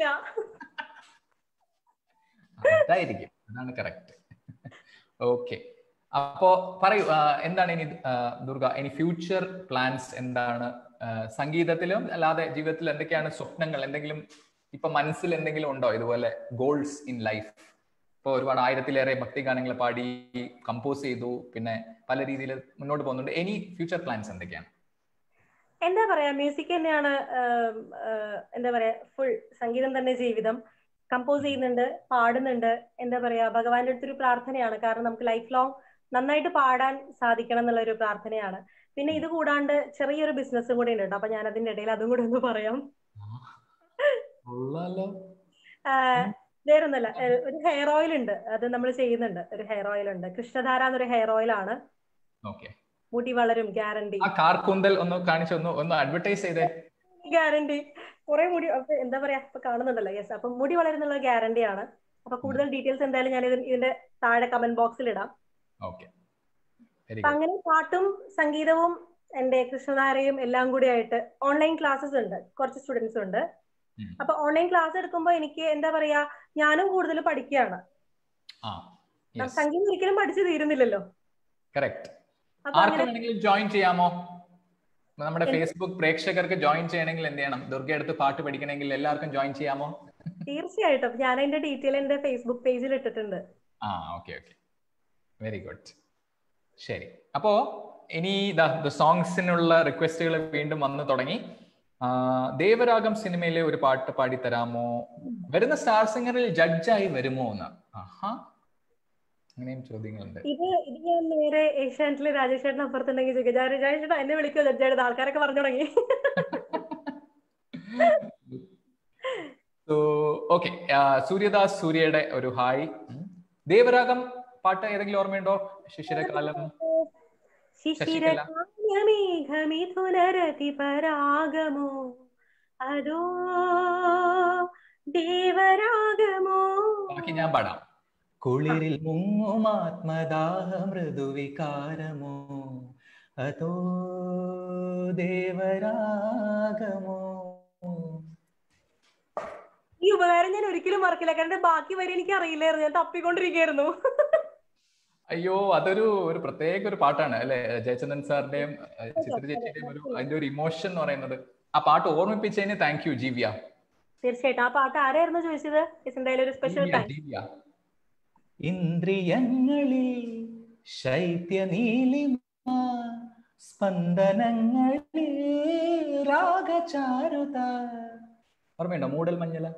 അതായിരിക്കും അതാണ് കറക്റ്റ് ഓക്കെ അപ്പോ പറയൂ ആ, എന്താണ് ഇനി ആ, ദുർഗ ഇനി ഫ്യൂച്ചർ പ്ലാൻസ് എന്താണ് ആ, സംഗീതത്തിലും അല്ലാതെ ജീവിതത്തിൽ എന്തൊക്കെയാണ് സ്വപ്നങ്ങൾ എന്തെങ്കിലും ഇപ്പൊ മനസ്സിൽ എന്തെങ്കിലും ഉണ്ടോ ഇതുപോലെ ഗോൾസ് ഇൻ ലൈഫ് ഇപ്പൊ ഒരുപാട് ആയിരത്തിലേറെ ഭക്തി ഗാനങ്ങൾ പാടി കമ്പോസ് ചെയ്തു പിന്നെ പല രീതിയിൽ മുന്നോട്ട് പോകുന്നുണ്ട് എനി ഫ്യൂച്ചർ പ്ലാൻസ് എന്തൊക്കെയാണ് എന്താ പറയാ മ്യൂസിക് തന്നെയാണ് ആം, ആ, എന്താ പറയാ ഫുൾ സംഗീതം തന്നെ ജീവിതം കമ്പോസ് ചെയ്യുന്നുണ്ട് പാടുന്നുണ്ട് എന്താ പറയാ ഭഗവാന്റെ അടുത്തൊരു പ്രാർത്ഥനയാണ് കാരണം നമുക്ക് ലൈഫ് ലോങ് നന്നായിട്ട് പാടാൻ സാധിക്കണം എന്നുള്ള ഒരു പ്രാർത്ഥനയാണ് പിന്നെ ഇത് കൂടാണ്ട് ചെറിയൊരു ബിസിനസ്സും കൂടെ ഉണ്ട് കേട്ടോ അപ്പൊ ഞാൻ അതിന്റെ ഇടയിൽ അതും കൂടെ ഒന്ന് പറയാം ഉള്ളല്ലോ ആഹ് വേറൊന്നല്ല ഏഹ് ഒരു ഹെയർ ഓയിൽ ഉണ്ട് അത് നമ്മൾ ചെയ്യുന്നുണ്ട് ഒരു ഹെയർ ഓയിൽ ഉണ്ട് കൃഷ്ണധാര എന്നൊരു ഹെയർ ഓയിൽ ആണ് ഓക്കെ മുടി വളരും ഗ്യാരണ്ടി ആ കാർക്കൂന്തൽ ഒന്ന് കാണിച്ച് ഒന്ന് ഒന്ന് അഡ്വർടൈസ് ചെയ്തേ ഗ്യാരണ്ടി കുറെ മുടി അപ്പൊ എന്താ പറയാ ഇപ്പൊ കാണുന്നുണ്ടല്ലോ യെസ് അപ്പൊ മുടി വളരുന്നുള്ള ഗ്യാരണ്ടി ആണ് അപ്പൊ കൂടുതൽ ഡീറ്റെയിൽസ് എന്തായാലും ഞാൻ ഇതിൻ- ഇതിന്റെ താഴെ കമന്റ് ബോക്സിൽ ഇടാം ഓക്കെ വെരി അപ്പൊ ഗുഡ് അങ്ങനെ പാട്ടും സംഗീതവും എന്റെ കൃഷ്ണധാരയും എല്ലാം കൂടി ആയിട്ട് ഓൺലൈൻ ക്ലാസ്സസ് ഉണ്ട് കുറച്ച് സ്റ്റുഡൻസ് ഉണ്ട് ഉം. അപ്പൊ ഓൺലൈൻ ക്ലാസ് എടുക്കുമ്പോൾ എനിക്ക് എന്താ പറയാ ഞാനും കൂടുതൽ പഠിക്കുകയാണ് ആ നം- സംഗീതം ഒരിക്കലും പഠിച്ചു തീരുന്നില്ലല്ലോ കറക്റ്റ് അപ്പൊ ആർക്ക് അങ്ങനെ വേണമെങ്കിലും ജോയിൻ ചെയ്യാമോ നമ്മുടെ എന്ത്? ഫേസ്ബുക്ക് പ്രേക്ഷകർക്ക് ജോയിൻ ചെയ്യണമെങ്കിൽ എന്ത് ചെയ്യണം ദുർഗ അടുത്ത് പാട്ട് പഠിക്കണമെങ്കിൽ എല്ലാവർക്കും ജോയിൻ ചെയ്യാമോ തീർച്ചയായിട്ടും ഞാൻ അതിന്റെ ഡീറ്റെയിൽ എന്റെ ഫേസ്ബുക്ക് പേജിൽ ഇട്ടിട്ടുണ്ട് ആ ഓക്കെ ഓക്കെ വെരി ഗുഡ് ശരി അപ്പോ ഇനി ദ സോങ്സിനുള്ള റിക്വസ്റ്റുകൾ വീണ്ടും വന്നു തുടങ്ങി ആ, ദേവരാഗം സിനിമയിലെ ഒരു പാട്ട് പാടി തരാമോ വരുന്ന സ്റ്റാർ സിംഗറിൽ ജഡ്ജായി വരുമോ എന്ന് ആഹാ അങ്ങനെയും ചോദ്യങ്ങളുണ്ട് ഇത് ഇത് ഞാൻ നേരെ ഏഷ്യാനെറ്റിലെ രാജേഷ് ചേട്ടൻ അപ്പുറത്തുണ്ടെങ്കിൽ ചോദിക്കാം "ഞാൻ- രാജേഷ് ചേട്ടാ എന്നെ വിളിക്കോ ജഡ്ജായിട്ട് ആൾക്കാരൊക്കെ പറഞ്ഞു തുടങ്ങി സോ ഓക്കെ സൂര്യദാസ് സൂര്യയുടെ ഒരു ഹായ് ഉം. ദേവരാഗം പാട്ട് ഏതെങ്കിലും ഓർമ്മയുണ്ടോ ശിശിരകാലം ശശികല. ശിശിരമേഘമിഥുനരതി പരാഗമോ അതോ ദേവരാഗമോ ബാക്കി ഞാൻ പാടാം കുളിരിൽ മുങ്ങും ആത്മദാഹ മൃദുവികാരമോ അതോ ദേവരാഗമോ ഈ ഉപകാരം ഞാൻ ഒരിക്കലും മറക്കില്ല കാരണം ബാക്കി വരെ എനിക്ക് അറിയില്ലായിരുന്നു ഞാൻ തപ്പിക്കൊണ്ടിരിക്കുകയായിരുന്നു അയ്യോ അതൊരു ഒരു പ്രത്യേക ഒരു പാട്ടാണ് അല്ലെ ജയചന്ദ്രൻ സാറിന്റെയും അഹ് ചിത്ര ചേച്ചിയുടെയും ഒരു അതിന്റെ ഒരു ഇമോഷൻ എന്ന് പറയുന്നത് ആ പാട്ട് ഓർമ്മിപ്പിച്ചതിന് താങ്ക് യു ജീവ്യ തീർച്ചയായിട്ടും ആ പാട്ട് ആരായിരുന്നു ചോദിച്ചത് Yes, എന്തായാലും ഒരു സ്പെഷ്യൽ ദിവ്യ, താങ്ക് ദിവ്യ. ഇന്ദ്രിയങ്ങളിൽ ശൈത്യ നീലിമ സ്പന്ദനങ്ങളിൽ രാഗചാരുത ഓർമ്മയുണ്ടോ മൂടൽ മഞ്ഞല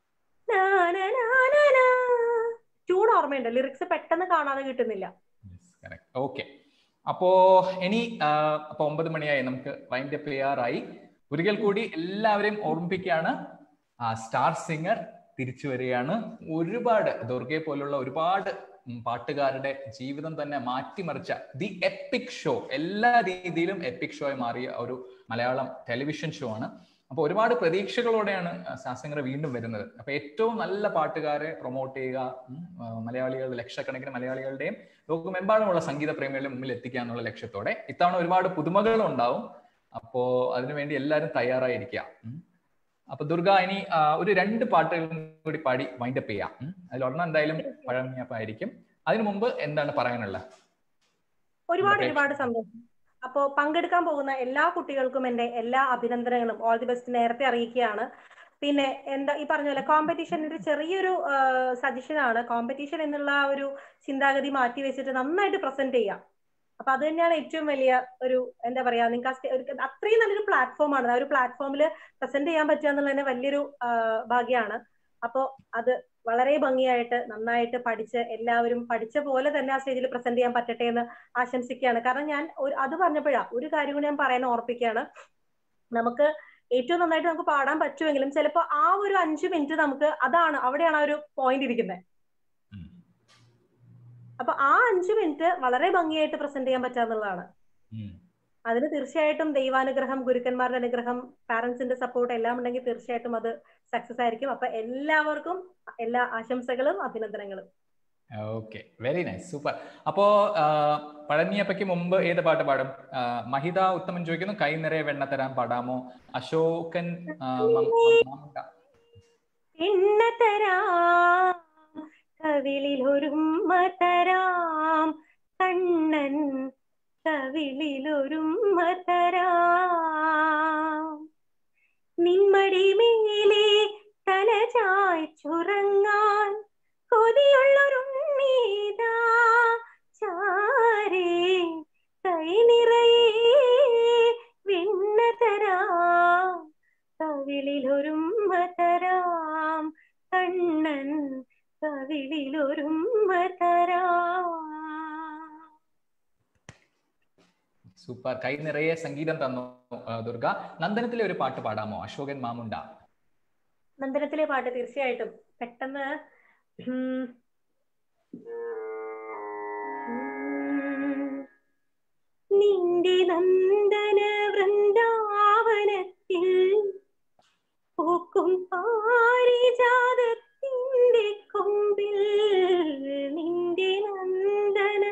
ട്യൂൺ ഓർമ്മയുണ്ട് ലിറിക്സ് പെട്ടെന്ന് കാണാതെ കിട്ടുന്നില്ല ഓക്കെ അപ്പോ ഇനി ആ, അപ്പൊ ഒമ്പത് മണിയായി നമുക്ക് വൈൻഡ് അപ്പ് ചെയ്യാറായി ഒരിക്കൽ കൂടി എല്ലാവരെയും ഓർമ്മിപ്പിക്കുകയാണ് ആ സ്റ്റാർ സിംഗർ തിരിച്ചു വരികയാണ് ഒരുപാട് ദുർഗയെ പോലുള്ള ഒരുപാട് ഉം, പാട്ടുകാരുടെ ജീവിതം തന്നെ മാറ്റിമറിച്ച ദി എപ്പിക് ഷോ എല്ലാ രീതിയിലും എപ്പിക് ഷോ ആയി മാറിയ ഒരു മലയാളം ടെലിവിഷൻ ഷോ ആണ് അപ്പൊ ഒരുപാട് പ്രതീക്ഷകളോടെയാണ് സ്റ്റാർ സിംഗർ വീണ്ടും വരുന്നത് അപ്പൊ ഏറ്റവും നല്ല പാട്ടുകാരെ പ്രൊമോട്ട് ചെയ്യുക ഉം, ആ, മലയാളികളുടെ ലക്ഷക്കണക്കിന് മലയാളികളുടെയും ലോകമെമ്പാടുമുള്ള സംഗീത പ്രേമികളുടെ മുമ്പിൽ എത്തിക്കുക എന്നുള്ള ലക്ഷ്യത്തോടെ ഇത്തവണ ഒരുപാട് പുതുമകളും ഉണ്ടാവും അപ്പോ അതിനുവേണ്ടി എല്ലാവരും തയ്യാറായിരിക്കുക ഉം. അപ്പൊ ദുർഗ ഇനി ആ, ഒരു രണ്ട് പാട്ടുകളും കൂടി പാടി വൈൻഡപ്പ് ചെയ്യാം ഉം. അതിലൊരെണ്ണം എന്തായാലും പഴമിയപ്പായിരിക്കും അതിനു മുമ്പ് എന്താണ് പറയാനുള്ളത് ഒരുപാട് നമ്മുടെ ഒരുപാട് സന്തോഷം അപ്പോ പങ്കെടുക്കാൻ പോകുന്ന എല്ലാ കുട്ടികൾക്കും എന്റെ എല്ലാ അഭിനന്ദനങ്ങളും ഓൾ ദി ബെസ്റ്റ് നേരത്തെ അറിയിക്കുകയാണ് പിന്നെ എന്താ ഈ പറഞ്ഞ പോലെ കോമ്പറ്റീഷൻ ഒരു ചെറിയൊരു സജഷൻ ആണ് കോമ്പറ്റീഷൻ എന്നുള്ള ആ ഒരു ചിന്താഗതി മാറ്റി വെച്ചിട്ട് നന്നായിട്ട് പ്രസന്റ് ചെയ്യാം അപ്പൊ അത് തന്നെയാണ് ഏറ്റവും വലിയ ഒരു എന്താ പറയാ നിങ്ങൾക്ക് അത്രയും നല്ലൊരു പ്ലാറ്റ്ഫോം ആണ് ആ ഒരു പ്ലാറ്റ്ഫോമിൽ പ്രസന്റ് ചെയ്യാൻ പറ്റുക എന്നുള്ളത് തന്നെ വലിയൊരു ആ, ഭാഗ്യമാണ് അപ്പോ അത് വളരെ ഭംഗിയായിട്ട് നന്നായിട്ട് പഠിച്ച് എല്ലാവരും പഠിച്ച പോലെ തന്നെ ആ സ്റ്റേജിൽ പ്രസന്റ് ചെയ്യാൻ പറ്റട്ടെ എന്ന് ആശംസിക്കുകയാണ് കാരണം ഞാൻ ഒരു അത് പറഞ്ഞപ്പോഴാ ഒരു കാര്യം കൂടി ഞാൻ പറയാൻ ഓർപ്പിക്കുകയാണ് നമുക്ക് ഏറ്റവും നന്നായിട്ട് നമുക്ക് പാടാൻ പറ്റുമെങ്കിലും ചിലപ്പോൾ ആ ഒരു അഞ്ചു മിനിറ്റ് നമുക്ക് അതാണ് അവിടെയാണ് ആ ഒരു പോയിന്റ് ഇരിക്കുന്നത് ഉം. അപ്പൊ ആ അഞ്ചു മിനിറ്റ് വളരെ ഭംഗിയായിട്ട് പ്രസന്റ് ചെയ്യാൻ പറ്റാന്നുള്ളതാണ് ഉം. അതിന് തീർച്ചയായിട്ടും ദൈവാനുഗ്രഹം ഗുരുക്കന്മാരുടെ അനുഗ്രഹം പാരന്റ്സിന്റെ സപ്പോർട്ട് എല്ലാം ഉണ്ടെങ്കിൽ തീർച്ചയായിട്ടും അത് സക്സസ് ആയിരിക്കും അപ്പൊ എല്ലാവർക്കും എല്ലാ ആശംസകളും അഭിനന്ദനങ്ങളും ഓക്കെ വെരി നൈസ് സൂപ്പർ അപ്പോ ആ, പഴനിയപ്പയ്ക്ക് മുമ്പ് ഏത് പാട്ട് പാടും ആ, മഹിത ഉത്തമൻ ചോദിക്കുന്നു കൈ നിറയെ വെണ്ണ തരാൻ പാടാമോ അശോകൻ ആ, മം- മം- മമ്മൂക്ക. എണ്ണ തരാം കവിളിൽ ഒരുമ്മ തരാം കണ്ണൻ കവിളിൽ ഒരുമ്മ തരാം നിന്മടി മേലെ തല ചായ്ച്ചുറങ്ങാൻ കൊതിയുള്ളൊരുണ്ണീതാ ചാരേ കൈ നിറയെ വെണ്ണ തരാം കവിളിലൊരുമ്മ തരാം കണ്ണൻ കവിളിലൊരുമ്മ തരാം സൂപ്പർ കൈ നിറയെ സംഗീതം തന്നു ആ, ദുർഗ നന്ദനത്തിലെ ഒരു പാട്ട് പാടാമോ അശോകൻ മാമുണ്ട നന്ദനത്തിലെ പാട്ട് തീർച്ചയായിട്ടും പെട്ടെന്ന് ഉം. ഉം. നിന്റെ നന്ദന വൃന്ദാവനത്തിൽ പൂക്കും പാരിജാതത്തിന്റെ കൊമ്പിൽ നിന്റെ നന്ദന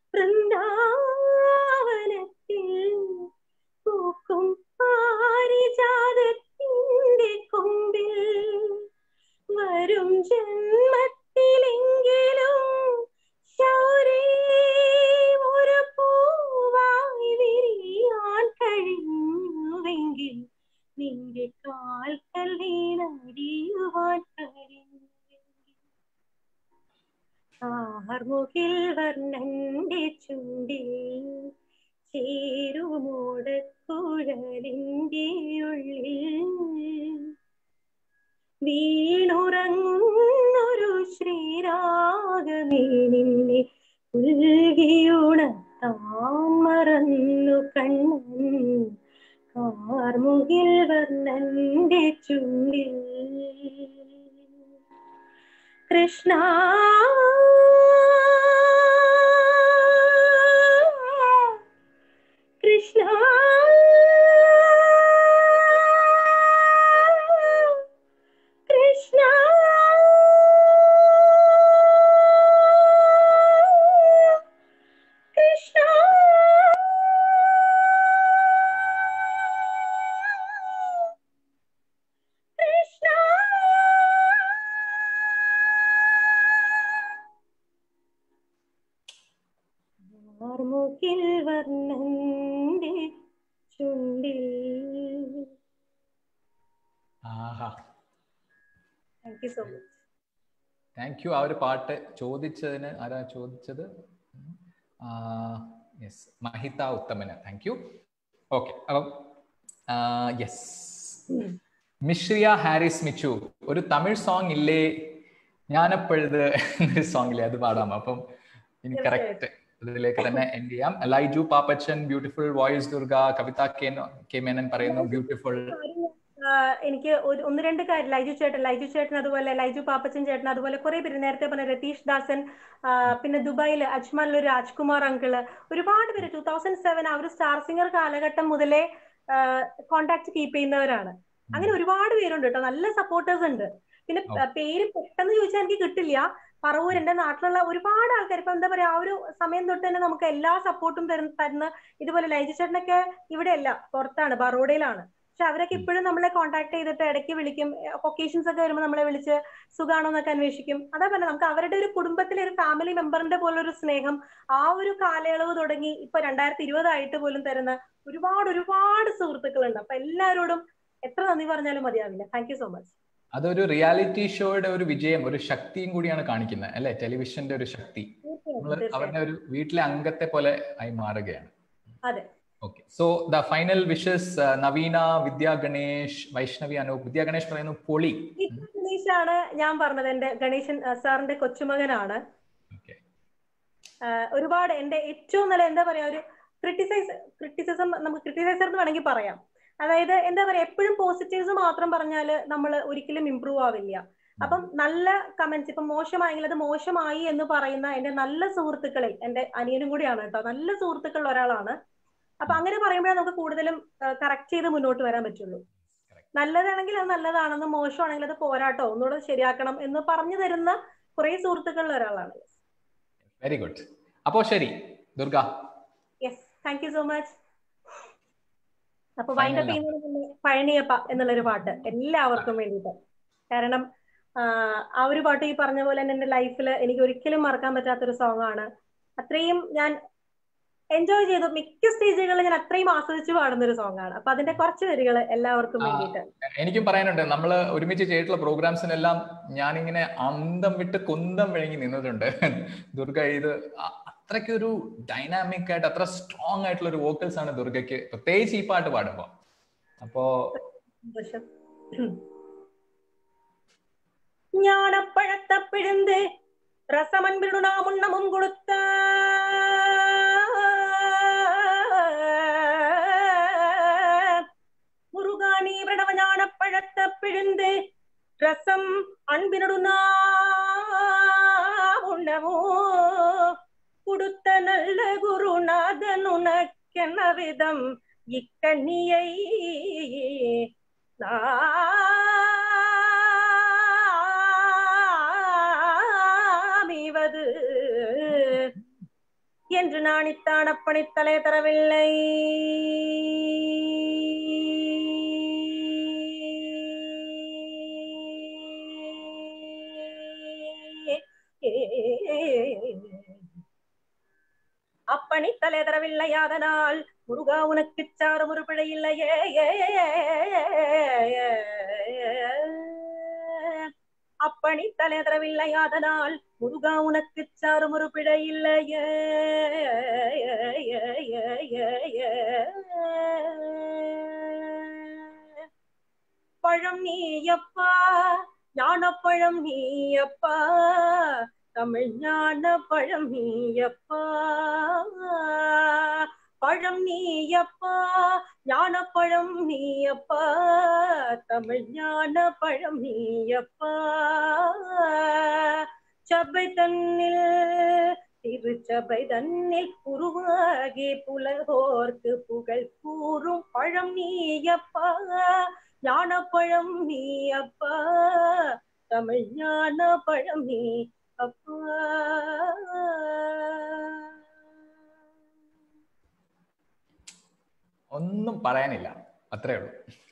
വൃന്ദാവനത്തിൽ പൂക്കും പാരിജാതത്തിന്റെ കൊമ്പിൽ വരും ജന്മത്തിലെങ്കിലും ശൗരേ ഒരു പൂവായി വിരിയാൻ കഴിഞ്ഞുവെങ്കിൽ നിന്റെ കാൽക്കൽ വീണടിയുവാൻ കഴിഞ്ഞുവെങ്കിൽ ആർമുകിൽ വർണ്ണന്റെ ചുണ്ടിൽ ചേരുമോടക്കുഴലിന്റെ ഉള്ളിൽ വീണുറങ്ങുന്നൊരു ശ്രീരാഗമേ നിന്നെ ഉൽകിയുണത്താൻ മറന്നു കണ്ണൻ ആർമുകിൽ വർണ്ണന്റെ ചുണ്ടിൽ കൃഷ്ണ കൃഷ്ണ കൃഷ്ണ കൃഷ്ണ കൃഷ്ണ ആർമുകിൽ വർണ്ണന്റെ ചുണ്ടിൽ ആഹാ thank you so much thank you ആ ഒരു പാട്ട് ചോദിച്ചതിന് ആരാ ചോദിച്ചത് യെസ് മഹിത ഉത്തമന് താങ്ക് യു ഓക്കെ അപ്പം യെസ് മിഷ്രിയ ഹാരിസ് മിച്ചു ഒരു തമിഴ് സോങ് ഇല്ലേ ഞാനപ്പോഴത് എന്നൊരു സോങ് ഇല്ലേ അത് പാടാം അപ്പം ഇനി കറക്റ്റ് ഇതിലേക്ക് തന്നെ എൻഡ് ചെയ്യാം Laiju Pappachan beautiful voice Durga Kavitha K K Menon പറയുന്നു ബ്യൂട്ടിഫുൾ ആഹ് എനിക്ക് ഒരു ഒന്ന് രണ്ട് കാര്യം ലൈജു ചേട്ടൻ ലൈജു ചേട്ടൻ അതുപോലെ ലൈജു പാപ്പച്ചൻ ചേട്ടൻ അതുപോലെ കുറെ പേര് നേരത്തെ പറഞ്ഞ രതീഷ് ദാസൻ ആഹ് പിന്നെ ദുബായിൽ അജ്മാനിൽ ഒരു രാജ്കുമാർ അങ്കിള് ഒരുപാട് പേര് ടൂ തൗസൻഡ് സെവൻ ആ ഒരു സ്റ്റാർ സിംഗർ കാലഘട്ടം മുതലേ കോണ്ടാക്ട് കീപ്പ് ചെയ്യുന്നവരാണ് അങ്ങനെ ഒരുപാട് പേരുണ്ട് കേട്ടോ നല്ല സപ്പോർട്ടേഴ്സ് ഉണ്ട് പിന്നെ പ- പേര് പെട്ടെന്ന് ചോദിച്ചാൽ എനിക്ക് കിട്ടില്ല പറവൂർ എന്റെ നാട്ടിലുള്ള ഒരുപാട് ആൾക്കാർ ഇപ്പൊ എന്താ പറയാ ആ ഒരു സമയം തൊട്ട് തന്നെ നമുക്ക് എല്ലാ സപ്പോർട്ടും തരുന്ന തരുന്ന ഇതുപോലെ ലൈജു ചേട്ടനൊക്കെ ഇവിടെ അല്ല പുറത്താണ് ബറോഡയിലാണ് പക്ഷെ അവരൊക്കെ ഇപ്പോഴും നമ്മളെ കോൺടാക്ട് ചെയ്തിട്ട് ഇടയ്ക്ക് വിളിക്കും ഒക്കേഷൻസ് ഒക്കെ വരുമ്പോൾ നമ്മളെ വിളിച്ച് സുഖാണോ എന്നൊക്കെ അന്വേഷിക്കും അതാ പറഞ്ഞത് നമുക്ക് അവരുടെ ഒരു കുടുംബത്തിലെ ഒരു ഫാമിലി മെമ്പറിന്റെ പോലെ ഒരു സ്നേഹം ആ ഒരു കാലയളവ് തുടങ്ങി ഇപ്പൊ രണ്ടായിരത്തി ഇരുപതായിട്ട് പോലും തരുന്ന ഒരുപാട് ഒരുപാട് സുഹൃത്തുക്കളുണ്ട് അപ്പൊ എല്ലാവരോടും എത്ര നന്ദി പറഞ്ഞാലും മതിയാവില്ല താങ്ക് യു സോ മച്ച് അതൊരു റിയാലിറ്റി ഷോയുടെ ഒരു വിജയം ഒരു ശക്തിയും കൂടിയാണ് കാണിക്കുന്നത് അല്ലെ ടെലിവിഷന്റെ ഒരു ശക്തി നമ്മൾ അവരുടെ ഒരു വീട്ടിലെ അംഗത്തെ പോലെ ആയി മാറുകയാണ് അതെ okay so the final wishes Naveena Vidya Ganesh Vaishnavi Anoop വിദ്യാ ഗണേഷ് പറയുന്നു പൊളി ഗണേഷാണ് ഞാൻ പറഞ്ഞത് എന്റെ ഗണേശൻ ആ, സാറിന്റെ കൊച്ചുമകനാണ് ഓക്കെ ആഹ് ഒരുപാട് എന്റെ ഏറ്റവും നല്ല എന്താ പറയാ ഒരു ക്രിട്ടിസൈസ് ക്രിട്ടിസിസം നമുക്ക് ക്രിട്ടിസൈസർ എന്ന് വേണമെങ്കിൽ പറയാം അതായത് എന്താ പറയാ എപ്പോഴും പോസിറ്റീവ്സ് മാത്രം പറഞ്ഞാൽ നമ്മൾ ഒരിക്കലും ഇമ്പ്രൂവ് ആവില്ല അപ്പം നല്ല കമന്റ്സ് ഇപ്പൊ മോശമായെങ്കിൽ അത് മോശമായി എന്ന് പറയുന്ന എന്റെ നല്ല സുഹൃത്തുക്കളിൽ എന്റെ അനിയനും കൂടിയാണ് കേട്ടോ നല്ല സുഹൃത്തുക്കളിൽ ഒരാളാണ് അപ്പൊ അങ്ങനെ പറയുമ്പോഴേ നമുക്ക് കൂടുതലും കറക്റ്റ് ചെയ്ത് മുന്നോട്ട് വരാൻ പറ്റുള്ളൂ നല്ലതാണെങ്കിൽ അത് നല്ലതാണെന്ന് മോശമാണെങ്കിൽ അത് പോരാട്ടോ ഒന്നുകൂടെ ശരിയാക്കണം എന്ന് പറഞ്ഞു തരുന്ന കുറെ സുഹൃത്തുക്കളിൽ ഒരാളാണ് വെരി ഗുഡ് അപ്പോ ശരി Durga yes thank you so much അപ്പൊ വൈൻഡപ്പ് ചെയ്യുന്നതിന് മുന്നേ പഴനിയപ്പ എന്നുള്ളൊരു പാട്ട് എല്ലാവർക്കും വേണ്ടിയിട്ട് കാരണം ആഹ് ആ ഒരു പാട്ട് ഈ പറഞ്ഞ പോലെ തന്നെ എന്റെ ലൈഫിൽ എനിക്ക് ഒരിക്കലും മറക്കാൻ പറ്റാത്തൊരു സോങ് ആണ് അത്രയും ഞാൻ എൻജോയ് ചെയ്തു മിക്ക സ്റ്റേജുകളിൽ ഞാൻ അത്രയും ആസ്വദിച്ച് പാടുന്ന ഒരു സോങ് ആണ് അപ്പൊ അതിന്റെ കുറച്ച് വരികൾ എല്ലാവർക്കും വേണ്ടിയിട്ട് എനിക്കും പറയാനുണ്ട് നമ്മൾ ഒരുമിച്ച് ചെയ്തിട്ടുള്ള പ്രോഗ്രാംസിനെല്ലാം ഞാനിങ്ങനെ അന്തം വിട്ട് കുന്തം വിഴുങ്ങി നിന്നിട്ടുണ്ട് ദുർഗ ഇത് അ- അത്രയ്ക്ക് ഒരു ഡൈനാമിക് ആയിട്ട് അത്ര സ്ട്രോങ് ആയിട്ടുള്ള ഒരു വോക്കൽസ് ആണ് ദുർഗയ്ക്ക് പ്രത്യേകിച്ച് ഈ പാട്ട് പാടുമ്പോ അപ്പോ സന്തോഷം ஞானப்பழத்த பிழிந்து ரசமன்பிடு நாம் உண்ணமும் கொடுத்த முருகாணி விடவ ஞானப்பழத்த பிழிந்து ரசம் அன்பினடு நாம் உண்ணமோ கொடுத்த நல்ல குருநாதன் உனக்கென்ன விதம் இக்கண்ணியை நாமிவது என்று நாணித்தான் அப்பணித்தலை தரவில்லை அப்பணி தலை தரவில்லை அதனால் முருகா உனக்கு சாரும் ஒரு பிழை இல்லையே அப்பணி தலை தரவில்லை அதனால் முருகா உனக்கு சாரும் ஒரு பிழை இல்லையே பழம் நீயப்பா ஞானப்பழம் நீயப்பா தமிழ் ஞான பழம் நீயப்பா பழம் நீயப்பா ஞான ஞானப்பழம் நீயப்பா தமிழ் ஞானப்பழம் நீயப்பா சபை தன்னில் திருச்சபை தன்னில் உருவாகி புலகோர்க்கு புகழ் கூறும் பழம் நீயப்பா ஞானப்பழம் நீயப்பா தமிழ் ஞானப்பழம் நீ அப்பா ഒന്നും പറയാനില്ല അത്രേ ഉള്ളൂ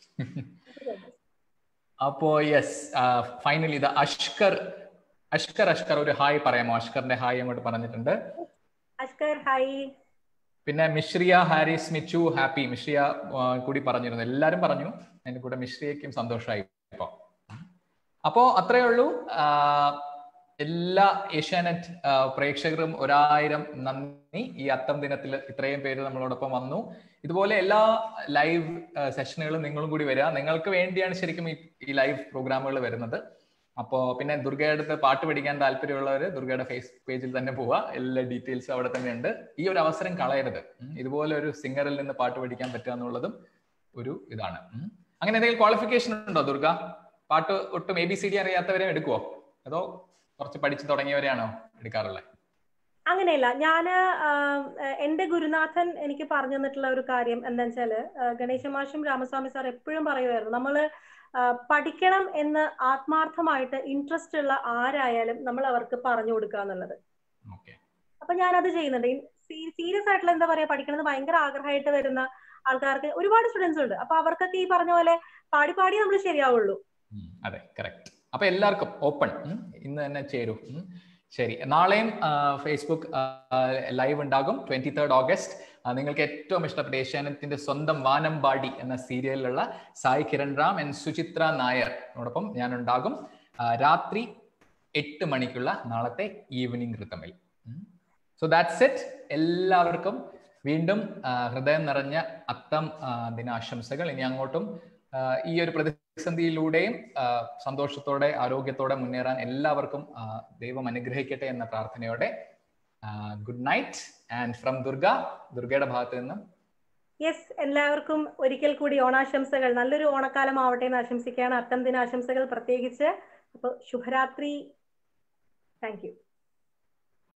അപ്പോ യെസ് ഫൈനലി ഇത് അഷ്കർ അഷ്കർ അഷ്കർ ഒരു ഹായ് പറയാമോ അഷ്കറിന്റെ ഹായ് അങ്ങോട്ട് പറഞ്ഞിട്ടുണ്ട് അഷ്കർ ഹായ് പിന്നെ മിശ്രിയ ഹാരിസ് മിച്ചു ഹാപ്പി മിശ്രിയ ആ, കൂടി പറഞ്ഞിരുന്നു എല്ലാരും പറഞ്ഞു അതിന്റെ കൂടെ മിശ്രിയയ്ക്കും സന്തോഷമായി ഇപ്പൊ അപ്പോ അത്രയേ ഉള്ളൂ ആ, എല്ലാ ഏഷ്യാനെറ്റ് ആ, പ്രേക്ഷകരും ഒരായിരം നന്ദി ഈ അത്തം ദിനത്തിൽ ഇത്രയും പേര് നമ്മളോടൊപ്പം വന്നു ഇതുപോലെ എല്ലാ ലൈവ് സെഷനുകളും നിങ്ങളും കൂടി വരിക നിങ്ങൾക്ക് വേണ്ടിയാണ് ശരിക്കും ഈ ഈ ലൈവ് പ്രോഗ്രാമുകൾ വരുന്നത് അപ്പോ പിന്നെ ദുർഗയുടെ അടുത്ത് പാട്ട് പഠിക്കാൻ താല്പര്യമുള്ളവർ ദുർഗയുടെ ഫേസ്ബുക്ക് പേജിൽ തന്നെ പോവുക എല്ലാ ഡീറ്റെയിൽസും അവിടെ തന്നെ ഉണ്ട് ഈ ഒരു അവസരം കളയരുത് ഉം. ഇതുപോലെ ഒരു സിംഗറിൽ നിന്ന് പാട്ട് പഠിക്കാൻ പറ്റുക എന്നുള്ളതും ഒരു ഇതാണ് ഉം. അങ്ങനെ എന്തെങ്കിലും ക്വാളിഫിക്കേഷൻ ഉണ്ടോ ദുർഗ പാട്ട് ഒട്ടും എ ബി സി ഡി അറിയാത്തവരെ എടുക്കുവോ അതോ കുറച്ച് പഠിച്ചു തുടങ്ങിയവരെയാണോ എടുക്കാറുള്ളത് അങ്ങനെയല്ല ഞാന് ആഹ്, എന്റെ ഗുരുനാഥൻ എനിക്ക് പറഞ്ഞു തന്നിട്ടുള്ള ഒരു കാര്യം എന്താ വെച്ചാല് ആഹ്, ഗണേശ മാഷും രാമസ്വാമി സാർ എപ്പോഴും പറയുമായിരുന്നു നമ്മള് ആഹ്, പഠിക്കണം എന്ന് ആത്മാർത്ഥമായിട്ട് ഇൻട്രസ്റ്റ് ഉള്ള ആരായാലും നമ്മൾ അവർക്ക് പറഞ്ഞു കൊടുക്കുക എന്നുള്ളത് ഓക്കെ അപ്പൊ ഞാനത് ചെയ്യുന്നുണ്ട് സീരിയസ് ആയിട്ടുള്ള എന്താ പറയാ പഠിക്കണമെന്ന് ഭയങ്കര ആഗ്രഹമായിട്ട് വരുന്ന ആൾക്കാർക്ക് ഒരുപാട് സ്റ്റുഡൻസ് ഉണ്ട് അപ്പൊ അവർക്കൊക്കെ ഈ പറഞ്ഞ പോലെ പാടി പാടി നമ്മൾ ശരിയാവുള്ളൂ ഉം, അതെ കറക്റ്റ് അപ്പൊ എല്ലാവർക്കും ഓപ്പൺ ഇന്ന് തന്നെ ചേരൂ ഉം. ശരി നാളെയും ഫേസ്ബുക്ക് ലൈവ് ഉണ്ടാകും ട്വന്റി തേർഡ് ഓഗസ്റ്റ് നിങ്ങൾക്ക് ഏറ്റവും ഇഷ്ടപ്പെട്ട ഏഷ്യാനെറ്റിന്റെ സ്വന്തം വാനമ്പാടി എന്ന സീരിയലിലുള്ള സായി കിരൺ റാം ആൻഡ് സുചിത്ര നായരോടൊപ്പം ഞാൻ ഉണ്ടാകും ആ, രാത്രി എട്ട് മണിക്കുള്ള നാളത്തെ ഈവനിങ് ഋതമിൽ സോ ദാറ്റ്സ് ഇറ്റ് എല്ലാവർക്കും വീണ്ടും ആ, ഹൃദയം നിറഞ്ഞ അത്തം ആ, ദിനാശംസകൾ ഇനി അങ്ങോട്ടും ആ, ഈ ഒരു പ്രതിസന്ധിയിലൂടെയും ആ, സന്തോഷത്തോടെ ആരോഗ്യത്തോടെ മുന്നേറാൻ എല്ലാവർക്കും ആ, ദൈവം അനുഗ്രഹിക്കട്ടെ എന്ന പ്രാർത്ഥനയോടെ good night and from Durga ദുർഗയുടെ ഭാഗത്ത് നിന്നും യെസ് എല്ലാവർക്കും ഒരിക്കൽ കൂടി ഓണാശംസകൾ നല്ലൊരു ഓണക്കാലം ആവട്ടെ എന്ന് ആശംസിക്കുകയാണ് അത്തം ദിനാശംസകൾ പ്രത്യേകിച്ച് അപ്പൊ ശുഭരാത്രി താങ്ക് യു